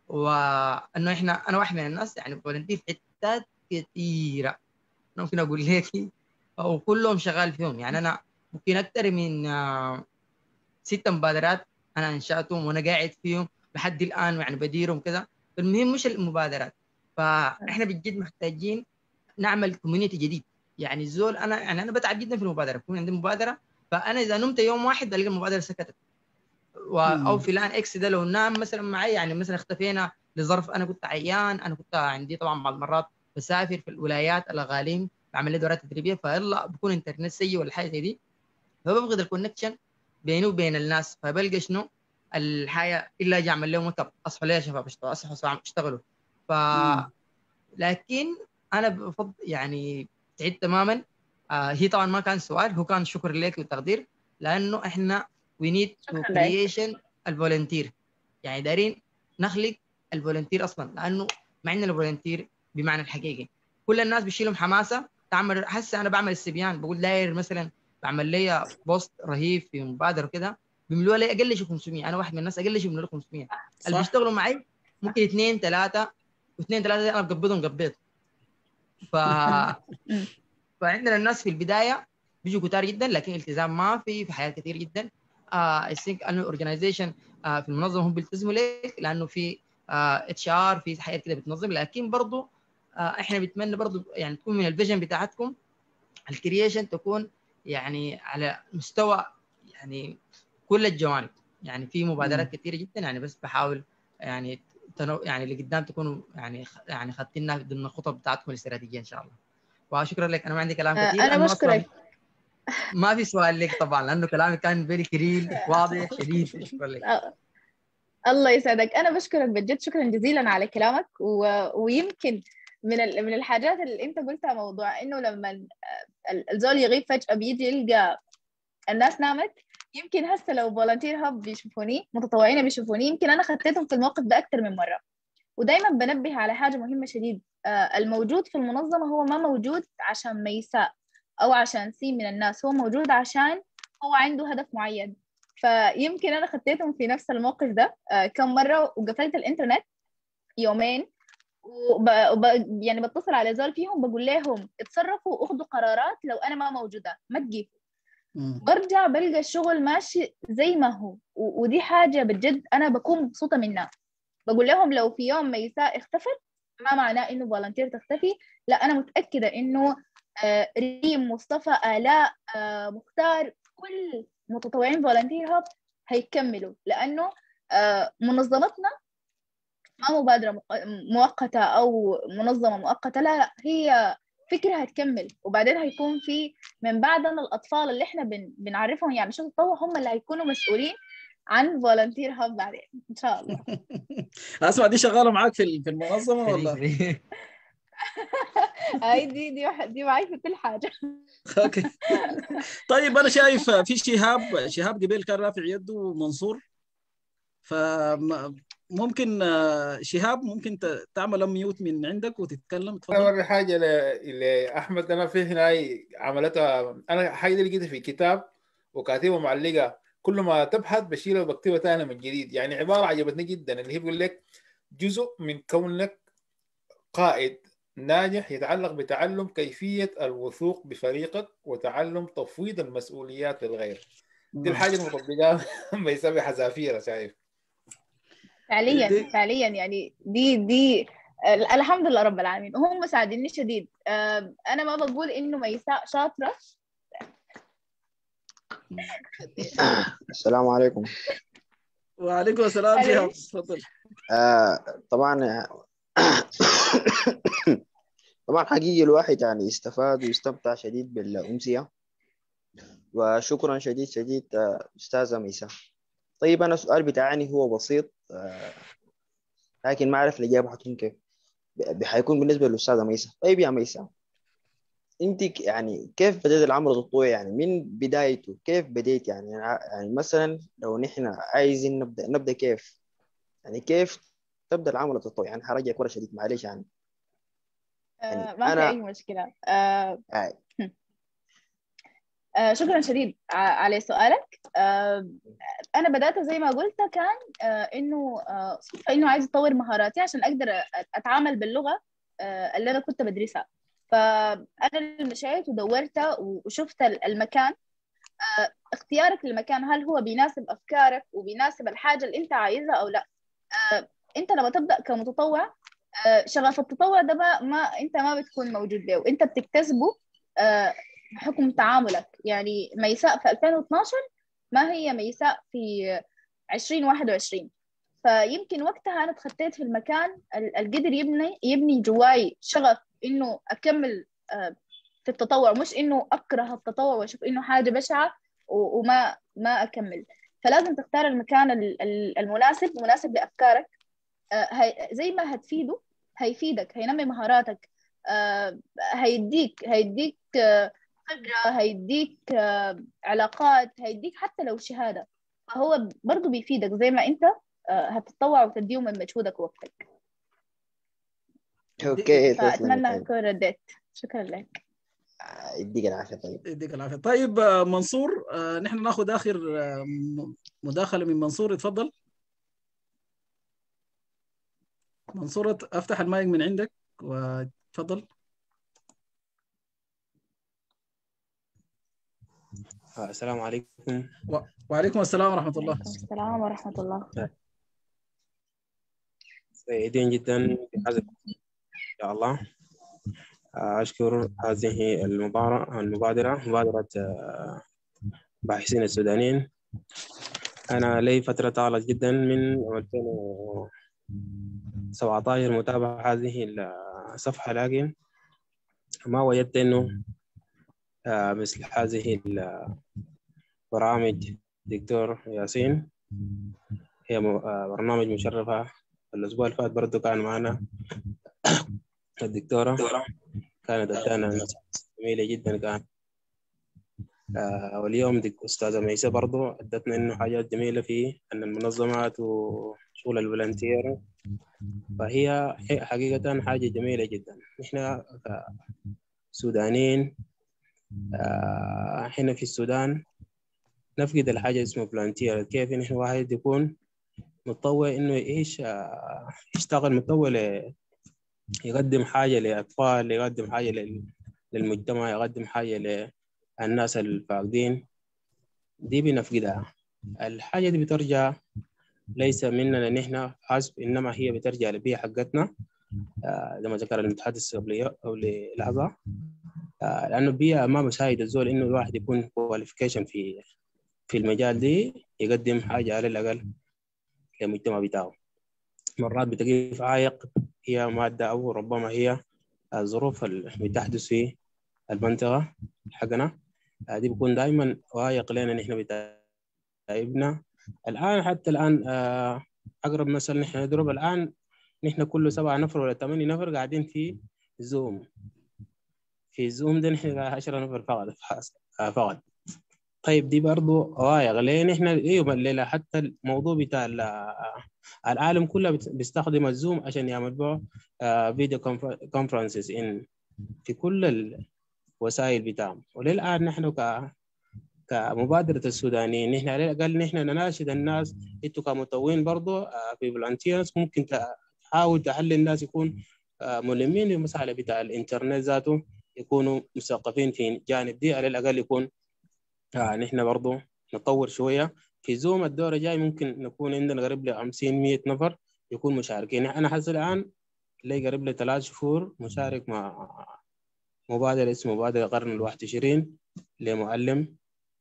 وانه احنا انا واحد من الناس يعني فولنتير في حتات كثيره ممكن اقول لك وكلهم شغال فيهم يعني انا ممكن اكثر من آه، ست مبادرات انا انشاتهم وانا قاعد فيهم لحد الان يعني بديرهم كذا المهم مش المبادرات فاحنا بجد محتاجين نعمل كوميونتي جديد يعني الزول انا يعني انا بتعب جدا في المبادره بكون عندي مبادره فانا اذا نمت يوم واحد بلقى المبادره سكتت و... او
مم.
فلان اكس ده لو نام مثلا معي يعني مثلا اختفينا لظرف انا كنت عيان انا كنت عندي طبعا بعض المرات بسافر في الولايات الاغاليم بعمل لي دورات تدريبيه فيلا بكون انترنت سيء ولا حاجه زي دي فبفقد الكونكشن بيني وبين الناس فبلقى شنو الحياه الا اجي اعمل لهم ويك اب اصحوا ليه يا شباب اشتغلوا اصحوا اشتغلوا ف
مم.
لكن انا بفضل يعني سعيد تماما آه هي طبعا ما كان سؤال هو كان شكر لك والتقدير لانه احنا وي نيد تو
شكراً لك.
كرييشن الفولنتير يعني دايرين نخلق الفولنتير اصلا لانه ما عندنا الفولنتير بمعنى الحقيقي كل الناس بيشيلهم حماسه تعمل هسه انا بعمل السبيان بقول داير مثلا بعمل لي بوست رهيب في مبادره وكده بيملوا لي اقل شيء 500 انا واحد من الناس اقل شيء بيملوا لي 500 اللي
صح
بيشتغلوا معي ممكن اثنين ثلاثه واثنين ثلاثه انا بقبضهم قبض ف
مم.
فعندنا الناس في البدايه بيجوا كتار جدا لكن التزام ما في في حياه كثير جدا اي ثينك انه الاورجنايزيشن في المنظمه هم بيلتزموا لك لانه في اتش ار في حياه كده بتنظم لكن برضه احنا بنتمنى برضه يعني تكون من الفيجن بتاعتكم الكرييشن تكون يعني على مستوى يعني كل الجوانب يعني في مبادرات كثيره جدا يعني بس بحاول يعني تنو يعني اللي قدام تكونوا يعني خ- يعني خدتنا ضمن الخطط بتاعتكم الاستراتيجيه ان شاء الله وشكرا لك انا ما عندي كلام
آه،
كثير
أنا
لأنه أصلاً
بشكرك.
ما في سؤال لك طبعا لانه كلامي كان فيري كريل واضح شديد شكرا لك
آه، الله يسعدك انا بشكرك بجد شكرا جزيلا على كلامك و... ويمكن من ال... من الحاجات اللي انت قلتها موضوع انه لما ال- ال- الزول يغيب فجأة بيجي يلقى الناس نامت يمكن هسه لو فولنتير هاب بيشوفوني متطوعين بيشوفوني يمكن انا خطيتهم في الموقف ده اكثر من مره ودايما بنبه على حاجه مهمه شديد آه، الموجود في المنظمه هو ما موجود عشان ميساء او عشان سين من الناس هو موجود عشان هو عنده هدف معين فيمكن انا خطيتهم في نفس الموقف ده آه، كم مره وقفلت الانترنت يومين وب... وب... يعني بتصل على زول فيهم بقول لهم اتصرفوا واخذوا قرارات لو انا ما موجوده ما تجيبوا
مم.
برجع بلقى الشغل ماشي زي ما هو و... ودي حاجه بجد انا بكون مبسوطه منها بقول لهم لو في يوم ميساء اختفت ما معناه انه فولنتير تختفي لا انا متاكده انه آه، ريم مصطفى الاء آه، مختار كل متطوعين فولنتير هاب هيكملوا لانه آه، منظمتنا ما مبادرة مؤ- مؤقتة أو منظمة مؤقتة لا لا هي فكرة هتكمل وبعدين هيكون في من بعدنا الأطفال اللي إحنا بن بنعرفهم يعني شو التطوع هم اللي هيكونوا مسؤولين عن فولنتير هاب بعدين إن شاء الله
اسمع دي شغاله معاك في ال- في المنظمه
فري-
ولا
فري.
هاي دي دي واحد- دي معي في كل حاجة
اوكي طيب انا شايف في شهاب شهاب قبل كان رافع يده منصور فممكن شهاب ممكن ت- تعمل ميوت من عندك وتتكلم
انا
تفضل
اوري حاجه ل- لاحمد انا في هنا عملتها انا حاجه دي لقيتها في كتاب وكاتبها معلقه كل ما تبحث بشيلها وبكتبها تاني من جديد يعني عباره عجبتني جدا اللي هي بيقول لك جزء من كونك قائد ناجح يتعلق بتعلم كيفيه الوثوق بفريقك وتعلم تفويض المسؤوليات للغير دي الحاجه المطبقه بيسمي حذافير شايف
فعليا
دي-
فعليا يعني دي دي ال- الحمد لله رب العالمين وهم مساعديني شديد آه، أنا ما بقول إنه ميساء شاطرة
السلام عليكم
وعليكم السلام
عليك.
شهاب تفضل
آه طبعا طبعا حقيقي الواحد يعني استفاد واستمتع شديد بالأمسية وشكرا شديد شديد آه، أستاذة ميسا طيب أنا السؤال بتاعي هو بسيط آه، لكن ما أعرف الإجابة حتكون كيف ب- حيكون بالنسبة للأستاذة ميسا طيب يا ميسا أنت ك- يعني كيف بدأت العمل التطوعي يعني من بدايته كيف بديت يعني يعني مثلا لو نحن عايزين نبدأ نبدأ كيف يعني كيف تبدأ العمل التطوعي يعني حرجعك ورا شديد معلش يعني
آه،
يعني
ما في
أنا-
أي مشكلة آه،
آه،
آه، شكرا شديد ع- على سؤالك آه، انا بدات زي ما قلت كان آه، انه آه، صدفه انه عايز اطور مهاراتي عشان اقدر أ- اتعامل باللغه آه، اللي انا كنت بدرسها فانا اللي مشيت ودورت وشفت ال- المكان آه، اختيارك للمكان هل هو بيناسب افكارك وبيناسب الحاجه اللي انت عايزها او لا آه، انت لما تبدا كمتطوع آه، شغف التطوع ده ما, ما انت ما بتكون موجود له انت بتكتسبه آه، بحكم تعاملك يعني ميساء في 2012 ما هي ميساء في 2021 فيمكن وقتها أنا اتخطيت في المكان القدر يبني يبني جواي شغف إنه أكمل في التطوع مش إنه أكره التطوع وأشوف إنه حاجة بشعة وما ما أكمل فلازم تختار المكان المناسب مناسب لأفكارك زي ما هتفيده هيفيدك هينمي مهاراتك هيديك هيديك خبرة هيديك علاقات هيديك حتى لو شهادة فهو برضه بيفيدك زي ما أنت هتتطوع وتديه من مجهودك ووقتك
اوكي
فأتمنى أكون رديت شكرا لك
يديك العافيه طيب
يديك العافيه طيب منصور نحن ناخذ اخر مداخله من منصور اتفضل منصور افتح المايك من عندك وتفضل
السلام عليكم
و... وعليكم السلام ورحمه الله
السلام ورحمه الله
سعيدين جدا بهذا ان شاء الله أشكر هذه المبادرة المبادرة مبادرة باحثين السودانيين أنا لي فترة طالة جدا من 2017 متابعة هذه الصفحة لكن ما وجدت إنه مثل هذه البرامج دكتور ياسين هي برنامج مشرفة الأسبوع اللي فات برضه كان معنا الدكتورة كانت أدانا جميلة جدا كان آه واليوم دك أستاذة ميسة برضو أدتنا إنه حاجات جميلة في أن المنظمات وشغل الفولنتير فهي حقيقة حاجة جميلة جدا نحن كسودانيين آه هنا في السودان نفقد الحاجة اسمها فولنتير كيف نحن واحد يكون متطوع إنه إيش آه يشتغل متطوع يقدم حاجة لأطفال يقدم حاجة للمجتمع يقدم حاجة للناس الفاقدين دي بنفقدها الحاجة دي بترجع ليس مننا نحن حسب إنما هي بترجع للبيئة حقتنا آه زي ما ذكر المتحدث قبل قبل لحظة آه لأنه البيئة ما بساعد الزول إنه الواحد يكون كواليفيكيشن في في المجال دي يقدم حاجة على الأقل للمجتمع بتاعه مرات بتقف عائق هي مادة أو ربما هي الظروف اللي بتحدث في المنطقة حقنا دي بيكون دائما عائق لنا نحن بتعبنا الآن حتى الآن أقرب مثل نحن نضرب الآن نحن كل سبعة نفر ولا ثمانية نفر قاعدين في زوم في زوم ده نحن عشرة نفر فقط فقط طيب دي برضو عوائق ليه نحن ايوه الليله حتى الموضوع بتاع العالم كله بيستخدم الزوم عشان يعمل به فيديو كونفرنسز ان في كل الوسائل بتاعهم وللان نحن ك كمبادرة السودانيين نحن على الأقل نحن نناشد الناس أنتوا كمطوعين برضو في فولنتيرز ممكن تحاول تخلي الناس يكون ملمين بالمسألة بتاع الإنترنت ذاته يكونوا مثقفين في الجانب دي على الأقل يكون آه نحن برضو نطور شوية في زوم الدورة جاي ممكن نكون عندنا قريب ل 50 100 نفر يكون مشاركين أنا حاسس الآن لي قريب ل ثلاث شهور مشارك مع مبادرة اسمه مبادرة قرن الواحد وعشرين لمعلم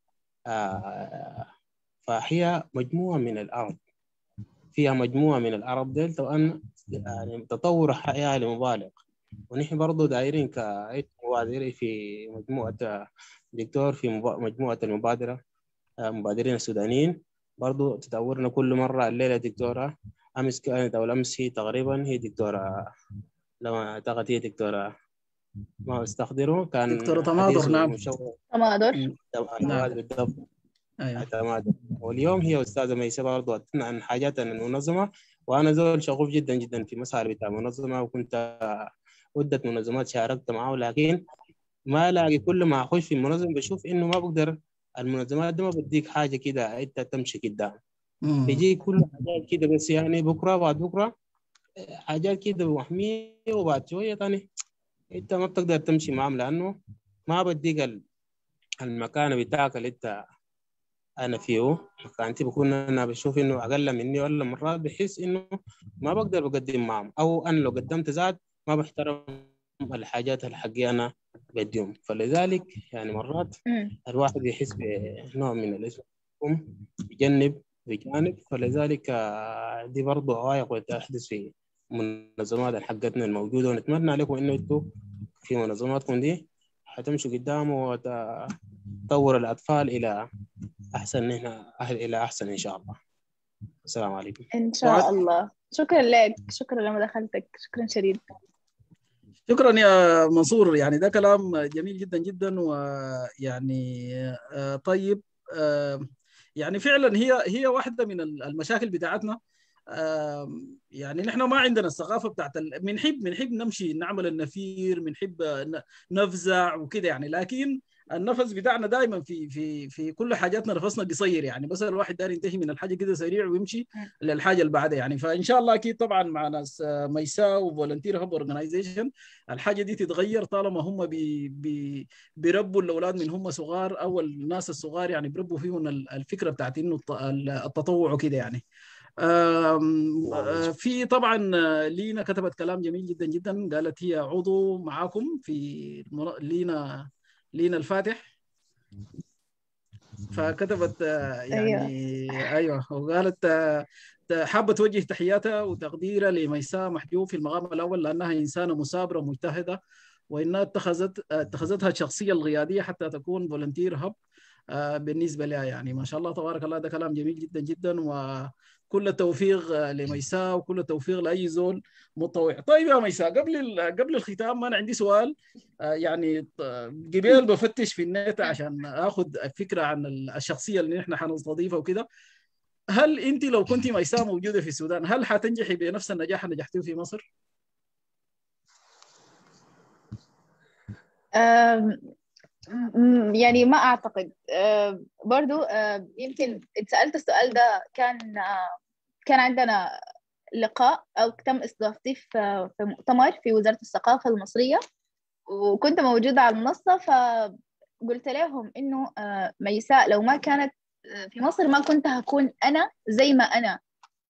آه فهي مجموعة من الأرض فيها مجموعة من الأرض ديل طبعا يعني تطور حياة لمبالغ ونحن برضو دايرين كمبادرين في مجموعة دكتور في مجموعة المبادرة مبادرين السودانيين برضو تدورنا كل مرة الليلة دكتورة أمس كانت أو الأمس هي تقريبا هي دكتورة لما أعتقد هي دكتورة ما استخدره كان
دكتورة تماضر نعم
تماضر
نعم
بالضبط
أيوة.
تماضر واليوم هي أستاذة ميسة برضو أتنا عن حاجات عن المنظمة وأنا زول شغوف جدا جدا في مسار بتاع المنظمة وكنت عدة منظمات شاركت معه لكن ما الاقي كل ما اخش في المنظمه بشوف انه ما بقدر المنظمات دي ما بديك حاجه كده انت تمشي قدام بيجي كل حاجات كده بس يعني بكره بعد بكره حاجات كده وهميه وبعد شويه تاني انت ما بتقدر تمشي معاهم لانه ما بديك المكانه بتاعك اللي انت انا فيه مكانتي بكون انا بشوف انه اقل مني ولا مرات بحس انه ما بقدر بقدم معهم او انا لو قدمت زاد ما بحترم الحاجات الحقيقية أنا بديهم فلذلك يعني مرات الواحد يحس بنوع من الاسم يجنب بجانب فلذلك آه، دي برضه عوائق وتحدث في منظمات حقتنا الموجودة ونتمنى لكم إنه أنتوا في منظماتكم دي حتمشوا قدام وتطور الأطفال إلى أحسن نحن إلى أحسن إن شاء الله السلام عليكم
إن شاء الله شكرا لك شكرا لمداخلتك شكرا شديد
شكرا يا منصور يعني ده كلام جميل جدا جدا ويعني آه، طيب آه، يعني فعلا هي هي واحده من المشاكل بتاعتنا آم، يعني نحن ما عندنا الثقافه بتاعت ال- بنحب بنحب نمشي نعمل النفير بنحب ن- نفزع وكده يعني لكن النفس بتاعنا دائما في في في كل حاجاتنا نفسنا قصير يعني بس الواحد داير ينتهي من الحاجه كده سريع ويمشي للحاجه اللي بعدها يعني فان شاء الله اكيد طبعا مع ناس آه، ميساء وفولنتير هب اورجنايزيشن الحاجه دي تتغير طالما هم بي بي بيربوا الاولاد من هم صغار او الناس الصغار يعني بيربوا فيهم ال- الفكره بتاعت انه الت- التطوع وكده يعني آم، آه، في طبعا آه، لينا كتبت كلام جميل جدا جدا قالت هي عضو معاكم في المن- لينا لينا الفاتح فكتبت آه، يعني ايوه وقالت آه، حابه توجه تحياتها وتقديرها لميساء محجوب في المقام الاول لانها انسانه مثابره مجتهده وانها اتخذت اتخذتها الشخصيه القياديه حتى تكون فولنتير هب آه، بالنسبه لها يعني ما شاء الله تبارك الله ده كلام جميل جدا جدا وكل التوفيق آه، لميساء وكل التوفيق لاي زول متطوع طيب يا ميساء قبل ال- قبل الختام انا عندي سؤال آه، يعني ط- قبل بفتش في النت عشان اخذ فكره عن ال- الشخصيه اللي نحن حنستضيفها وكده هل انت لو كنت ميساء موجوده في السودان هل حتنجحي بنفس النجاح اللي نجحتيه في مصر؟
أم، م- يعني ما أعتقد أم، برضو أم، يمكن اتسألت السؤال ده كان آه، كان عندنا لقاء أو تم استضافتي في في مؤتمر في وزارة الثقافة المصرية وكنت موجودة على المنصة فقلت لهم إنه آه، ميساء لو ما كانت آه، في مصر ما كنت هكون أنا زي ما أنا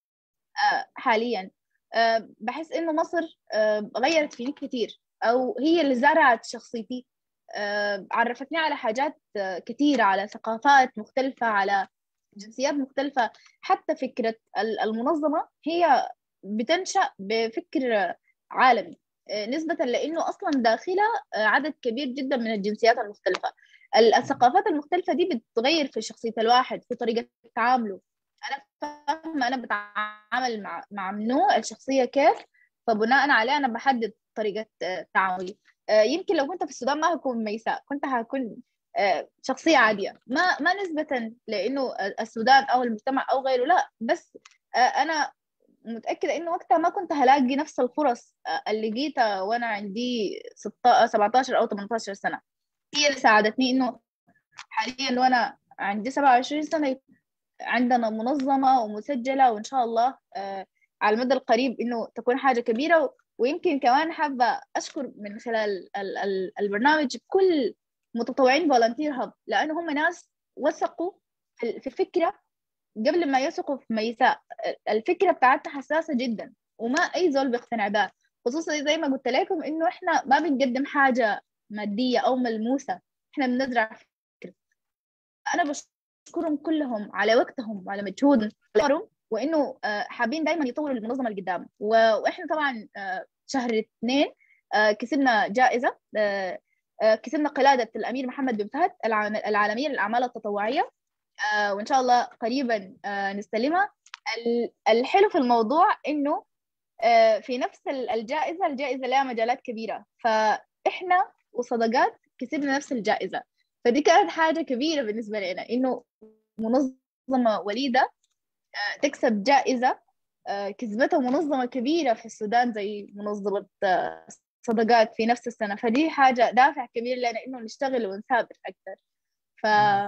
آه، حاليا آه، بحس إنه مصر آه، غيرت فيني كتير أو هي اللي زرعت شخصيتي آه، عرفتني على حاجات آه، كتيرة على ثقافات مختلفة على جنسيات مختلفة حتى فكرة ال- المنظمة هي بتنشأ بفكر عالمي آه، نسبة لأنه أصلا داخلها آه، عدد كبير جدا من الجنسيات المختلفة ال- الثقافات المختلفة دي بتغير في شخصية الواحد في طريقة تعامله أنا فاهمة أنا بتعامل مع مع منو الشخصية كيف فبناء عليه أنا بحدد طريقة آه، تعاملي آه، يمكن لو كنت في السودان ما هكون ميساء كنت هكون آه، شخصية عادية ما ما نسبة لأنه السودان أو المجتمع أو غيره لا بس آه، أنا متأكدة إنه وقتها ما كنت هلاقي نفس الفرص آه، اللي لقيتها وأنا عندي 16 17 أو 18 سنة هي اللي ساعدتني إنه حاليا وأنا عندي 27 سنة عندنا منظمة ومسجلة وإن شاء الله آه، على المدى القريب إنه تكون حاجة كبيرة و- ويمكن كمان حابة أشكر من خلال ال- ال- البرنامج كل متطوعين فولنتير هاب لأنه هم ناس وثقوا في في فكرة قبل ما يثقوا في ميساء الفكرة بتاعتها حساسة جدا وما أي زول بيقتنع بها خصوصا زي ما قلت لكم إنه إحنا ما بنقدم حاجة مادية أو ملموسة إحنا بنزرع فكرة أنا بشكرهم كلهم على وقتهم وعلى مجهودهم وإنه آه، حابين دايما يطوروا المنظمة لقدام و- وإحنا طبعا آه، شهر اثنين آه، كسبنا جائزة آه، آه، كسبنا قلادة الأمير محمد بن فهد العام- العالمية للأعمال التطوعية آه، وإن شاء الله قريبا آه، نستلمها ال- الحلو في الموضوع إنه آه، في نفس ال- الجائزة الجائزة لها مجالات كبيرة فإحنا وصدقات كسبنا نفس الجائزة فدي كانت حاجة كبيرة بالنسبة لنا إنه منظمة وليدة آه، تكسب جائزة آه، كسبتها منظمة كبيرة في السودان زي منظمة آه، صدقات في نفس السنة فدي حاجة دافع كبير لنا إنه نشتغل ونثابر أكثر ف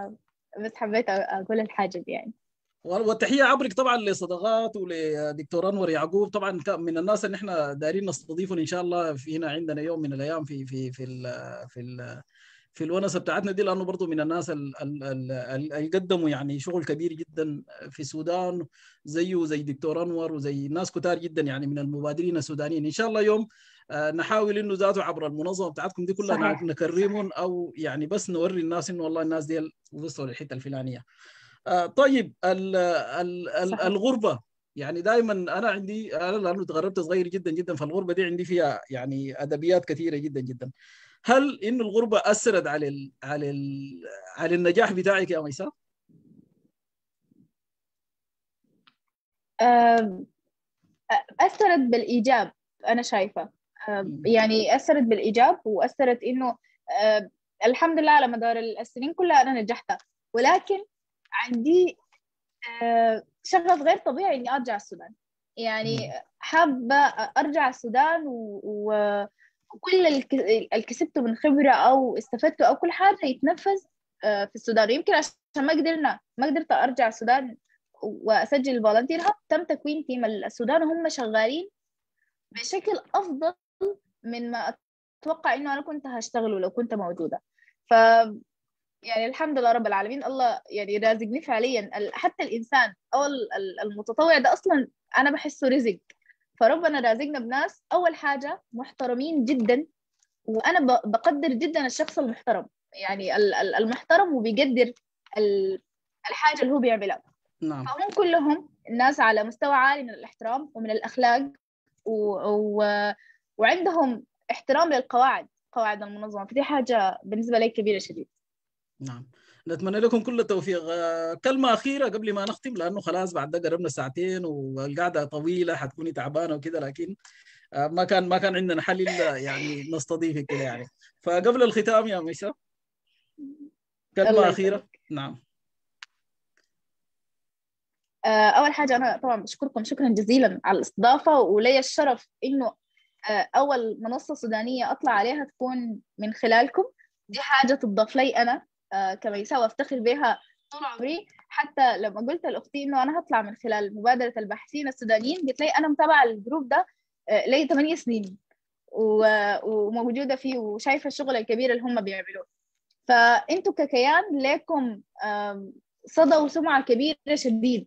بس حبيت أقول الحاجة دي يعني
والتحيه عبرك طبعا لصدقات ولدكتور انور يعقوب طبعا ك- من الناس اللي احنا دايرين نستضيفهم ان شاء الله في هنا عندنا يوم من الايام في في في ال في ال في الونسه بتاعتنا دي لانه برضه من الناس ال- ال- ال- ال- اللي قدموا يعني شغل كبير جدا في السودان زيه زي دكتور انور وزي ناس كتار جدا يعني من المبادرين السودانيين ان شاء الله يوم آه، نحاول انه ذاته عبر المنظمه بتاعتكم دي كلها
صحيح.
نكرمهم او يعني بس نوري الناس انه والله الناس دي وصلوا للحته الفلانيه آه طيب ال ال ال
صحيح.
الغربه يعني دائما انا عندي انا لانه تغربت صغير جدا جدا فالغربه دي عندي فيها يعني ادبيات كثيره جدا جدا هل انه الغربه اثرت على ال على ال على النجاح بتاعك يا ميساء؟
آم، أثرت بالإيجاب أنا شايفة آم، يعني أثرت بالإيجاب وأثرت إنه آم، الحمد لله على مدار السنين كلها أنا نجحت ولكن عندي آه، شغف غير طبيعي إني أرجع السودان يعني حابة أرجع السودان و... و... وكل الك- اللي كسبته من خبرة أو استفدته أو كل حاجة يتنفذ آه، في السودان ويمكن عشان ما قدرنا ما قدرت أرجع السودان وأسجل فولنتير هاب تم تكوين تيم السودان وهم شغالين بشكل أفضل من ما أتوقع إنه أنا كنت هشتغله لو كنت موجودة ف يعني الحمد لله رب العالمين الله يعني رازقني فعليا ال- حتى الإنسان أو ال- ال- المتطوع ده أصلا أنا بحسه رزق فربنا رازقنا بناس أول حاجة محترمين جدا وأنا ب- بقدر جدا الشخص المحترم يعني ال- ال- المحترم وبيقدر ال- الحاجة اللي هو بيعملها
نعم
فهم كلهم الناس على مستوى عالي من الاحترام ومن الأخلاق و... و... وعندهم احترام للقواعد قواعد المنظمة فدي حاجة بالنسبة لي كبيرة شديد
نعم نتمنى لكم كل التوفيق آه، كلمة أخيرة قبل ما نختم لأنه خلاص بعد ده قربنا ساعتين والقعدة طويلة حتكوني تعبانة وكده لكن آه، ما كان ما كان عندنا حل إلا يعني نستضيفك كده يعني فقبل الختام يا ميساء كلمة
الله
أخيرة
يسلمك.
نعم
آه، أول حاجة أنا طبعا بشكركم شكرا جزيلا على الاستضافة ولي الشرف إنه آه، أول منصة سودانية أطلع عليها تكون من خلالكم دي حاجة تضاف لي أنا آه، كميساء وأفتخر بها طول عمري حتى لما قلت لأختي إنه أنا هطلع من خلال مبادرة الباحثين السودانيين قلت لي أنا متابعة الجروب ده آه، لي 8 سنين و- وموجودة فيه وشايفة الشغل الكبير اللي هم بيعملوه فأنتوا ككيان لكم آم، صدى وسمعة كبيرة شديد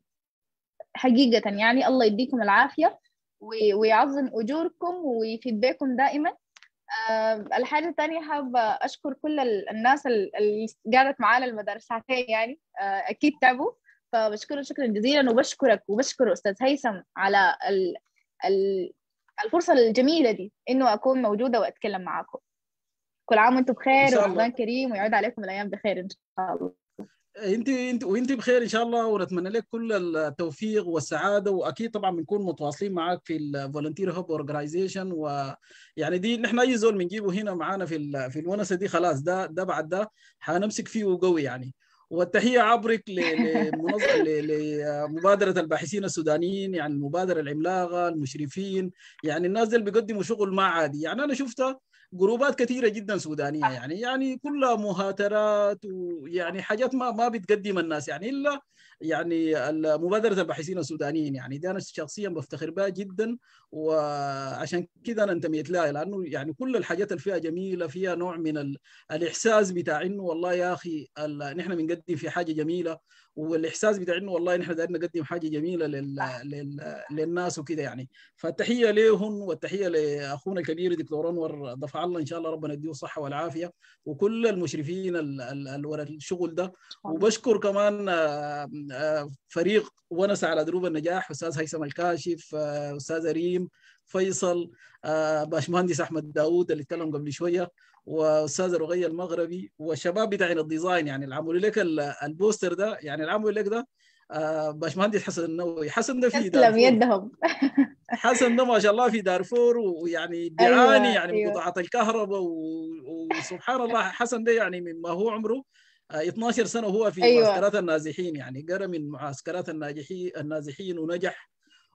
حقيقة يعني الله يديكم العافية وي- ويعظم أجوركم ويفيد بكم دائما آه، الحاجة الثانية حابة أشكر كل ال- الناس ال- اللي قعدت معانا المدار ساعتين يعني آه، أكيد تعبوا فبشكرهم شكرا جزيلا وبشكرك وبشكر أستاذ هيثم على ال ال الفرصة الجميلة دي إنه أكون موجودة وأتكلم معاكم كل عام وأنتم
إن
بخير
شاء الله.
ورمضان كريم ويعود عليكم الأيام بخير إن شاء الله
انت انت وانت بخير ان شاء الله ونتمنى لك كل التوفيق والسعاده واكيد طبعا بنكون متواصلين معاك في الفولنتير هوب اورجنايزيشن ويعني دي نحن اي زول بنجيبه هنا معانا في ال- في الونسه دي خلاص ده ده بعد ده حنمسك فيه قوي يعني والتحيه عبرك ل- لمنظ- ل- لمبادره الباحثين السودانيين يعني المبادره العملاقه المشرفين يعني الناس دي اللي بيقدموا شغل ما عادي يعني انا شفتها جروبات كثيره جدا سودانيه يعني يعني كلها مهاترات ويعني حاجات ما ما بتقدم الناس يعني الا يعني مبادره الباحثين السودانيين يعني دي انا شخصيا بفتخر بها جدا وعشان كده انا انتميت لها لانه يعني كل الحاجات اللي فيها جميله فيها نوع من ال... الاحساس بتاع انه والله يا اخي ال... نحن بنقدم في حاجه جميله والاحساس بتاع انه والله نحن قاعدين نقدم حاجه جميله لل... لل... للناس وكده يعني فالتحيه لهم والتحيه لاخونا الكبير دكتور انور ضفع الله ان شاء الله ربنا يديه الصحه والعافيه وكل المشرفين ال... ال... ال... ورا الشغل ده وبشكر كمان آه، آه، فريق ونس على دروب النجاح استاذ هيثم الكاشف آه، استاذ ريم فيصل آه، باشمهندس احمد داوود اللي اتكلم قبل شويه واستاذ رغية المغربي والشباب بتاعين الديزاين يعني اللي عملوا لك ال- البوستر ده يعني اللي عملوا لك ده آه، باشمهندس حسن النووي حسن ده في
تسلم
دارفور
يدهم
حسن ده ما شاء الله في دارفور ويعني
أيوة،
بيعاني يعني من
أيوة.
قطاعات الكهرباء و- وسبحان الله حسن ده يعني مما هو عمره آه، 12 سنه وهو في
أيوة.
معسكرات النازحين يعني قرا من معسكرات الناجحين النازحين ونجح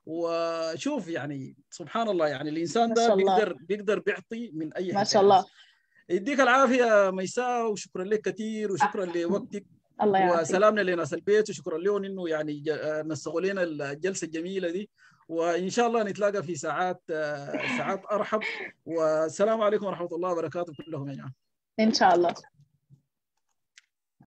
وشوف يعني سبحان الله يعني الانسان
ما
ده
شاء الله.
بيقدر بيقدر بيعطي من اي
ما
حتة
شاء الله
يعني. يديك العافيه ميساء وشكرا لك كثير وشكرا لوقتك
الله يعافيك
وسلامنا لناس البيت وشكرا لهم انه يعني ج- آه، نسقوا لنا الجلسه الجميله دي وان شاء الله نتلاقى في ساعات آه، ساعات ارحب والسلام عليكم ورحمه الله وبركاته كلهم يا جماعه
إن شاء الله